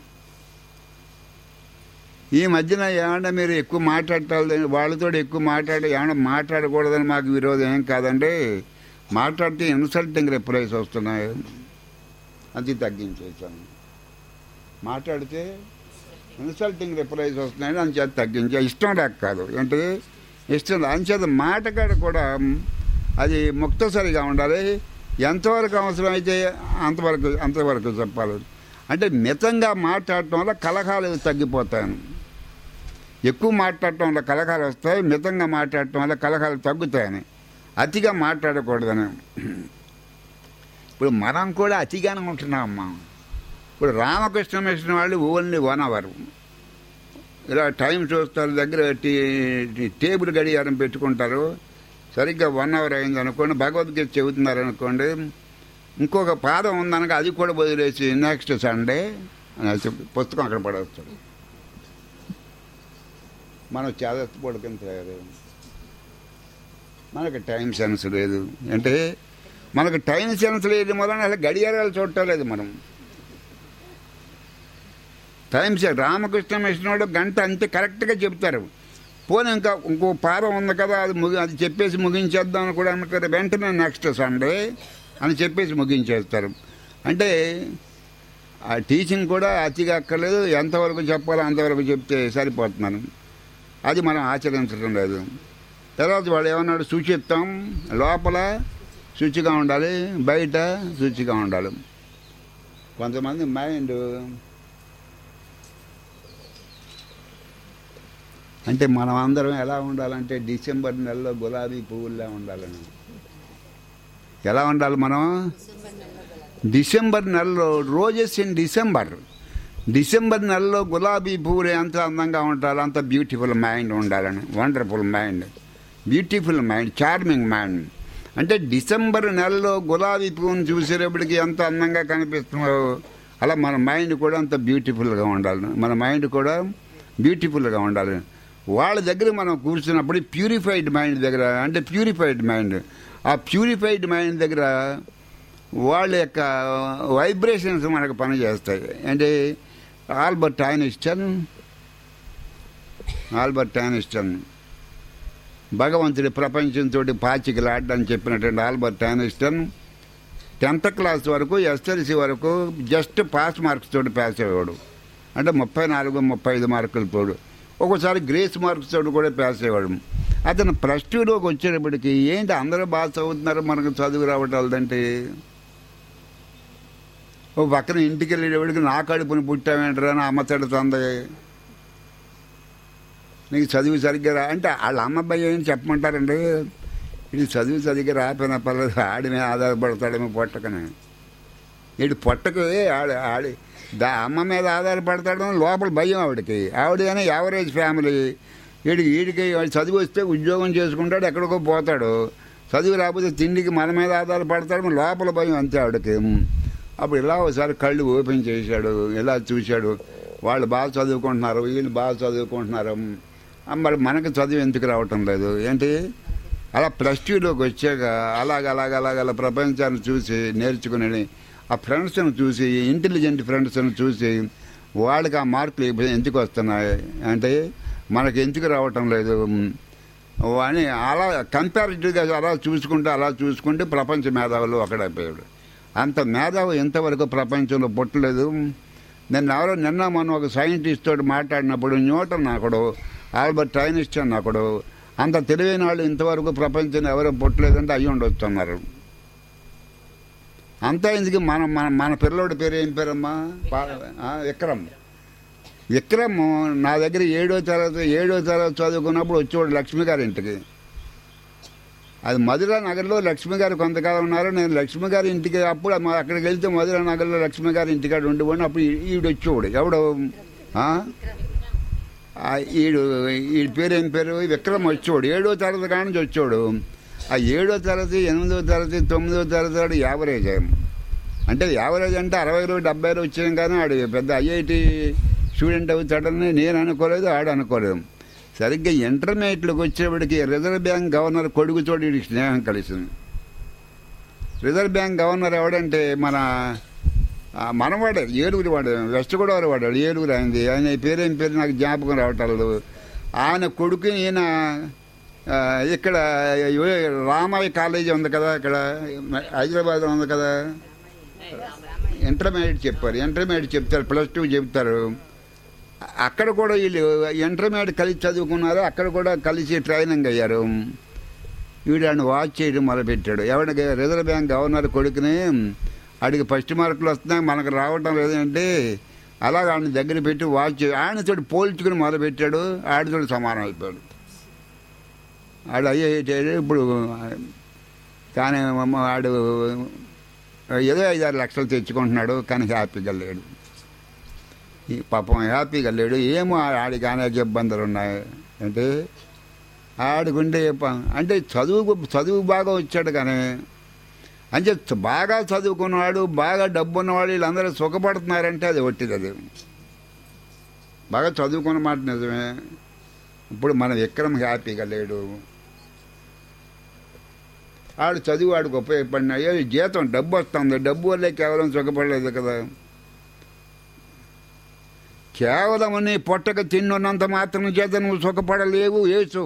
ఈ మధ్యన ఏమన్నా మీరు ఎక్కువ మాట్లాడాలి వాళ్ళతో ఎక్కువ మాట్లాడి ఏమన్నా మాట్లాడకూడదని మాకు విరోధం ఏం కాదండి మాట్లాడితే ఇన్సల్టింగ్ రిప్లైస్ వస్తున్నాయి అది తగ్గించేసాను మాట్లాడితే ఇన్సల్టింగ్ రిప్లైస్ వస్తున్నాయని అంచేత తగ్గించా ఇష్టం లేక కాదు అంటే ఇష్టం లే- అంచేత మాటకాడ కూడా అది ముక్తసరిగా ఉండాలి ఎంతవరకు అవసరమైతే అంతవరకు అంతవరకు చెప్పాలి అంటే మితంగా మాట్లాడటం వల్ల కలహాలు తగ్గిపోతాయి ఎక్కువ మాట్లాడటం వల్ల కలహాలు వస్తాయి మితంగా మాట్లాడటం వల్ల కలహాలు తగ్గుతాయని అతిగా మాట్లాడకూడదని ఇప్పుడు మనం కూడా అతిగానే ఉంటున్నామమ్మా ఇప్పుడు రామకృష్ణ మిషన్ వాళ్ళు ఓన్లీ వన్ అవర్ ఇలా టైం చూస్తారు దగ్గర టీ- టీ- టేబుల్ గడియారం పెట్టుకుంటారు సరిగ్గా వన్ అవర్ అయింది అనుకోండి భగవద్గీత చెబుతున్నారు అనుకోండి ఇంకొక పాదం ఉందనక అది కూడా వదిలేసి నెక్స్ట్ సండే అనేసి పుస్తకం అక్కడ పడేస్తాడు మనం చేదస్తపోడు కింద తయారు మనకి టైం సెన్స్ లేదు అంటే మనకు టైం సెన్స్ లేదు మొదలైన అసలు గడియారాలు చూడటం లేదు మనం టైం సెన్స్ రామకృష్ణ మిషన్ వాడు గంట అంతే కరెక్ట్గా చెప్తారు పోనీ ఇంకా ఇంకో పాదం ఉంది కదా అది ముగి అది చెప్పేసి ముగించేద్దాం అని కూడా అనుకోరు వెంటనే నెక్స్ట్ సండే అని చెప్పేసి ముగించేస్తారు అంటే ఆ టీచింగ్ కూడా అతిగా అక్కర్లేదు ఎంతవరకు చెప్పాలో అంతవరకు చెప్తే సరిపోతున్నాను అది మనం ఆచరించడం లేదు తర్వాత వాడు ఏమన్నాడు శుచిత్వం లోపల శుచిగా ఉండాలి బయట శుచిగా ఉండాలి కొంతమంది మైండ్ అంటే మనం అందరం ఎలా ఉండాలంటే డిసెంబర్ నెలలో గులాబీ పువ్వుల్లా ఉండాలని ఎలా ఉండాలి మనం డిసెంబర్ నెలలో రోజెస్ ఇన్ డిసెంబర్ డిసెంబర్ నెలలో గులాబీ పువ్వులు ఎంత అందంగా ఉంటారో అంత బ్యూటిఫుల్ మైండ్ ఉండాలని wonderful mind beautiful mind charming mind అంటే డిసెంబర్ నెలలో గులాబీ పువ్వును చూసేటప్పటికి ఎంత అందంగా కనిపిస్తుందో అలా మన మైండ్ కూడా అంత బ్యూటిఫుల్గా ఉండాలి మన మైండ్ కూడా బ్యూటిఫుల్గా ఉండాలి వాళ్ళ దగ్గర మనం కూర్చున్నప్పుడు ప్యూరిఫైడ్ మైండ్ దగ్గర అంటే ప్యూరిఫైడ్ మైండ్ ఆ ప్యూరిఫైడ్ మైండ్ దగ్గర వాళ్ళ యొక్క వైబ్రేషన్స్ మనకు పనిచేస్తాయి అంటే ఆల్బర్ట్ ఐనిస్టన్ ఆల్బర్ట్ ఐనిస్టన్ భగవంతుడి ప్రపంచంతో పాచికలాడని చెప్పినటువంటి ఆల్బర్ట్ ఐనిస్టన్ టెన్త్ క్లాస్ వరకు ఎస్ఎల్సి వరకు జస్ట్ పాస్ మార్క్స్ తోటి పాస్ అయ్యేవాడు అంటే ముప్పై నాలుగు ముప్పై ఐదు మార్కులతోడు ఒక్కోసారి గ్రేస్ మార్క్స్ తోటి కూడా పాస్ అయ్యేవాడు అతను ప్లస్ టూలోకి వచ్చేటప్పటికి ఏంటి అందరూ బాగా చదువుతున్నారు మనకు చదువు రావటాలంటే ఓ పక్కన ఇంటికి వెళ్ళేటప్పటికి నా కడుపుని పుట్టామేంటరా అని అమ్మ తిడుతుంది నీకు చదువు సరిగ్గా రా అంటే వాళ్ళ అమ్మబ్బాయి ఏం చెప్పమంటారండి ఇది చదువు సరిగ్గా రాపోయినా పర్లేదు ఆడి మీద ఆధారపడతాడేమో పొట్టకని వీడి పొట్టకు ఆడి ఆడి దా అమ్మ మీద ఆధారపడతాడని లోపల భయం ఆవిడకి ఆవిడ కానీ యావరేజ్ ఫ్యామిలీ వీడికి వీడికి చదువు వస్తే ఉద్యోగం చేసుకుంటాడు ఎక్కడికో పోతాడు చదువు రాకపోతే తిండికి మన మీద ఆధారపడతాడు లోపల భయం అంతే ఆవిడకి అప్పుడు ఇలా ఒకసారి కళ్ళు ఓపెన్ చేశాడు ఇలా చూశాడు వాళ్ళు బాగా చదువుకుంటున్నారు వీళ్ళు బాగా చదువుకుంటున్నారు ఆ, మరి మనకు చదువు ఎందుకు రావటం లేదు ఏంటి అలా ప్లస్ టూలోకి వచ్చాక అలాగ అలాగ అలాగ అలా ప్రపంచాన్ని చూసి నేర్చుకుని ఆ ఫ్రెండ్స్ని చూసి ఇంటెలిజెంట్ ఫ్రెండ్స్ని చూసి వాళ్ళకి ఆ మార్కులు ఇప్పుడు ఎందుకు వస్తున్నాయి అంటే మనకి ఎందుకు రావటం లేదు అని అలా కంపారిటివ్గా అలా చూసుకుంటే అలా చూసుకుంటే ప్రపంచ మేధావులు అక్కడైపోయాడు అంత మేధావు ఎంతవరకు ప్రపంచంలో పుట్టలేదు నిన్న ఎవరో నిన్న మొన్న ఒక సైంటిస్ట్ తోటి మాట్లాడినప్పుడు న్యూటన్ ఒకడు ఆల్బర్ట్ ఐన్స్టైన్ ఒకడు అంత తెలివైన వాళ్ళు ఇంతవరకు ప్రపంచంలో ఎవరు పుట్టలేదంటే అయ్యి ఉండొచ్చు అన్నారు అంతా ఇందుకు మన మన మన పిల్లోడి పేరు ఏం పేరమ్మా పా- ఆ, విక్రమ్ విక్రమ్ నా దగ్గర ఏడో తరగతి ఏడో తరగతి చదువుకున్నప్పుడు వచ్చేవాడు లక్ష్మి గారి ఇంటికి అది మధుర నగర్లో లక్ష్మి గారు కొంతకాలం ఉన్నారు నేను లక్ష్మి గారి ఇంటికి అప్పుడు మా- అక్కడికి వెళ్తే మధుర నగర్లో లక్ష్మి గారి ఇంటికాడ ఉండిపోయి అప్పుడు ఈ- ఈవిడ వచ్చేవాడు ఎవడు ఆ? ఆ ఈడు ఈ పేరు ఏం పేరు విక్రమ్ వచ్చేవాడు ఏడో తరగతి కాడ నుంచి వచ్చేవాడు ఆ ఏడో తరగతి ఎనిమిదో తరగతి తొమ్మిదో తరగతి వాడు యావరేజ్ అంటే యావరేజ్ అంటే అరవైలో డెబ్బైలో వచ్చాం కానీ ఆడు పెద్ద ఐఐటి స్టూడెంట్ అవుతాడని నేను అనుకోలేదు ఆడు అనుకోలేదు సరిగ్గా ఇంటర్మీడియట్లోకి వచ్చేప్పటికి రిజర్వ్ బ్యాంక్ గవర్నర్ కొడుకుతోటి వీడికి స్నేహం కలిసింది రిజర్వ్ బ్యాంక్ గవర్నర్ ఎవడంటే మన ఆ, మనవాడే ఏడుగురి వాడు వెస్ట్ గోదావరి వాడు ఏడుగురు ఆయనది ఆయన పేరేం పేరు నాకు జ్ఞాపకం రావటాలు ఆయన కొడుకు ఈయన ఆ, ఇక్కడ యు- రామయ్య కాలేజీ ఉంది కదా ఇక్కడ హైదరాబాద్ ఉంది కదా ఇంటర్మీడియట్ చెప్పారు ఇంటర్మీడియట్ చెప్తారు ప్లస్ టూ చెప్తారు అక్కడ కూడా వీళ్ళు ఇంటర్మీడియట్ కలిసి చదువుకున్నారు అక్కడ కూడా కలిసి ట్రైనింగ్ అయ్యారు వీడు ఆయన వాచ్ చేయడం మొదలుపెట్టాడు ఎవరికి రిజర్వ్ బ్యాంక్ గవర్నర్ కొడుకుని ఆడికి ఫస్ట్ మార్కులు వస్తున్నాయి మనకు రావటం లేదంటే అలాగ ఆయన దగ్గర పెట్టి వాచ్ చే- ఆయనతోటి పోల్చుకుని మొదలుపెట్టాడు ఆడితోటి సమానం అయిపోయాడు ఆడు అయ్యేటాడు ఇప్పుడు కానీ మమ్మ ఆడు ఏదో ఐదారు లక్షలు తెచ్చుకుంటున్నాడు కానీ హ్యాపీగా లేడు ఈ పాపం హ్యాపీగా లేడు ఏమో ఆడికి అనేక ఇబ్బందులు ఉన్నాయి అంటే ఆడుకుంటే ప- అంటే చదువు చదువు బాగా వచ్చాడు కానీ అంటే చ- బాగా చదువుకున్నవాడు బాగా డబ్బు ఉన్నవాడు వీళ్ళందరూ సుఖపడుతున్నారంటే అది ఒట్టిది అది బాగా చదువుకున్న మాట నిజమే ఇప్పుడు మన విక్రమ్ హ్యాపీగా లేడు ఆడు చదువు ఆడికి ఉపయోగపడినా ఏ జీతం డబ్బు వస్తుంది డబ్బు వల్లే కేవలం సుఖపడలేదు కదా కేవలం నీ పొట్టక తిన్నున్నంత మాత్రం చేత నువ్వు సుఖపడలేవు యేసు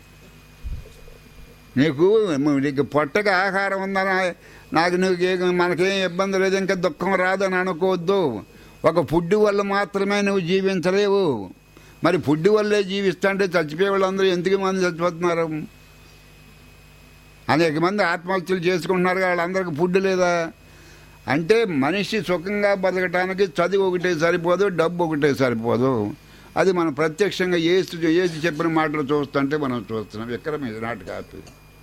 నీకు నీకు పొట్టక ఆహారం ఉందని నాకు నీకు ఏ- మనకేం ఇబ్బంది లేదు ఇంకా దుఃఖం రాదని అనుకోవద్దు ఒక ఫుడ్ వల్ల మాత్రమే నువ్వు జీవించలేవు మరి ఫుడ్ వల్లే జీవిస్తుంటే చచ్చిపోయే వాళ్ళందరూ ఎందుకు మంది చచ్చిపోతున్నారు అనేక మంది ఆత్మహత్యలు చేసుకుంటున్నారు వాళ్ళందరికీ ఫుడ్ లేదా అంటే మనిషి సుఖంగా బతకటానికి చదువు ఒకటే సరిపోదు డబ్బు ఒకటే సరిపోదు అది మనం ప్రత్యక్షంగా ఏసు ఏసు చెప్పిన మాటలు చూస్తుంటే మనం చూస్తున్నాం విక్రమ్ ఇది నాట్ కాపీ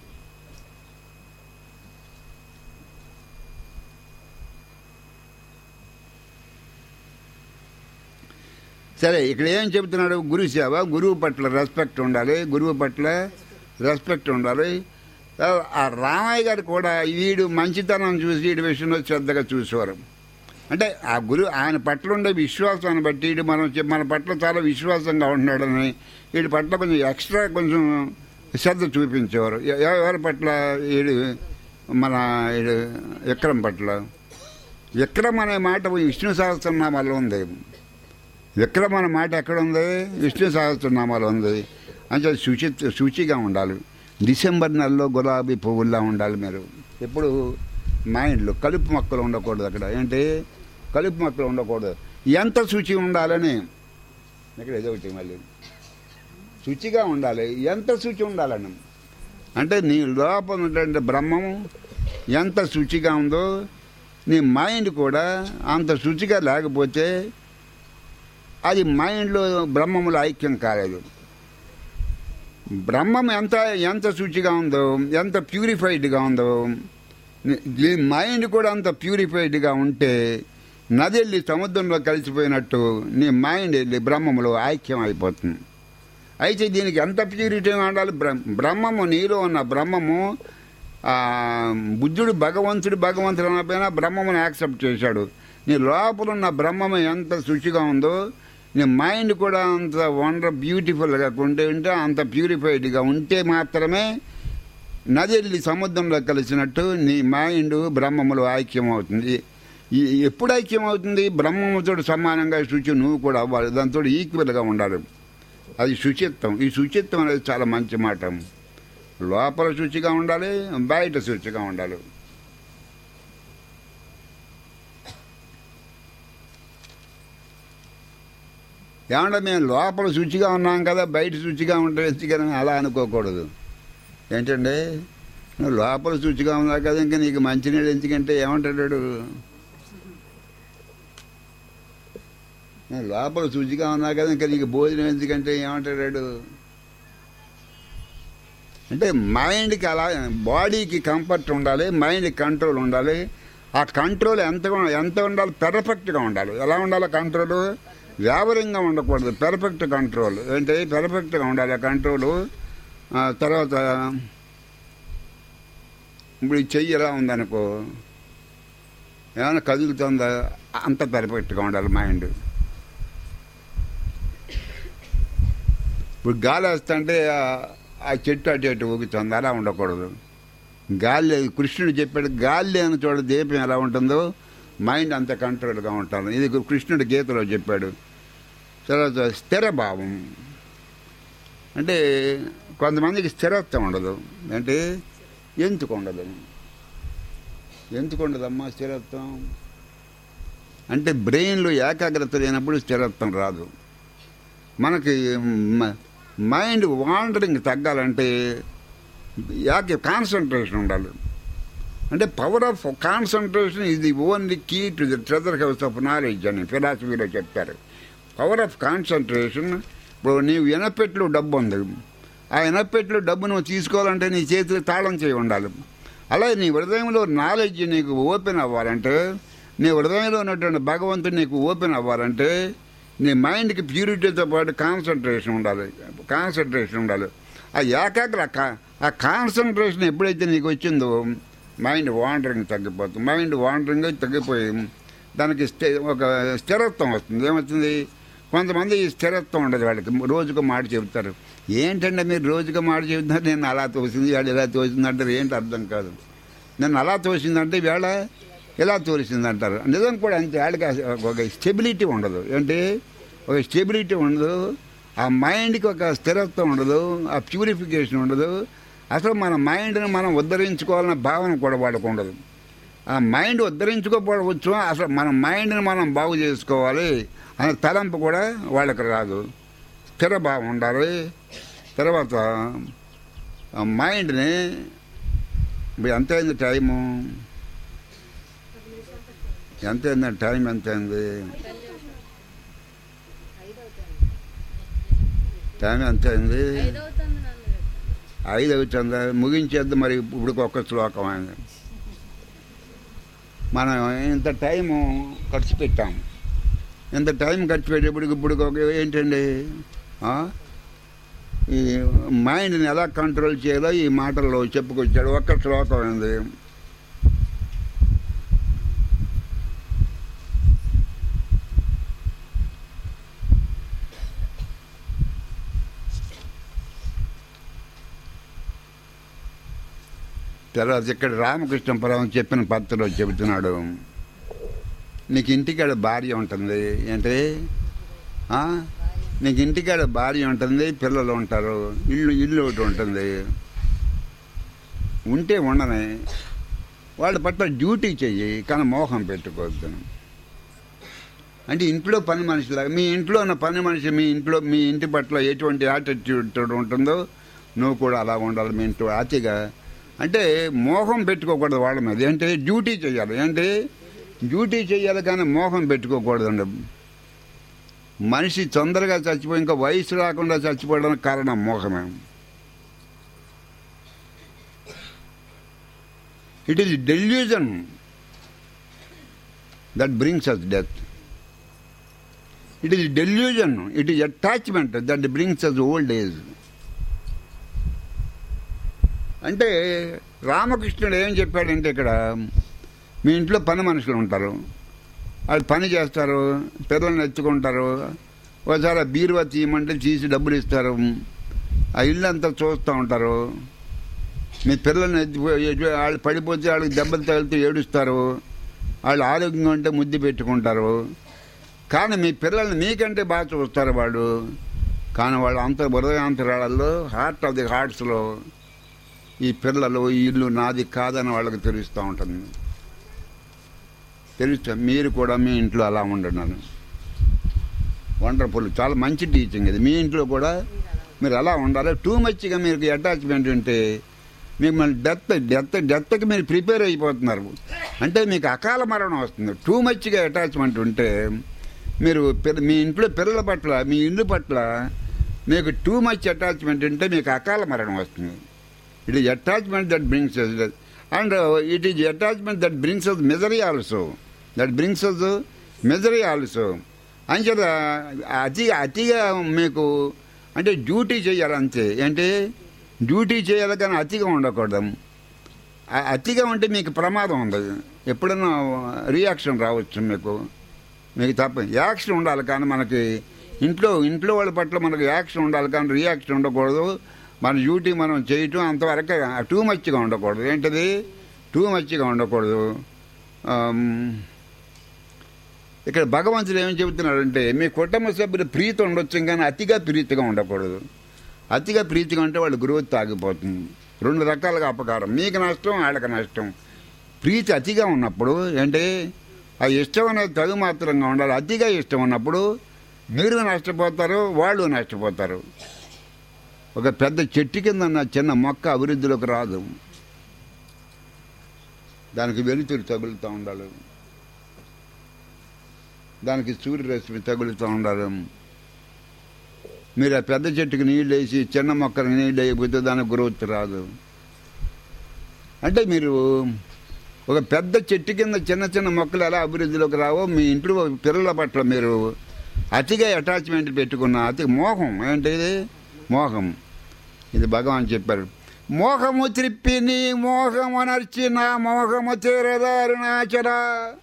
సరే ఇక్కడ ఏం చెబుతున్నాడు గురు సేవ గురువు పట్ల రెస్పెక్ట్ ఉండాలి గురువు పట్ల రెస్పెక్ట్ ఉండాలి ఆ రామయ్య గారు కూడా వీడు మంచితనం చూసి వీడి విషయంలో శ్రద్ధగా చూసేవారు అంటే ఆ గురు ఆయన పట్ల ఉండే విశ్వాసాన్ని బట్టి వీడు మనం చె- మన పట్ల చాలా విశ్వాసంగా ఉంటున్నాడని వీడి పట్ల కొంచెం ఎక్స్ట్రా కొంచెం శ్రద్ధ చూపించేవారు ఎ- ఎవరి పట్ల వీడు మన వీడు విక్రమ్ పట్ల విక్రమ్ అనే మాట విష్ణు సహస్రనామాలో ఉంది విక్రమ్ అనే మాట ఎక్కడ ఉంది విష్ణు సహస్రనామాలో ఉంది అంటే శుచి శుచిగా ఉండాలి డిసెంబర్ నెలలో గులాబీ పువ్వుల్లా ఉండాలి మీరు ఎప్పుడు మైండ్లో కలుపు మొక్కలు ఉండకూడదు అక్కడ ఏంటి కలుపు మొక్కలు ఉండకూడదు ఎంత శుచి ఉండాలని ఇక్కడ ఏదో ఒకటి మళ్ళీ శుచిగా ఉండాలి ఎంత శుచి ఉండాలని అంటే నీ లోపల ఉన్నటువంటి బ్రహ్మం ఎంత శుచిగా ఉందో నీ మైండ్ కూడా అంత శుచిగా లేకపోతే అది మైండ్లో బ్రహ్మములో ఐక్యం కాలేదు బ్రహ్మం ఎంత ఎంత శుచిగా ఉందో ఎంత ప్యూరిఫైడ్గా ఉందో ఈ మైండ్ కూడా అంత ప్యూరిఫైడ్గా ఉంటే నది వెళ్ళి సముద్రంలో కలిసిపోయినట్టు నీ మైండ్ వెళ్ళి బ్రహ్మములో ఐక్యం అయిపోతుంది అయితే దీనికి ఎంత ప్యూరిటీ ఉండాలి బ్రహ్మ బ్రహ్మము నీలో ఉన్న బ్రహ్మము ఆ, బుద్ధుడు భగవంతుడు భగవంతుడు అనకపోయినా బ్రహ్మమును యాక్సెప్ట్ చేశాడు నీ లోపల ఉన్న బ్రహ్మము ఎంత శుచిగా ఉందో నీ మైండ్ కూడా అంత వండర్ బ్యూటిఫుల్గా ఉంటే ఉంటే అంత ప్యూరిఫైడ్గా ఉంటే మాత్రమే నది వెళ్ళి సముద్రంలో కలిసినట్టు నీ మైండ్ బ్రహ్మములో ఐక్యం అవుతుంది ఈ ఎప్పుడు ఐక్యం అవుతుంది బ్రహ్మముతో సమానంగా శుచి నువ్వు కూడా అవ్వాలి దాంతో ఈక్వల్గా ఉండాలి అది శుచిత్వం ఈ శుచిత్వం అనేది చాలా మంచి మాట లోపల శుచిగా ఉండాలి బయట శుచిగా ఉండాలి ఏమంటే మేము లోపల శుచిగా ఉన్నాం కదా బయట శుచిగా ఉంటే ఎందుకని అలా అనుకోకూడదు ఏంటండి నువ్వు లోపల శుచిగా ఉన్నావు కదా ఇంకా నీకు మంచినీళ్ళు ఎందుకంటే ఏమంటాడు నువ్వు లోపల శుచిగా ఉన్నావు కదా ఇంకా నీకు భోజనం ఎందుకంటే ఏమంటాడు అంటే మైండ్కి అలా బాడీకి కంఫర్ట్ ఉండాలి మైండ్కి కంట్రోల్ ఉండాలి ఆ కంట్రోల్ ఎంత ఎంత ఉండాలి పెర్ఫెక్ట్గా ఉండాలి ఎలా ఉండాలి కంట్రోల్ వ్యావరంగా ఉండకూడదు పెర్ఫెక్ట్ కంట్రోల్ ఏంటి పెర్ఫెక్ట్గా ఉండాలి ఆ కంట్రోలు ఆ, తర్వాత ఇప్పుడు ఈ చెయ్యి ఎలా ఉందనుకో ఏమైనా కదులుతుందా అంత పెర్ఫెక్ట్గా ఉండాలి మైండ్ ఇప్పుడు గాలి వేస్తుంటే ఆ- ఆ చెట్టు అటు ఇటు ఊగుతుంది అలా ఉండకూడదు గాలి కృష్ణుడు చెప్పాడు గాలి లేని చోట దీపం ఎలా ఉంటుందో మైండ్ అంత కంట్రోల్గా ఉంటుంది ఇది కృష్ణుడు గీతలో చెప్పాడు తర్వాత స్థిర భావం అంటే కొంతమందికి స్థిరత్వం ఉండదు అంటే ఎందుకు ఉండదు ఎందుకు ఉండదమ్మా స్థిరత్వం అంటే బ్రెయిన్లో ఏకాగ్రత లేనప్పుడు స్థిరత్వం రాదు మనకి మ- మైండ్ వాండరింగ్ తగ్గాలంటే యాక కాన్సన్ట్రేషన్ ఉండాలి అంటే పవర్ ఆఫ్ కాన్సన్ట్రేషన్ ఇది only key to the treasure house of knowledge అని ఫిలాసఫీలో చెప్తారు పవర్ ఆఫ్ కాన్సన్ట్రేషన్ ఇప్పుడు నీవు ఎనపెట్లో డబ్బు ఉంది ఆ ఎనపెట్లో డబ్బు నువ్వు తీసుకోవాలంటే నీ చేతిలో తాళం చేయి ఉండాలి అలాగే నీ హృదయంలో నాలెడ్జ్ నీకు ఓపెన్ అవ్వాలంటే నీ హృదయంలో ఉన్నటువంటి భగవంతుడు నీకు ఓపెన్ అవ్వాలంటే నీ మైండ్కి ప్యూరిటీతో పాటు కాన్సన్ట్రేషన్ ఉండాలి కాన్సన్ట్రేషన్ ఉండాలి ఆ ఏకాగ్ర కా- ఆ కాన్సన్ట్రేషన్ ఎప్పుడైతే నీకు వచ్చిందో మైండ్ వాండరింగ్ తగ్గిపోతుంది మైండ్ వాండరింగ్ తగ్గిపోయి దానికి స్థి ఒక స్థిరత్వం వస్తుంది ఏమవుతుంది కొంతమంది ఈ స్థిరత్వం ఉండదు వాళ్ళకి రోజుకు మాట చెబుతారు ఏంటంటే మీరు రోజుకు మాట చెబుతున్నారు నేను అలా తోసింది వాడు ఇలా తోసింది అంటారు ఏంటి అర్థం కాదు నన్ను అలా తోసిందంటే వేళ ఇలా తోసింది అంటారు నిజం కూడా అంతే వాళ్ళకి ఆ- ఒక స్టెబిలిటీ ఉండదు ఏంటి ఒక స్టెబిలిటీ ఉండదు ఆ మైండ్కి ఒక స్థిరత్వం ఉండదు ఆ ప్యూరిఫికేషన్ ఉండదు అసలు మన మైండ్ని మనం ఉద్ధరించుకోవాలన్న భావన కూడా వాళ్ళకు ఉండదు ఆ మైండ్ ఉద్ధరించుకోకపోవచ్చు అసలు మన మైండ్ని మనం బాగు చేసుకోవాలి అనే తలంపు కూడా వాళ్ళకి రాదు స్థిర భావం ఉండాలి తర్వాత ఆ మైండ్ని ఇప్పుడు ఎంత అయింది టైము ఎంత అయింది టైం ఎంత అయింది టైం ఎంత అయింది ఐదు అవుతుందా ముగించేద్దాం మరి ఇప్పుడు ఒక్క శ్లోకం అయింది మనం ఇంత టైము ఖర్చు పెట్టాం ఇంత టైం ఖర్చు పెట్టేప్పటికి ఇప్పుడు ఒక ఏంటండి ఆ? ఈ మైండ్ని ఎలా కంట్రోల్ చేయాలో ఈ మాటల్లో చెప్పుకొచ్చాడు ఒక్క శ్లోకం అయింది తర్వాత ఇక్కడ రామకృష్ణ పరమ చెప్పిన పత్రిలో చెబుతున్నాడు నీకు ఇంటికాడ భార్య ఉంటుంది ఏంటి ఆ? నీకు ఇంటికాడ భార్య ఉంటుంది పిల్లలు ఉంటారు ఇల్లు ఇల్లు ఒకటి ఉంటుంది ఉంటే ఉండని వాళ్ళ పట్ల డ్యూటీ చెయ్యి కానీ మోహం పెట్టుకోవద్దు అంటే ఇంట్లో పని మనిషిలాగా మీ ఇంట్లో ఉన్న పని మనిషి మీ ఇంట్లో మీ ఇంటి పట్ల ఎటువంటి యాటిట్యూడ్ ఉంటుందో నువ్వు కూడా అలా ఉండాలి మీ ఇంట్లో అతిగా అంటే మోహం పెట్టుకోకూడదు వాళ్ళ మీద ఏంటి డ్యూటీ చేయాలి ఏంటి డ్యూటీ చేయాలి కానీ మోహం పెట్టుకోకూడదండి మనిషి తొందరగా చచ్చిపోయి ఇంకా వయసు రాకుండా చచ్చిపోవడానికి కారణం మోహమే it is delusion that brings us death it is delusion it is attachment that brings us old age అంటే రామకృష్ణుడు ఏం చెప్పాడంటే ఇక్కడ మీ ఇంట్లో పని మనుషులు ఉంటారు వాళ్ళు పని చేస్తారు పిల్లల్ని ఎత్తుకుంటారు ఒకసారి ఆ బీరువా తీయమంటే తీసి డబ్బులు ఇస్తారు ఆ ఇల్లు అంతా చూస్తూ ఉంటారు మీ పిల్లల్ని ఎత్తి వాళ్ళు పడిపోతే వాళ్ళకి దెబ్బలు తగిలితే ఏడుస్తారు వాళ్ళు ఆరోగ్యంగా ఉంటే ముద్దు పెట్టుకుంటారు కానీ మీ పిల్లల్ని మీకంటే బాగా చూస్తారు వాళ్ళు కానీ వాళ్ళ అంత హృదయాంతరాలలో హార్ట్ ఆఫ్ ది హార్ట్స్లో ఈ పిల్లలు ఈ ఇల్లు నాది కాదని వాళ్ళకి తెలుస్తూ ఉంటుంది తెలుస్తా మీరు కూడా మీ ఇంట్లో అలా ఉండన్నారు వండర్ఫుల్ చాలా మంచి టీచింగ్ ఇది మీ ఇంట్లో కూడా మీరు అలా ఉండాలి టూ మచ్గా మీకు అటాచ్మెంట్ ఉంటే మిమ్మల్ని డెత్ డెత్ డెత్కి మీరు ప్రిపేర్ అయిపోతున్నారు అంటే మీకు అకాల మరణం వస్తుంది టూ మచ్గా అటాచ్మెంట్ ఉంటే మీరు పిల్ల- మీ ఇంట్లో పిల్లల పట్ల మీ ఇల్లు పట్ల మీకు టూ మచ్ అటాచ్మెంట్ ఉంటే మీకు అకాల మరణం వస్తుంది it is attachment that brings and it is attachment that brings us misery also that brings us misery also అంచేత అతి అతిగా మీకు అంటే డ్యూటీ చేయాలి అంతే అంటే డ్యూటీ చేయాలి కానీ అతిగా ఉండకూడదు ఆ- అతిగా ఉంటే మీకు ప్రమాదం ఉండదు ఎప్పుడైనా రియాక్షన్ రావచ్చు మీకు మీకు తప్ప యాక్షన్ ఉండాలి కానీ మనకి ఇంట్లో ఇంట్లో వాళ్ళ పట్ల మనకు యాక్షన్ ఉండాలి కానీ రియాక్షన్ ఉండకూడదు మన డ్యూటీ మనం చేయటం అంతవరకు టూ మచ్గా ఉండకూడదు ఏంటిది టూ మచ్గా ఉండకూడదు ఆమ్, ఇక్కడ భగవంతుడు ఏం చెబుతున్నాడంటే మీ కుటుంబ సభ్యులు ప్రీతి ఉండొచ్చు కానీ అతిగా ప్రీతిగా ఉండకూడదు అతిగా ప్రీతిగా ఉంటే వాళ్ళ గ్రోత్ ఆగిపోతుంది రెండు రకాలుగా అపకారం మీకు నష్టం వాళ్ళకి నష్టం ప్రీతి అతిగా ఉన్నప్పుడు అంటే ఆ ఇష్టం అనేది తగు మాత్రంగా ఉండాలి అతిగా ఇష్టం ఉన్నప్పుడు మీరు నష్టపోతారు వాళ్ళు నష్టపోతారు ఒక పెద్ద చెట్టు కింద ఉన్న చిన్న మొక్క అభివృద్ధిలోకి రాదు దానికి వెలుతురు తగులుతూ ఉండాలి దానికి సూర్యరశ్మి తగులుతూ ఉండాలి మీరు ఆ పెద్ద చెట్టుకి నీళ్ళు వేసి చిన్న మొక్కకి నీళ్ళు వేయకపోతే దానికి గ్రోత్ రాదు అంటే మీరు ఒక పెద్ద చెట్టు కింద చిన్న చిన్న మొక్కలు ఎలా అభివృద్ధిలోకి రావో మీ ఇంట్లో పిల్లల పట్ల మీరు అతిగా అటాచ్మెంట్ పెట్టుకున్న అతి మోహం ఏంటిది మోహం ఇది భగవాన్ చెప్పారు మోహము త్రిప్పి నీ మోహము నర్చి నా మోహము తీరదారుణాచరా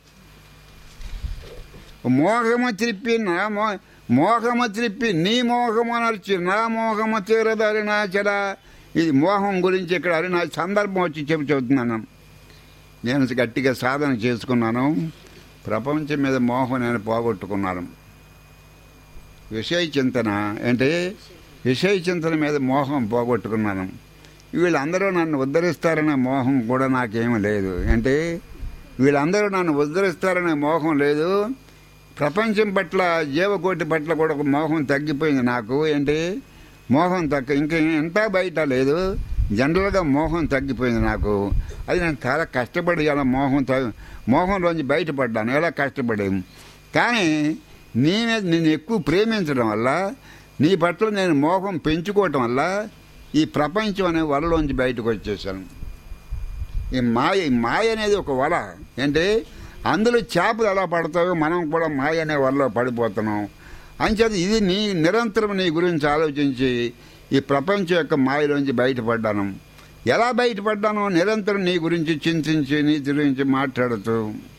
మోహము త్రిప్పి నా మో మోహము త్రిప్పి నీ మోహము నర్చి నా మోహము తీరదారుణాచరా ఇది మోహం గురించి ఇక్కడ అరుణ సందర్భం వచ్చి చెప్పి చెబుతున్నాను నేను గట్టిగా సాధన చేసుకున్నాను ప్రపంచం మీద మోహం నేను పోగొట్టుకున్నాను విషయ చింతన అంటే విషయ చింతన మీద మోహం పోగొట్టుకున్నాను వీళ్ళందరూ నన్ను ఉద్ధరిస్తారనే మోహం కూడా నాకేమీ లేదు అంటే వీళ్ళందరూ నన్ను ఉద్ధరిస్తారనే మోహం లేదు ప్రపంచం పట్ల జీవకోటి పట్ల కూడా ఒక మోహం తగ్గిపోయింది నాకు ఏంటి మోహం తగ్గ ఇంకా ఎంత బయట లేదు జనరల్గా మోహం తగ్గిపోయింది నాకు అది నేను చాలా కష్టపడి అలా మోహం తగ్గ మోహంలోంచి బయటపడ్డాను ఎలా కష్టపడి కానీ నీ మీద నేను ఎక్కువ ప్రేమించడం వల్ల నీ పట్ల నేను మోహం పెంచుకోవటం వల్ల ఈ ప్రపంచం అనే వలలోంచి బయటకు వచ్చేసాను ఈ మాయ ఈ మాయ అనేది ఒక వల అంటే అందులో చేపలు ఎలా పడతాయో మనం కూడా మాయ అనే వలలో పడిపోతున్నాం అంచేది ఇది నీ నిరంతరం నీ గురించి ఆలోచించి ఈ ప్రపంచం యొక్క మాయలోంచి బయటపడ్డాను ఎలా బయటపడ్డానో నిరంతరం నీ గురించి చింతించి నీ గురించి మాట్లాడుతూ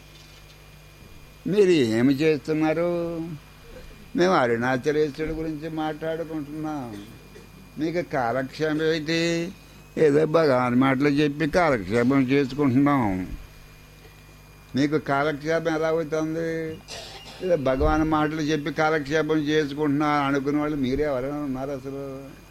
మీరు ఏమి చేస్తున్నారు మేము అరుణాచలేశ్వరుడి గురించి మాట్లాడుకుంటున్నాం మీకు కాలక్షేమం ఏంటి ఏదో భగవాన్ మాటలు చెప్పి కాలక్షేపం చేసుకుంటున్నాం మీకు కాలక్షేపం ఎలా అవుతుంది ఏదో భగవాన్ మాటలు చెప్పి కాలక్షేపం చేసుకుంటున్నా అనుకునే వాళ్ళు మీరే ఎవరైనా ఉన్నారు అసలు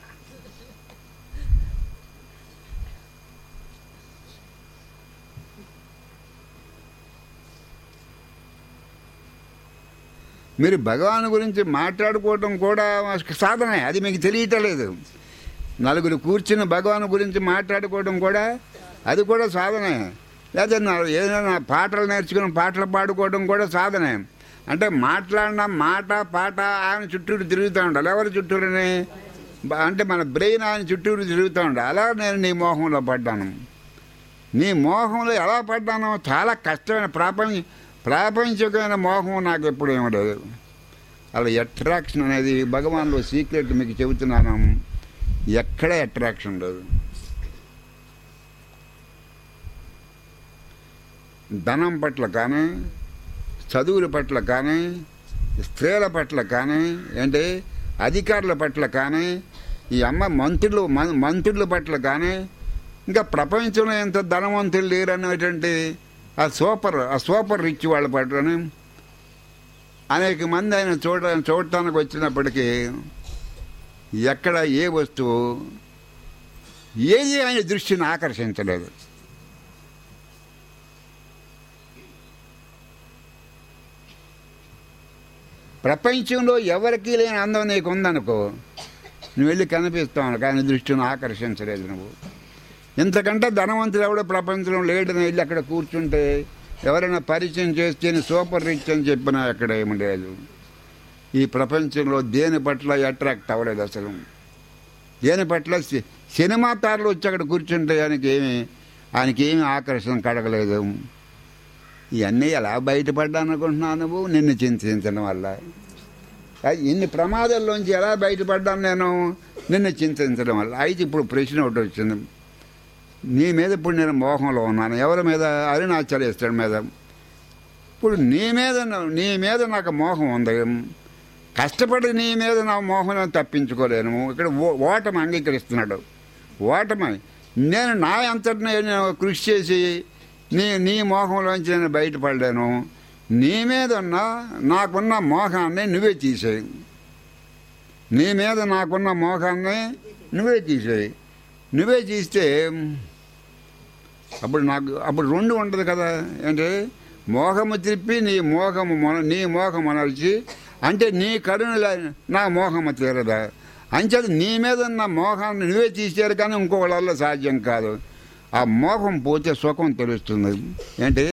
మీరు భగవాన్ గురించి మాట్లాడుకోవటం కూడా సాధనే అది మీకు తెలియటలేదు నలుగురు కూర్చుని భగవాన్ గురించి మాట్లాడుకోవడం కూడా అది కూడా సాధనే లేదా నా- ఏదైనా పాటలు నేర్చుకుని పాటలు పాడుకోవడం కూడా సాధనే అంటే మాట్లాడిన మాట పాట ఆయన చుట్టూరు తిరుగుతూ ఉండాలి ఎవరి చుట్టూరుని బ- అంటే మన బ్రెయిన్ ఆయన చుట్టూరు తిరుగుతూ ఉండాలి అలా నేను నీ మోహంలో పడ్డాను నీ మోహంలో ఎలా పడ్డానో చాలా కష్టమైన ప్రాపంచ ప్రాపంచికమైన మోహం నాకు ఎప్పుడు ఏమీ లేదు అలా అట్రాక్షన్ అనేది భగవాన్లో సీక్రెట్ మీకు చెబుతున్నాను ఎక్కడ అట్రాక్షన్ లేదు ధనం పట్ల కానీ చదువుల పట్ల కానీ స్త్రీల పట్ల కానీ ఏంటి అధికారుల పట్ల కానీ ఈ అమ్మ మంత్రులు మం- మంత్రుల పట్ల కానీ ఇంకా ప్రపంచంలో ఎంత ధనవంతులు లేరు అనేటువంటి ఆ సూపర్ ఆ సూపర్ రిచ్ వాళ్ళ పట్లని అనేక మంది ఆయన చూడ చూడటానికి వచ్చినప్పటికీ ఎక్కడ ఏ వస్తువు ఏది ఆయన దృష్టిని ఆకర్షించలేదు ప్రపంచంలో ఎవరికీ లేని అందం నీకు ఉందనుకో నువ్వు వెళ్ళి కనిపిస్తావు కానీ దృష్టిని ఆకర్షించలేదు నువ్వు ఇంతకంటే ధనవంతుడు ఎవడో ప్రపంచంలో లేడని వెళ్ళి అక్కడ కూర్చుంటే ఎవరైనా పరిచయం చేస్తే నీ సూపర్ రిచ్ అని చెప్పినా అక్కడ ఏమి లేదు ఈ ప్రపంచంలో దేని పట్ల అట్రాక్ట్ అవ్వలేదు అసలు దేని పట్ల సి- సినిమా తారలు వచ్చి అక్కడ కూర్చుంటే ఆయనకి ఏమి ఆయనకి ఏమి ఆకర్షణ కడగలేదు ఇవన్నీ ఎలా బయటపడ్డా అనుకుంటున్నావు నువ్వు నిన్ను చింతించడం వల్ల ఆ, ఇన్ని ప్రమాదాల్లోంచి ఎలా బయటపడ్డాను నేను నిన్ను చింతించడం వల్ల అయితే ఇప్పుడు ప్రశ్న ఒకటి వచ్చింది నీ మీద ఇప్పుడు నేను మోహంలో ఉన్నాను ఎవరి మీద అరుణాచలేశ్వరుడి మీద ఇప్పుడు నీ మీద నా- నీ మీద నాకు మోహం ఉంది కష్టపడి నీ మీద నా మోహం తప్పించుకోలేను ఇక్కడ ఓ- ఓటమి అంగీకరిస్తున్నాడు ఓటమి నేను నా అంతటి నేను కృషి చేసి నీ నీ మోహంలోంచి నేను బయటపడలేను నీ మీద ఉన్న నాకున్న మోహాన్ని నువ్వే తీసేయి నీ మీద నాకున్న మోహాన్ని నువ్వే తీసేయి నువ్వే తీస్తే అప్పుడు నాకు అప్పుడు రెండు ఉండదు కదా ఏంటి మోహము తిప్పి నీ మోహము మొన నీ మోహము నడిచి అంటే నీ కరుణ లే- నా మోహము తీరదా అంచేది నీ మీద ఉన్న మోహాన్ని నువ్వే తీసారు కానీ ఇంకొకళ్ళ సాధ్యం కాదు ఆ మోహం పోతే సుఖం తెలుస్తుంది ఏంటి